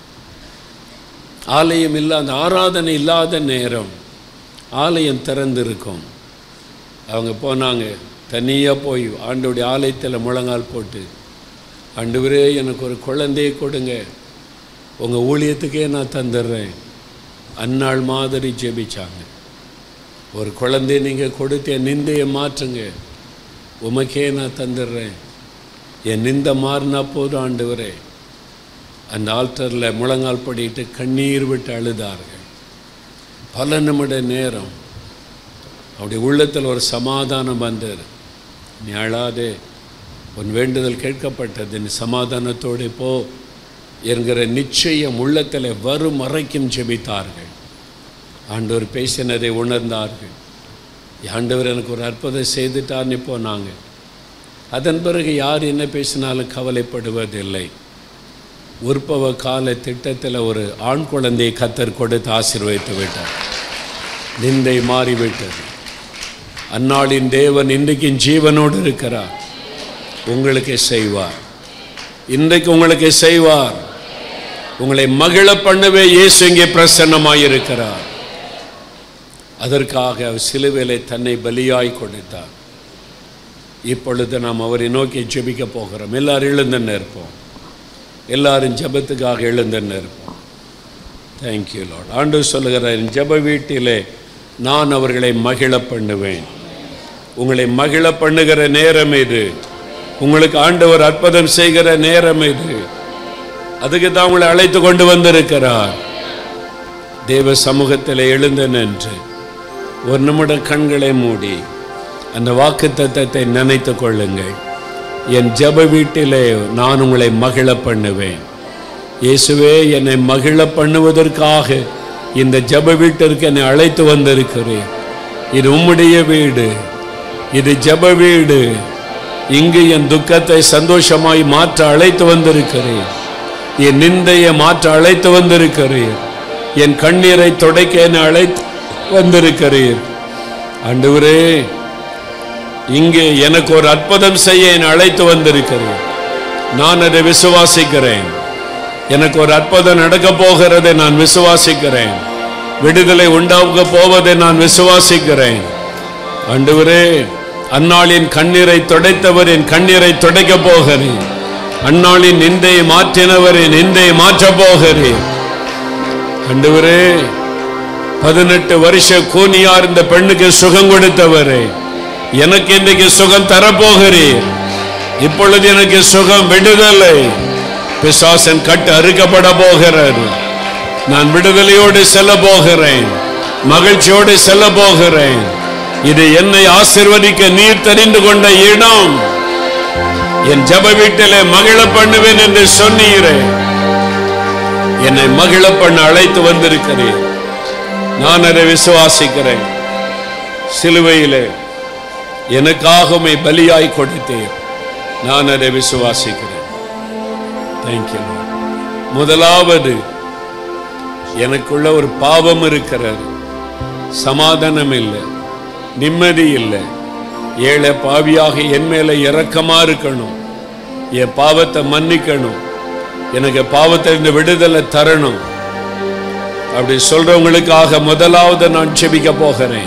ஆலயம் இல்லாத ஆராதனை இல்லாத நேரம் ஆலயம் திறந்திருக்கும் அவங்க போனாங்க தனியாக போய் ஆண்டோடைய ஆலயத்தில் முழங்கால் போட்டு ஆண்டவரே எனக்கு ஒரு குழந்தையை கொடுங்க உங்கள் ஊழியத்துக்கே நான் தந்துடுறேன் அந்நாள் மாதிரி ஜெபிச்சாங்க ஒரு குழந்தைய நீங்கள் கொடுத்து என் நிந்தையை மாற்றுங்க உமக்கே நான் தந்துடுறேன் என் நிந்த மாறினா போதும் ஆண்டவரே அந்த ஆல்டரில் முழங்கால் படிட்டு கண்ணீர் விட்டு அழுதார்கள் பல நிமிட நேரம் அவருடைய உள்ளத்தில் ஒரு சமாதானம் வந்தது நீ அழாதே உன் வேண்டுதல் கேட்கப்பட்டது நீ சமாதானத்தோடு போ என்கிற நிச்சயம் உள்ளத்தில் வரும் வரைக்கும் ஜெபித்தார்கள் ஆண்டவர் பேசினதை உணர்ந்தார்கள் ஆண்டவர் எனக்கு ஒரு அற்புதம் செய்துட்டார்னு போனாங்க அதன் பிறகு யார் என்ன பேசினாலும் கவலைப்படுவதில்லை உற்பவ கால திட்டத்தில் ஒரு ஆண் குழந்தையை கத்தர் கொடுத்து ஆசீர்வதித்து விட்டார் நிந்தை மாறிவிட்டது அந்நாளின் தேவன் இன்றைக்கும் ஜீவனோடு இருக்கிறார் உங்களுக்கு செய்வார் இன்றைக்கு உங்களுக்கு செய்வார் உங்களை மகிழ பண்ணவே இயேசு இங்கே பிரசன்னமாயிருக்கிறார் அதற்காக அவர் சிலுவையிலே தன்னை பலியாய் கொடுத்தார் இப்பொழுது நாம் அவரை நோக்கி ஜெபிக்க போகிறோம் எல்லாரும் எழுந்து நிற்போம் எல்லாரும் ஜெபத்துக்காக எழுந்து நிற்போம் தேங்க்யூ லார்ட் ஆண்டு சொல்லுகிறார் என் ஜெப வீட்டிலே நான் அவர்களை மகிழ பண்ணுவேன் உங்களை மகிழ பண்ணுகிற நேரம் இது உங்களுக்கு ஆண்டவர் அற்புதம் செய்கிற நேரம் இது அதுக்கு தான் உங்களை அழைத்து கொண்டு வந்திருக்கிறார் தேவ சமூகத்தில் எழுந்து நின்று ஒரு நிமிடம் கண்களை மூடி அந்த வாக்கு தத்தத்தை நினைத்து கொள்ளுங்கள் என் ஜெப வீட்டிலே நான் உங்களை மகிழ பண்ணுவேன் இயேசுவே என்னை மகிழ பண்ணுவதற்காக இந்த ஜெப வீட்டிற்கு என்னை அழைத்து வந்திருக்கிறேன் இது உம்முடைய வீடு இது ஜெப வீடு இங்கு என் துக்கத்தை சந்தோஷமாய் மாற்ற அழைத்து வந்திருக்கிறேன் என் நிந்தையை மாற்ற அழைத்து வந்திருக்கிறேன் என் கண்ணீரை துடைக்க என்னை அழைத்து வந்திருக்கிறீர் ஆண்டவரே இங்கே எனக்கு ஒரு அற்புதம் செய்ய என்னை அழைத்து வந்திருக்கிறேன் நான் அதை விசுவாசிக்கிறேன் எனக்கு ஒரு அற்புதம் நடக்க போகிறதை நான் விசுவாசிக்கிறேன் விடுதலை உண்டாக போவதை நான் விசுவாசிக்கிறேன் ஆண்டவரே அந்நாளின் கண்ணீரை துடைத்தவர் என் கண்ணீரை துடைக்க போகிறேன் அந்நாளின் நிந்தையை மாற்றினவர் என் நிந்தையை மாற்றப் போகிறேன் ஆண்டவரே பதினெட்டு வருஷ கூனியார் இந்த பெண்ணுக்கு சுகம் கொடுத்தவரே எனக்கு இன்றைக்கு சுகம் தரப்போகிறீர் இப்பொழுது எனக்கு சுகம் விடுதலை பிசாசன் கட்டு அறுக்கப்பட போகிறது நான் விடுதலையோடு செல்ல போகிறேன் மகிழ்ச்சியோடு செல்ல போகிறேன் இது என்னை ஆசிர்வதிக்க நீர் தெரிந்து கொண்ட இடம் என் ஜப வீட்டிலே மகிழ பண்ணுவேன் என்று சொன்னீரே என்னை மகிழ பண்ண அழைத்து வந்திருக்கிறேன் நான் அதை விசுவாசிக்கிறேன் சிலுவையிலே எனக்காக உம்மை பலியாய் கொடுத்தேன் நான் அதை விசுவாசிக்கிறேன் தேங்க்யூ முதலாவது எனக்குள்ள ஒரு பாவம் இருக்கிறது சமாதானம் இல்லை நிம்மதி இல்லை ஏழை பாவியாக என் மேல இரக்கமா இருக்கணும் என் பாவத்தை மன்னிக்கணும் எனக்கு பாவத்திலிருந்து விடுதலை தரணும் அப்படி சொல்றவங்களுக்காக முதலாவது நான் செபிக்க போகிறேன்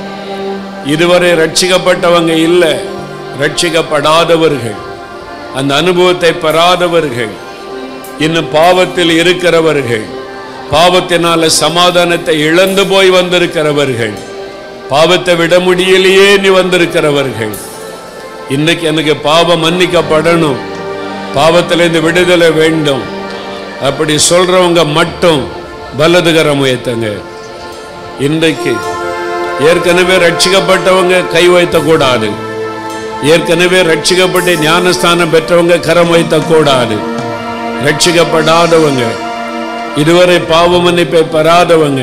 இதுவரை ரட்சிக்கப்பட்டவங்க இல்லை ரட்சிக்கப்படாதவர்கள் அந்த அனுபவத்தை பெறாதவர்கள் இன்னும் பாவத்தில் இருக்கிறவர்கள் பாவத்தினால சமாதானத்தை இழந்து போய் வந்திருக்கிறவர்கள் பாவத்தை விட முடியலையே நீ வந்திருக்கிறவர்கள் இன்னைக்கு எனக்கு பாவம் மன்னிக்கப்படணும் பாவத்திலிருந்து விடுதலை வேண்டும் அப்படி சொல்றவங்க மட்டும் பலதுகரம் உயர்த்துங்க இன்றைக்கு ஏற்கனவே ரட்சிக்கப்பட்டவங்க கை வைத்த கூடாது ஏற்கனவே ரட்சிக்கப்பட்டு ஞானஸ்தானம் பெற்றவங்க கரம் வைத்த கூடாது ரட்சிக்கப்படாதவங்க இதுவரை பாவ மன்னிப்பை பெறாதவங்க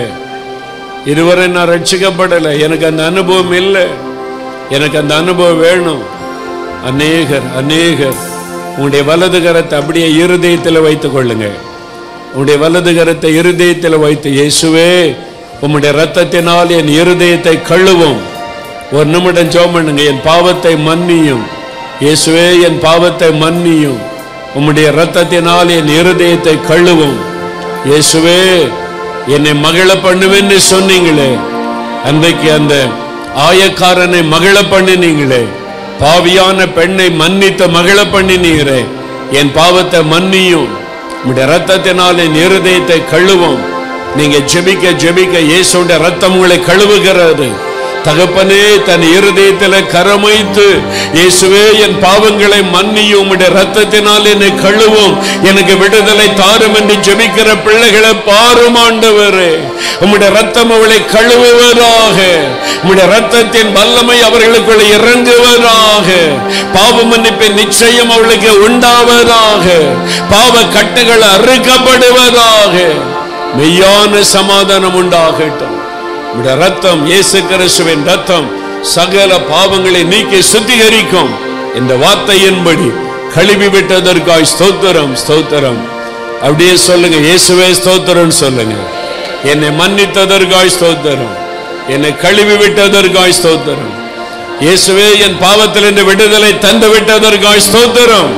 இதுவரை நான் ரட்சிக்கப்படலை எனக்கு அந்த அனுபவம் இல்லை எனக்கு அந்த அனுபவம் வேணும் அநேகர் அநேகர் உங்களுடைய வலது கரத்தை அப்படியே இருதயத்தில் வைத்துக் கொள்ளுங்க உங்களுடைய வலது கரத்தை இருதயத்தில் வைத்து இயேசுவே உம்முடைய ரத்தத்தினால் என் இருதயத்தை கழுவும் ஒரு நிமிடம் ஜெபம் பண்ணுங்க என் பாவத்தை மன்னியும் இயேசுவே என் பாவத்தை மன்னியும் உம்முடைய ரத்தத்தினால் என் இருதயத்தை கழுவும் இயேசுவே என்னை மகிழ பண்ணுவேன்னு சொன்னீங்களே அன்றைக்கு அந்த ஆயக்காரனை மகிழ பண்ணினீங்களே பாவியான பெண்ணை மன்னித்த மகிழ பண்ணினீங்களே என் பாவத்தை மன்னியும் உம்முடைய ரத்தத்தினால் என் இருதயத்தை கழுவும் நீங்க ஜெபிக்க ஜெபிக்க இயேசுடைய ரத்தம் உங்களை கழுவுகிறது தகப்பனே தன் இருதயத்தில் கரமைத்து இயேசுவே என் பாவங்களை மன்னியும் உம்முடைய ரத்தத்தினால் என்னை கழுவும் எனக்கு விடுதலை தாரும் என்று ஜெபிக்கிற பிள்ளைகளை பாரும் ஆண்டவரே உம்முடைய ரத்தம் அவளை கழுவுவதாக உம்முடைய ரத்தத்தின் வல்லமை அவர்களுக்குள்ள இறங்குவதாக பாவ மன்னிப்பின் நிச்சயம் அவளுக்கு உண்டாவதாக பாவ கட்டுகள் அறுக்கப்படுவதாக மெய்யான சமாதானம் உண்டாகட்டும் உம்முடைய ரத்தம் இயேசு கிறிஸ்துவின் ரத்தம் சகல பாவங்களை நீக்கி சுத்திகரிக்கும் இந்த வார்த்தையின்படி கழுவி விட்டதற்காய் ஸ்தோத்திரம் ஸ்தோத்திரம் அப்படியே சொல்லுங்க இயேசுவே ஸ்தோத்திரம் சொல்லுங்க என்னை மன்னித்ததற்காய் ஸ்தோத்திரம் என்னை கழுவி விட்டதற்காய் ஸ்தோத்திரம் இயேசுவே என் பாவத்திலிருந்து விடுதலை தந்து விட்டதற்காய் ஸ்தோத்திரம்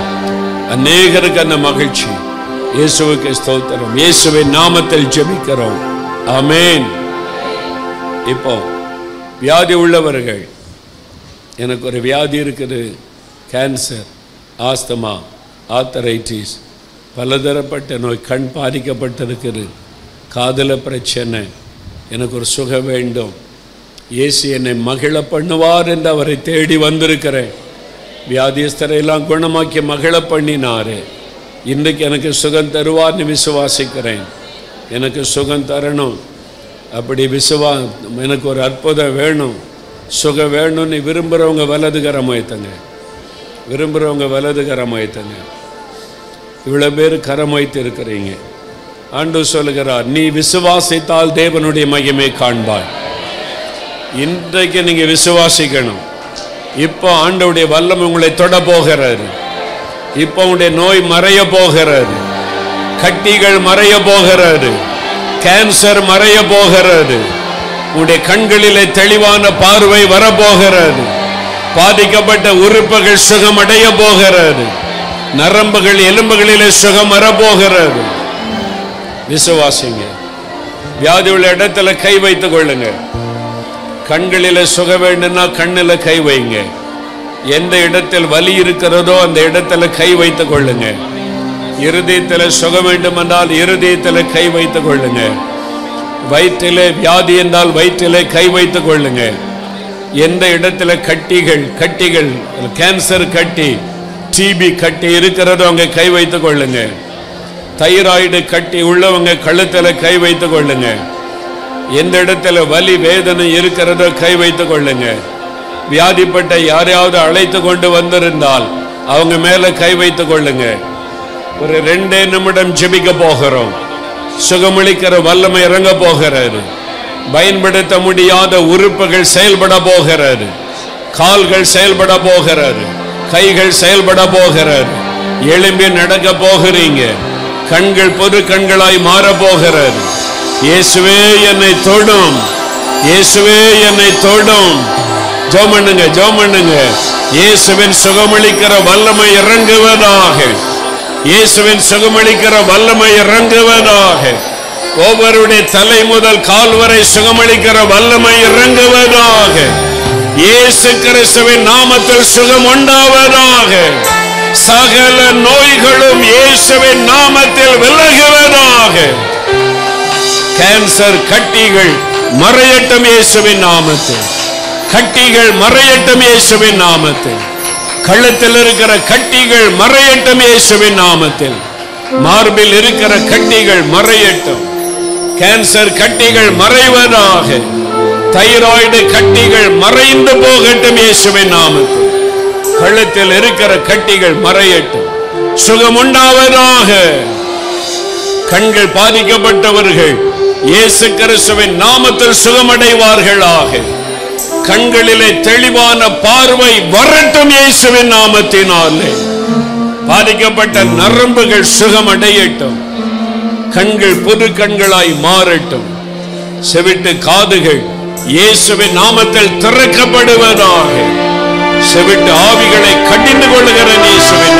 அநேகருக்கு அந்த மகிழ்ச்சி இயேசுவுக்கு ஸ்தோத்திரம் இயேசுவின் நாமத்தில் ஜெபிக்கிறோம் ஆமென் இப்போ வியாதி உள்ளவர்கள் எனக்கு ஒரு வியாதி இருக்குது கேன்சர் ஆஸ்தமா ஆத்தரைட்டிஸ் பலதரப்பட்ட நோய் கண் பாதிக்கப்பட்டிருக்குது காதல பிரச்சனை எனக்கு ஒரு சுகம் வேண்டும் இயேசு என்னை மகிழ பண்ணுவார் என்று அவரை தேடி வந்திருக்கிறேன் வியாதியஸ்தரை எல்லாம் குணமாக்கி மகிழ பண்ணினாரு இன்றைக்கு எனக்கு சுகம் தருவார்னு விசுவாசிக்கிறேன் எனக்கு சுகம் தரணும் அப்படி விசுவா எனக்கு ஒரு அற்புதம் வேணும் சுகம் வேணும்னு விரும்புகிறவங்க வலதுகரம் வைத்தங்க விரும்புகிறவங்க வலதுகரம் வைத்தங்க இவ்வளவு பேர் கரம் வைத்து இருக்கிறீங்க ஆண்டு சொல்லுகிறார் நீ விசுவாசித்தால் தேவனுடைய மகிமை காண்பாய் இன்றைக்கு நீங்க விசுவாசிக்கணும் இப்போ ஆண்டவுடைய வல்லம் உங்களை தொட போகிறாரு இப்போ உங்களுடைய நோய் மறைய போகிறாரு கட்டிகள் மறைய போகிறாரு கேன்சர் மறைய போகிறது உங்களுடைய கண்களிலே தெளிவான பார்வை வரப்போகிறது பாதிக்கப்பட்ட உறுப்புகள் சுகமடைய போகிறது நரம்புகள் எலும்புகளிலே சுகம் வரப்போகிறது விசுவாசிங்க வியாதி உள்ள இடத்துல கை வைத்துக் கொள்ளுங்க கண்களில சுக வேண்டும்னா கண்ணில கை வைங்க எந்த இடத்தில் வலி இருக்கிறதோ அந்த இடத்துல கை வைத்துக் கொள்ளுங்க இருதயத்தில் சுக வேண்டும் என்றால் இருதயத்தில் கை வைத்துக் கொள்ளுங்க வயிற்றிலே வியாதி என்றால் வயிற்றிலே கை வைத்துக் கொள்ளுங்க எந்த இடத்துல கட்டிகள் கட்டிகள் கேன்சர் கட்டி டிபி கட்டி இருக்கிறதோ அங்க கை வைத்துக் கொள்ளுங்க தைராய்டு கட்டி உள்ளவங்க கழுத்துல கை வைத்துக் கொள்ளுங்க எந்த இடத்துல வலி வேதனை இருக்கிறதோ கை வைத்துக் கொள்ளுங்க வியாதிப்பட்ட யாரையாவது அழைத்து கொண்டு வந்திருந்தால் அவங்க மேல கை வைத்துக் கொள்ளுங்க ஒரு ரெண்டே நிமிடம் ஜெபிக்க போகிறோம் சுகமளிக்கிற வல்லமை இறங்க போகிறது பயன்படுத்த முடியாத உறுப்புகள் செயல்பட போகிறது கால்கள் செயல்பட போகிறது கைகள் செயல்பட போகிறது எலும்பி நடக்க போகிறீங்க கண்கள் பொது கண்களாய் மாற போகிறது இயேசுவே என்னை தொடும் இயேசுவே என்னை தொடும் ஜோம் பண்ணுங்க ஜோம் பண்ணுங்க இயேசுவின் சுகமளிக்கிற வல்லமை இறங்குவதாக இயேசுவின் சுகமளிக்கிற வல்லமை இறங்குவதாக ஒவ்வொருடைய தலை முதல் கால் வரை சுகமளிக்கிற வல்லமை இறங்குவதாக இயேசு கிறிஸ்துவின் நாமத்தில் சுகம் உண்டாவதாக சகல நோய்களும் இயேசுவின் நாமத்தில் விலகுவதாக கேன்சர் கட்டிகள் மறையட்டும் இயேசுவின் நாமத்தில் கட்டிகள் மறையட்டும் இயேசுவின் நாமத்தில் கழுத்தில் இருக்கிற கட்டிகள் மறையட்டும் இயேசுவின் நாமத்தில் மார்பில் இருக்கிற கட்டிகள் மறையட்டும் கேன்சர் கட்டிகள் மறைவதாக தைராய்டு கட்டிகள் மறைந்து போகட்டும் இயேசுவின் நாமத்தில் கழுத்தில் இருக்கிற கட்டிகள் மறையட்டும் சுகம் உண்டாவதாக கண்கள் பாதிக்கப்பட்டவர்கள் இயேசு கிறிஸ்துவின் நாமத்தில் சுகமடைவார்களாக கண்களிலே தெளிவான பார்வை வரட்டும் இயேசுவின் நாமத்தினாலே பாதிக்கப்பட்ட நரம்புகள் சுகமடையட்டும் கண்கள் புது கண்களாய் மாறட்டும் செவிட்டு காதுகள் இயேசுவின் நாமத்தில் திறக்கப்படுவதாக செவிட்டு ஆவிகளை கடிந்து கொள்ளுகிறேன் இயேசுவின்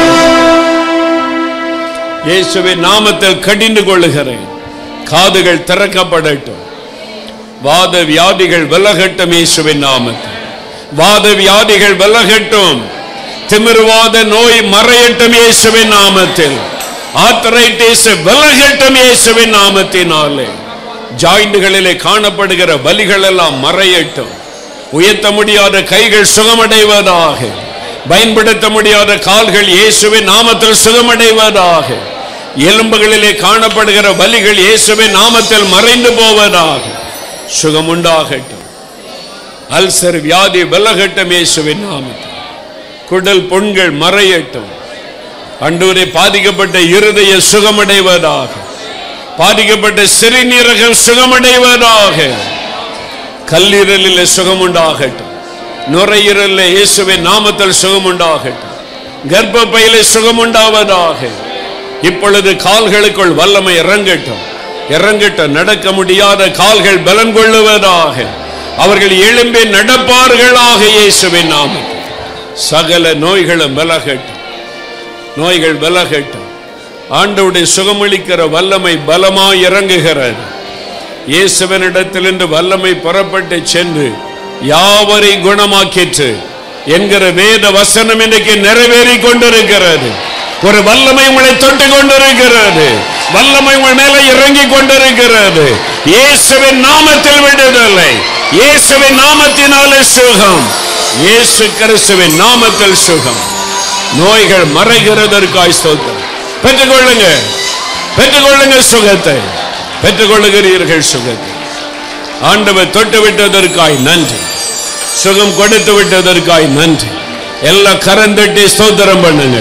இயேசுவின் நாமத்தில் கடிந்து கொள்ளுகிறேன் காதுகள் திறக்கப்படட்டும் வாத வியாதிகள் விலகட்டும் இயேசுவின் நாமத்தில் வாத வியாதிகள் விலகட்டும் திமிர்வாத நோய் மறையட்டும் இயேசுவின் நாமத்தில் ஆத்தரைட்டிஸ் விலகட்டும் இயேசுவின் நாமத்தினாலே ஜாயிண்டுகளிலே காணப்படுகிற வலிகள் எல்லாம் மறையட்டும் உயர்த்த முடியாத கைகள் சுகமடைவதாக பயன்படுத்த முடியாத கால்கள் இயேசுவின் நாமத்தில் சுகமடைவதாக எலும்புகளிலே காணப்படுகிற வலிகள் இயேசுவின் நாமத்தில் மறைந்து போவதாக சுகமுண்டாகட்டும் அல்சர் வியாதி விலகட்டும் இயேசுவின் நாமத்தில் குடல் புண்கள் மறையட்டும் அண்டூரை பாதிக்கப்பட்ட இருதய சுகமடைவதாக பாதிக்கப்பட்ட சிறுநீரகம் சுகமடைவதாக கல்லீரலில் சுகமுண்டாகட்டும் நுரையீரலில் இயேசுவின் நாமத்தில் சுகமுண்டாகட்டும் கர்ப்பப்பையில சுகமுண்டாவதாக இப்பொழுது கால்களுக்குள் வல்லமை இறங்கட்டும் இறங்கட்டும் நடக்க முடியாத கால்கள் பலம் கொள்ளுவதாக அவர்கள் எழும்பி நடப்பார்களாக இயேசுவின் நாமத்தில் சகல நோய்களும் விலகட்டும் நோய்கள் விலகட்டும் ஆண்டவுடைய சுகமளிக்கிற வல்லமை பலமாய் இறங்குகிறது இயேசுவனிடத்திலிருந்து வல்லமை புறப்பட்டு சென்று யாவரை குணமாக்கிற்று என்கிற வேத வசனம் இன்றைக்கு நிறைவேறி கொண்டிருக்கிறது ஒரு வல்லமை உங்களை தொட்டு கொண்டிருக்கிறது வல்லமை உங்கள் மேல இறங்கி கொண்டிருக்கிறது இயேசுவின் நாமத்தில் விடுதலை இயேசுவின் நாமத்தினாலே சுகம் இயேசு கிறிஸ்துவின் நாமத்தில் சுகம் நோய்கள் மறைகிறதற்காய் ஸ்தோத்திரம் பெற்றுக்கொள்ளுங்க பெற்றுக்கொள்ளுங்க சுகத்தை பெற்றுக்கொள்ளுகிறீர்கள் சுகத்தை ஆண்டவர் தொட்டு விட்டதற்காய் நன்றி சுகம் கொடுத்து விட்டதற்காய் நன்றி எல்லாம் கரந்தட்டி ஸ்தோத்திரம் பண்ணுங்க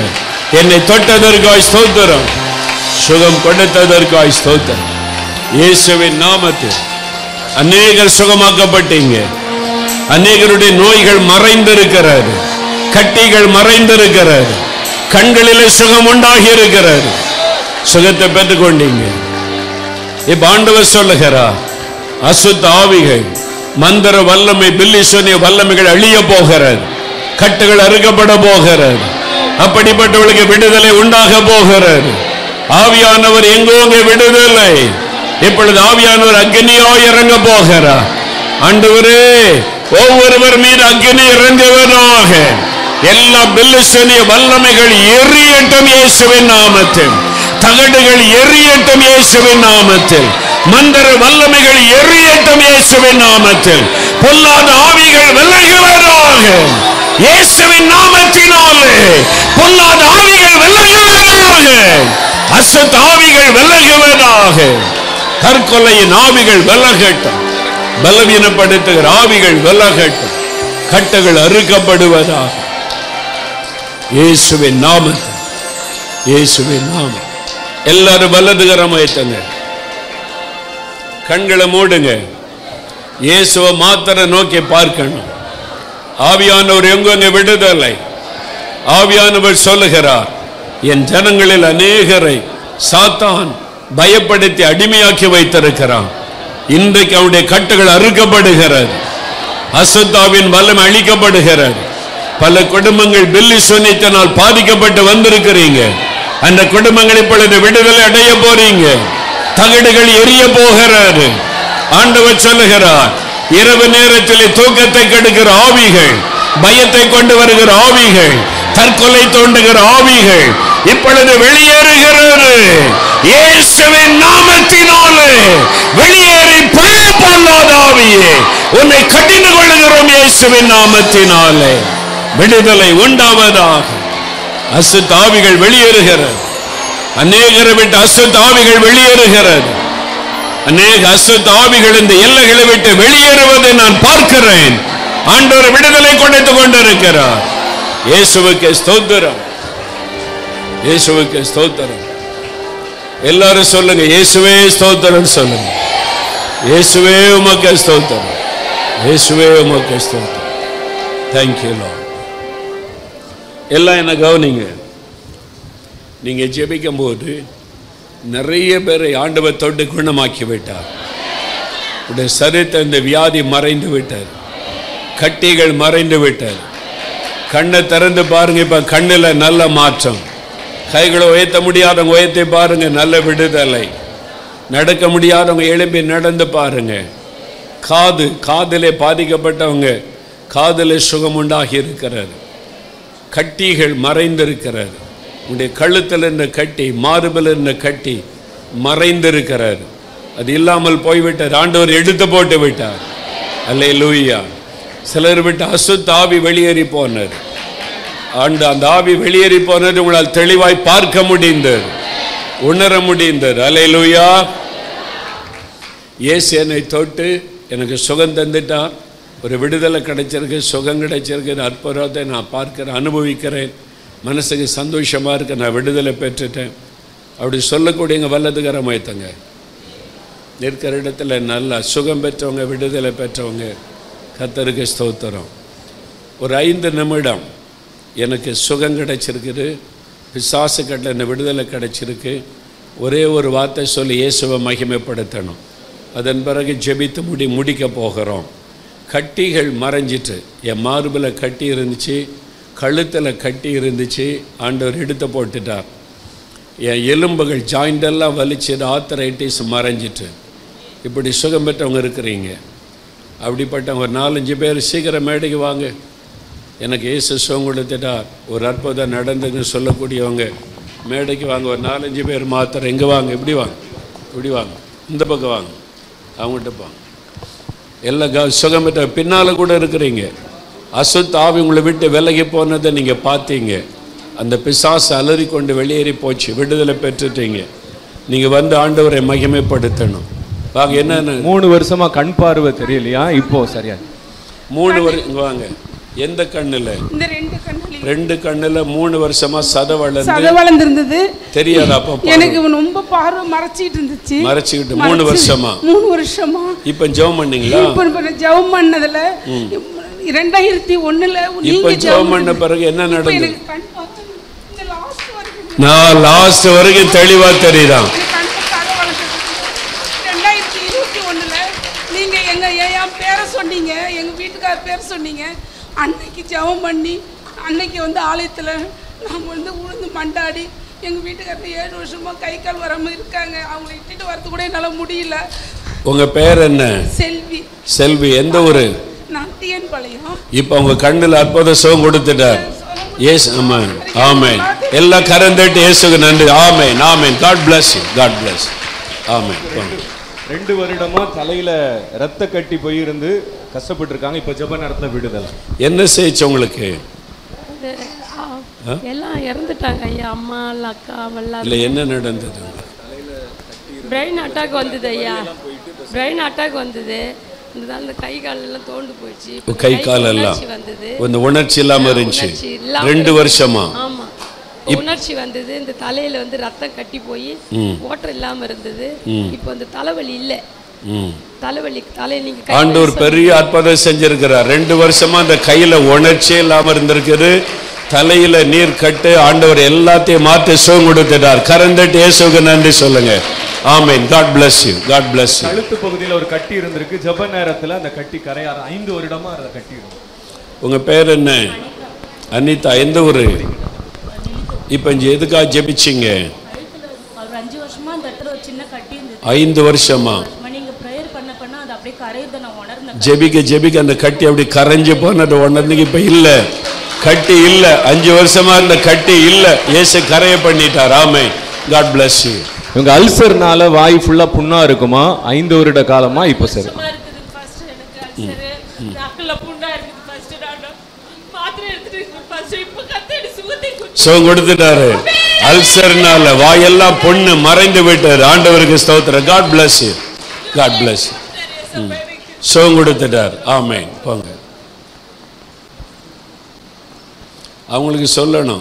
என்னை தொட்டதற்காய் ஸ்தோத்திரம் சுகம் கொடுத்ததற்காய் ஸ்தோத்திரம் இயேசுவின் நாமத்தில் அநேகர் சுகமாக்கப்பட்டீங்க அநேகருடைய நோய்கள் மறைந்திருக்கிறது கட்டிகள் மறைந்திருக்கிறது கண்களிலே சுகம் உண்டாகி இருக்கிறது சுகத்தை பெற்றுக்கொண்டீங்க இப்ப ஆண்டவர் சொல்லுகிறார் அசுத்த ஆவிகள் மந்திர வல்லமை பில்லி சொன்னிய வல்லமைகள் அழிய போகிறது கட்டுகள் அறுக்கப்பட போகிறது அப்படிப்பட்டவர்களுக்கு விடுதலை உண்டாக போகிறது ஆவியானவர் எங்கோங்க விடுதலை இப்பொழுது ஆவியானவர் அக்னியோ இறங்க போகிறார் ஆண்டவரே ஒவ்வொருவர் மீது அக்னி இறங்குவதாக எல்லா பில்லிசனிய வல்லமைகள் எரியட்டும் இயேசுவின் நாமத்தில் தகடுகள் எரியட்டும் இயேசுவின் நாமத்தில் மந்திர வல்லமைகள் எரியட்டும் இயேசுவின் நாமத்தில் பொல்லாத ஆவிகள் விலகுவதாக இயேசுவின் நாமத்தினாலே பொல்லாத ஆவிகள் விலகுவதாக அசத் ஆவிகள் விலகுவதாக தற்கொலையின் ஆவிகள் விலகட்டும் பலவீனப்படுத்துகிற ஆவிகள் விலகட்டும் கட்டுகள் அறுக்கப்படுவதாக இயேசுவின் நாமத்தில் இயேசுவின் நாமம் எல்லாரும் வலதுகரம் வைத்தங்க கண்களை மூடுங்க இயேசுவை மாத்திர நோக்கி பார்க்கணும் ஆவியானவர் எங்கெங்க விடுதலை ஆவியானவர் சொல்லுகிறார் என் ஜனங்களில் அநேகரை சாத்தான் பயப்படுத்தி அடிமையாக்கி வைத்திருக்கிறான் இன்றைக்கு அவருடைய கட்டுகள் அறுக்கப்படுகிறது அசுத்தாவின் வல்லம் அழிக்கப்படுகிறது பல குடும்பங்கள் பில்லி சொன்னித்தனால் பாதிக்கப்பட்டு வந்திருக்கிறீங்க அந்த குடும்பங்கள் இப்பொழுது விடுதலை அடைய போறீங்க தகடுகள் எரிய போகிறாரு ஆண்டவர் சொல்லுகிறார் இரவு நேரத்தில் தூக்கத்தை கெடுக்கிற ஆவிகள் பயத்தை கொண்டு வருகிற ஆவிகள் தற்கொலை தோண்டுகிற ஆவிகள் இப்பொழுது வெளியேறுகிறது இயேசுவின் நாமத்தினாலே வெளியேறி பழைய பொல்லாத ஆவியே உன்னை கடிந்து கொள்ளுகிறோம் இயேசுவின் நாமத்தினாலே விடுதலை உண்டாவதாக அசுத்த ஆவிகள் வெளியேறுகிறது அநேகரை விட்டு அசுத்த ஆவிகள் வெளியேறுகிறது அநேக அசுத்த ஆவிகள் இந்த எல்லைகளை விட்டு வெளியேறுவதை நான் பார்க்கிறேன் ஆண்டவர் விடுதலை கொடுத்துக் கொண்டிருக்கிறார் இயேசுவுக்கு ஸ்தோத்திரம் இயேசுவுக்கு ஸ்தோத்திரம் எல்லாரும் சொல்லுங்க இயேசுவே ஸ்தோத்திரம் சொல்லுங்க இயேசுவே உமக்கு ஸ்தோத்திரம் இயேசுவே உமக்கு ஸ்தோத்திரம் தேங்க்யூ லார்ட் எல்லாம் என்ன கவனிங்க நீங்க ஜெபிக்கும் போது நிறைய பேரை ஆண்டவர் தொட்டு குணமாக்கி விட்டார் உடைய சரித்த இந்த வியாதி மறைந்து விட்டார் கட்டிகள் மறைந்து விட்டார் கண்ணை திறந்து பாருங்க இப்ப கண்ணுல நல்ல மாற்றம் கைகளை உயர்த்த முடியாதவங்க உயர்த்தி பாருங்க நல்ல விடுதலை நடக்க முடியாதவங்க எழும்பி நடந்து பாருங்க காது காதிலே பாதிக்கப்பட்டவங்க காதிலே சுகம் உண்டாகி இருக்கிறது கட்டிகள் மறைந்திருக்கிறது உடைய கழுத்தில் இருந்த கட்டி மார்பில் இருந்த கட்டி மறைந்திருக்கிறது அது இல்லாமல் போய்விட்டார் ஆண்டவர் எடுத்து போட்டு விட்டார் அல்லே லூயா சிலர் விட்டு அசுத்த ஆவி வெளியேறி போனது ஆண்டு அந்த ஆவி வெளியேறி போனது உங்களால் தெளிவாய் பார்க்க முடிந்தது உணர முடிந்தது அல்லே லூயா இயேசு என்னை தொட்டு எனக்கு சுகம் தந்துட்டார் ஒரு விடுதலை கிடைச்சிருக்கு சுகம் கிடைச்சிருக்கு இந்த அற்புதத்தை நான் பார்க்கிறேன் அனுபவிக்கிறேன் மனசுக்கு சந்தோஷமாக இருக்கு நான் விடுதலை பெற்றுட்டேன் அப்படி சொல்லக்கூடியங்க வல்லதுகரம் வைத்தங்க இருக்கிற இடத்துல நல்லா சுகம் பெற்றவங்க விடுதலை பெற்றவங்க கத்தருக்கு ஸ்தோத்திரம் ஒரு ஐந்து நிமிடம் எனக்கு சுகம் கிடைச்சிருக்குது பிசாசு கட்டில் இந்த விடுதலை கிடைச்சிருக்கு ஒரே ஒரு வார்த்தை சொல்லி இயேசுவை மகிமைப்படுத்தணும் அதன் பிறகு ஜெபித்து முடி முடிக்க போகிறோம் கட்டிகள் மறைஞ்சிட்டு என் மார்பில் கட்டி இருந்துச்சு கழுத்தில் கட்டி இருந்துச்சு ஆண்டவர் எடுத்து போட்டுட்டார் என் எலும்புகள் ஜாயிண்டெல்லாம் வலிச்சது ஆத்தரைட்டிஸ் மறைஞ்சிட்டு இப்படி சுகம் பெற்றவங்க இருக்கிறீங்க அப்படிப்பட்டவங்க ஒரு நாலஞ்சு பேர் சீக்கிரம் மேடைக்கு வாங்க எனக்கு இயேசு சுகம் கொடுத்துட்டார் ஒரு அற்புதம் நடந்ததுன்னு சொல்லக்கூடியவங்க மேடைக்கு வாங்க ஒரு நாலஞ்சு பேர் மாத்திரம் இங்கே வாங்க இப்படி வாங்க இப்படி வாங்க இந்த பக்கம் வாங்க அவங்ககிட்ட போங்க எல்லாம் க சுகம் பெற்ற பின்னால் கூட இருக்கிறீங்க அசுத்த ஆவி உங்களை விட்டு விலகி போனதை நீங்கள் பார்த்தீங்க அந்த பிசாசு அலறி கொண்டு வெளியேறி போச்சு விடுதலை பெற்றுட்டீங்க நீங்கள் வந்து ஆண்டவரை மகிமைப்படுத்தணும் வாங்க என்னென்ன மூணு வருஷமா கண் பார்வை தெரியலையா இப்போ சரியா மூணு வரை இங்க வாங்க எந்த கண்ணில் இந்த ரெண்டு கண்ணுல ரெண்டு கண்ணுல மூணு வருஷமா சத வளர்ந்து சதை வளர்ந்துருந்தது தெரியாதா அப்ப எனக்கு ரொம்ப பார்வை மறைச்சிட்டு இருந்துச்சு மறைச்சிக்கிட்டு மூணு மறைச்சு- வருஷமா மூணு வருஷமா இப்ப ஜெபம் பண்ணீங்களா இப்ப இப்ப நான் ஜெபம் பண்ணதுல ரெண்டாயிரத்தி ஒண்ணுல இப்ப நீங்க ஜெபம் பண்ண பிறகு என்ன இப்ப நடந்தது எனக்கு கண் பார்த்து இந்த last வரைக்கும் நான் லாஸ்ட் வரைக்கும் தெளிவா தெரியுதான் எனக்கு கண் பார்க்காத வளர்ந்தது. ரெண்டாயிரத்தி இருபத்தி ஒண்ணுல நீங்க எங்க என் பேரை சொன்னீங்க எங்க வீட்டுக்கார பேர் சொன்னீங்க அன்னைக்கு ஜெபம் பண்ணி அன்னைக்கு வந்து ஆலயத்துல நாம வந்து உழுந்து மண்டாடி எங்க வீட்டுக்காரர் ஏழு வருஷமா கை கால் வராம இருக்காங்க அவங்களை இட்டுட்டு வரது கூட என்னால முடியல உங்க பேர் என்ன செல்வி செல்வி எந்த ஊரு நான் டிஎன் பாளையம் இப்ப உங்க கண்ணுல அற்புத சுகம் கொடுத்துட்டார் எஸ் ஆமா ஆமென் எல்லா கரந்தட்டு இயேசுக்கு நன்றி ஆமென் ஆமென் God bless you God bless you. ஆமென் போங்க. ரெண்டு வருடமா தலையில ரத்த கட்டி போயிருந்து கஷ்டப்பட்டு இருக்காங்க இப்ப ஜெப நேரத்துல விடுதலை என்ன செய்ச்சு உங்களுக்கு இது, ஆ, எல்லாம் இறந்துட்டாங்க ஐயா அம்மா அக்கா எல்லாம் இல்ல என்ன நடந்தது பிரெயின் அட்டாக் வந்தது ஐயா பிரெயின் அட்டாக் வந்தது இந்த அந்த கை கால் எல்லாம் தோண்டு போயிடுச்சு இப்ப கை கைக்கு கால் எல்லாம் உணர்ச்சி வந்தது இந்த உணர்ச்சி இல்லாம இருந்துச்சு உணர்ச்சி இல்லாம ரெண்டு வருஷமா ஆமா உணர்ச்சி வந்தது இந்த தலையில வந்து ரத்தம் கட்டி போய் ஓட்டம் இல்லாம இருந்தது இப்போ இந்த தலைவலி இல்ல ம். தலைவலி தலை நீங்க கை ஆண்டவர் வச்சு பெரிய அற்புதம் செஞ்சிருக்கிறார் ரெண்டு வருஷமா அந்த கையில உணர்ச்சியே இல்லாம இருந்திருக்குது தலையில நீர் கட்டு ஆண்டவர் எல்லாத்தையும் மாத்தி சுகம் கொடுத்துட்டார் கரந்தட்டு இயேசுக்கு நன்றி சொல்லுங்க ஆமென் God bless you God bless you கழுத்து பகுதியில ஒரு கட்டி இருந்திருக்கு ஜெப நேரத்துல அந்த கட்டி கரையாறு ஐந்து வருடமா அந்த கட்டி இருக்கு உங்க பேர் என்ன அனிதா எந்த ஊரு இப்ப இங்க எதுக்காக ஜெபிச்சீங்க ஒரு அஞ்சு வருஷமா அந்த இடத்துல ஒரு சின்ன கட்டி இருந்தது ஐந்து வருஷமா வருஷமா நீங்க ப்ரேயர் பண்ண பண்ண அது அப்படியே கரையுது நான் உணர்ந்தேன் ஜெபிக்க ஜெபிக்க அந்த கட்டி அப்படி கரைஞ்சு போனது ஒன்னதுக்கு இப்ப இல்ல கட்டி இல்ல அஞ்சு வருஷமா இருந்த கட்டி இல்ல இயேசு கரைய பண்ணிட்டார் ஆமே காட் bless you இவங்க அல்சர்னால வாய் ஃபுல்லா புண்ணா இருக்குமா ஐந்து வருட காலமா இப்ப சரி சும்மா இருக்குது ஃபர்ஸ்ட் எனக்கு அல்சர் நாக்குல புண்ணா இருக்குது ஃபர்ஸ்ட் நான் மாத்திரை எடுத்துட்டு ஃபர்ஸ்ட் இப்ப கத்தடி சுகத்தை குடிச்சு சுகம் கொடுத்துட்டாரு அல்சர்னால வாயெல்லாம் பொண்ணு மறைந்து விட்டாரு ஆண்டவருக்கு ஸ்தோத்திரம் God bless you God bless you ம். சுகம் கொடுத்துட்டார் ஆமென் போங்க அவங்களுக்கு சொல்லணும்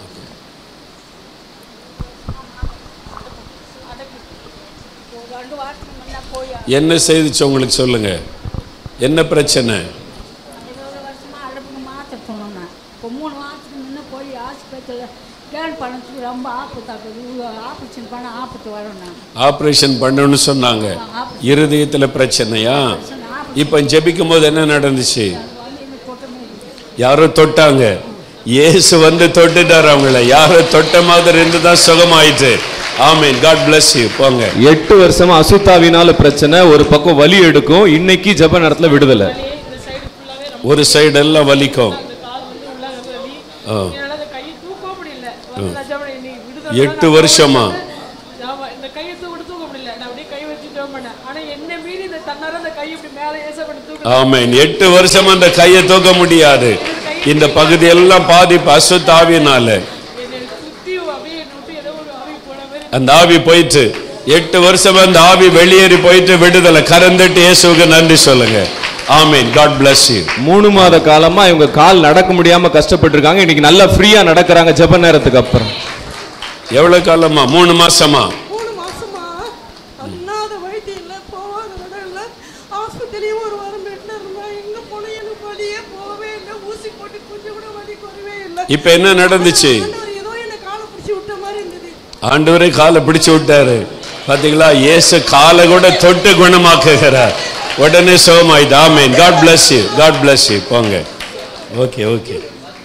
என்ன செய்துச்சு உங்களுக்கு சொல்லுங்க என்ன பிரச்சனை இருபது வருஷமா அடுப்புக்கு மாத்திரை சொன்னேன் இப்போ மூணு மாதத்துக்கு முன்னே போய் ஆஸ்பத்திரியில் ஸ்கேன் பண்ணதுக்கு ரொம்ப ஆபத்தாக்குது ஆப்ரேஷன் பண்ண ஆபத்து வரும் நான் ஆபரேஷன் பண்ணணும்னு சொன்னாங்க இருதயத்துல பிரச்சனையா இப்ப ஜெபிக்கும் போது என்ன நடந்துச்சு வந்து எனக்கு கொட்டமே இல்லை யாரோ தொட்டாங்க இயேசு வந்து தொட்டுட்டார் அவங்கள யாரோ தொட்ட மாதிரி இருந்து தான் சுகமாயிட்டு ஆமென் காட் bless you போங்க எட்டு வருஷமா அசுத்தாவினால பிரச்சனை ஒரு பக்கம் வலி எடுக்கும் இன்னைக்கு ஜெப நேரத்துல விடுதலை இந்த சைடு ஃபுல்லாவே ரொம்ப ஒரு சைடு எல்லாம் வலிக்கும் அந்த கால் வந்து உள்ள வலி ஆ. என்னால அந்த கையை தூக்கவும் முடியல வந்து நான் ஜெபம் பண்ணி, இன்னைக்கு விடுதலை எட்டு தான் வருஷமா ஆமா, இந்த கையை தூக்க தூக்க முடியல நான் அப்படியே கை வச்சு ஜெபம் பண்ணேன் ஆனா என்ன மீறி இந்த தன்னார அந்த கை இப்படி மேல ஏச பண்ணி தூக்க ஆமென் எட்டு வருஷம் அந்த கையை தூக்க முடியாது இந்த பகுதி எல்லாம் பாதிப்பு அசுத்தாவினால என்னை சுத்தி அப்படியே என்னை விட்டு ஏதோ ஒரு ஆவி போன மாதிரி அந்த ஆவி போயிட்டு எட்டு வருஷம் அந்த ஆவி வெளியேறி போயிட்டு விடுதலை கறந்துட்டு இயேசுவுக்கு நன்றி சொல்லுங்க ஆமென் காட் bless you மூணு மாத காலமா இவங்க கால் நடக்க முடியாம கஷ்டப்பட்டு இருக்காங்க இன்னைக்கு நல்லா ஃப்ரீயா நடக்கிறாங்க ஜெப நேரத்துக்கு அப்புறம் எவ்வளவு காலமா மூணு மாசமா மூணு மாசமா அண்ணாத வைத்தியம் இல்லை போகாத இடம் இல்லை ஆஸ்பத்திரியும் ஒரு வாரம் பெட்டில் இருந்தேன் எங்கே போனேன் எனக்கு வழியே போகவே இல்லை ஊசி போட்டு கொஞ்சம் கூட வலி குறைவே இல்லை இப்ப என்ன நடந்துச்சு ஆண்டவர் ஏதோ என்னை காலை பிடிச்சி விட்ட மாதிரி இருந்தது ஆண்டவரே காலை பிடிச்சு விட்டாரு பாத்தீங்களா இயேசு காலை கூட தொட்டு குணமாக்குகிறார் உடனே சுகமாயிட்டு ஆமென் God bless you God bless you போங்க ஓகே ஓகே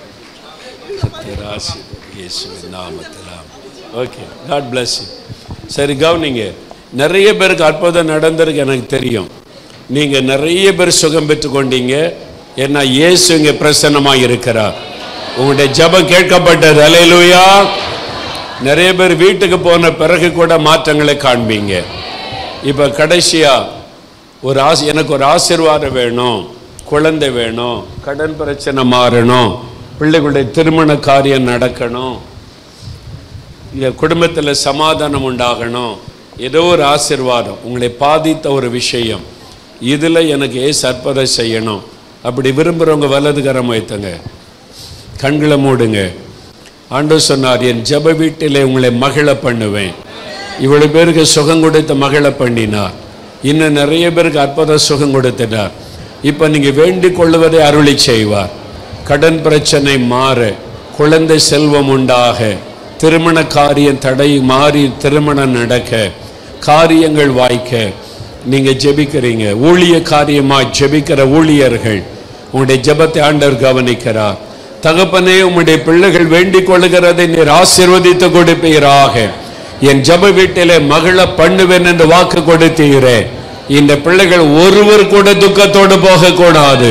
ராசி இயேசுவின் நாமத்தில் ஓகே காட் bless you சரி கவனிங்க நிறைய பேருக்கு அற்புதம் நடந்திருக்கு எனக்கு தெரியும் நீங்க நிறைய பேர் சுகம் பெற்றுக்கொண்டீங்க ஏன்னா இயேசு இங்க பிரசன்னமாக இருக்கிறார் உங்களுடைய ஜெபம் கேட்கப்பட்டது அலையிலுயா நிறைய பேர் வீட்டுக்கு போன பிறகு கூட மாற்றங்களை காண்பீங்க இப்போ கடைசியா ஒரு ஆசை எனக்கு ஒரு ஆசீர்வாதம் வேணும் குழந்தை வேணும் கடன் பிரச்சனை மாறணும் பிள்ளைகளுடைய திருமண காரியம் நடக்கணும் இந்த குடும்பத்தில் சமாதானம் உண்டாகணும் ஏதோ ஒரு ஆசீர்வாதம் உங்களை பாதித்த ஒரு விஷயம் இதில் எனக்கு ஏசு அற்புதம் செய்யணும் அப்படி விரும்புகிறவங்க வலதுகரம் வைத்தங்க கண்களை மூடுங்க ஆண்டவர் சொன்னார் என் ஜெப வீட்டிலே உங்களை மகிழ பண்ணுவேன் இவ்வளவு பேருக்கு சுகம் கொடுத்து மகிழ பண்ணினார் இன்னும் நிறைய பேருக்கு அற்புத சுகம் கொடுத்தினார் இப்போ நீங்கள் வேண்டிக் கொள்வதை அருளி செய்வார் கடன் பிரச்சனை மாற குழந்தை செல்வம் உண்டாக திருமண காரியம் தடை மாறி திருமணம் நடக்க காரியங்கள் வாய்க்க நீங்க ஜெபிக்கிறீங்க ஊழிய காரியமாய் ஜெபிக்கிற ஊழியர்கள் உங்களுடைய ஜெபத்தை ஆண்டவர் கவனிக்கிறார் தகப்பனே உம்முடைய பிள்ளைகள் வேண்டிக் கொள்ளுகிறதை நீர் ஆசீர்வதித்து கொடுப்பீராக என் ஜெப வீட்டிலே மகிழ பண்ணுவேன் என்று வாக்கு கொடுத்தீரே இந்த பிள்ளைகள் ஒருவர் கூட துக்கத்தோடு போகக்கூடாது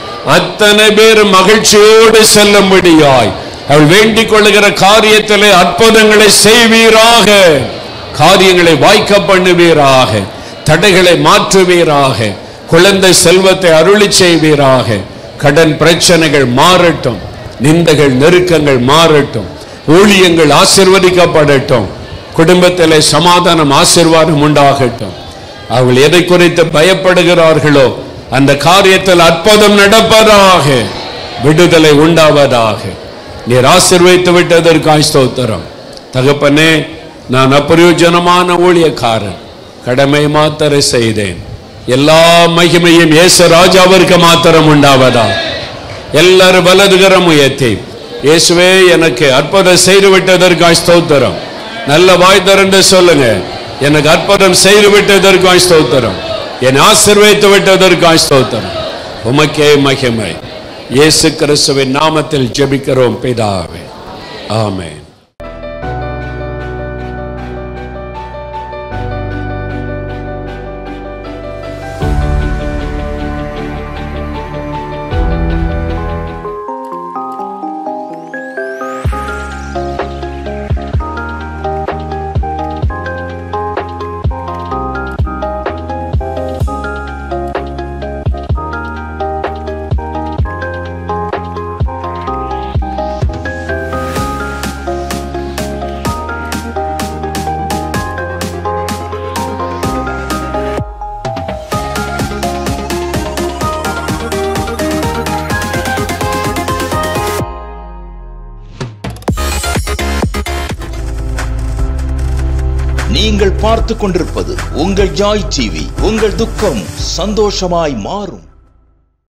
அத்தனை பேர் மகிழ்ச்சியோடு செல்லும்படியாய் அவள் வேண்டிக் கொள்ளுகிற காரியத்திலே அற்புதங்களை செய்வீராக காரியங்களை வாய்க்க பண்ணுவீராக தடைகளை மாற்றுவீராக குழந்தை செல்வத்தை அருளி செய்வீராக கடன் பிரச்சனைகள் மாறட்டும் நிந்தைகள் நெருக்கங்கள் மாறட்டும் ஊழியங்கள் ஆசிர்வதிக்கப்படட்டும் குடும்பத்திலே சமாதானம் ஆசிர்வாதம் உண்டாகட்டும் அவர்கள் எதை குறித்து பயப்படுகிறார்களோ அந்த காரியத்தில் அற்புதம் நடப்பதாக விடுதலை உண்டாவதாக நீர் ஆசிர்வதித்து விட்டதற்காய் ஸ்தோத்திரம் தகப்பனே நான் அப்பிரயோஜனமான ஊழியக்காரன் கடமை மாத்திர செய்தேன் எல்லா மகிமையும் இயேசு ராஜாவிற்கு மாத்திரம் உண்டாவதா எல்லாரும் வலதுகரம் உயர்த்தி இயேசுவே எனக்கு அற்புதம் செய்து விட்டதற்காய் ஸ்தோத்திரம் நல்ல வாய் திறந்து சொல்லுங்க எனக்கு அற்புதம் செய்து விட்டதற்காய் ஸ்தோத்திரம் என் ஆசிர்வதித்து விட்டதற்காய் ஸ்தோத்திரம் உமக்கே மகிமை இயேசு கிறிஸ்துவின் நாமத்தில் ஜெபிக்கிறோம் பிதாவே ஆமென் நீங்கள் பார்த்து கொண்டிருப்பது உங்கள் ஜாய் டிவி உங்கள் துக்கம் சந்தோஷமாய் மாறும்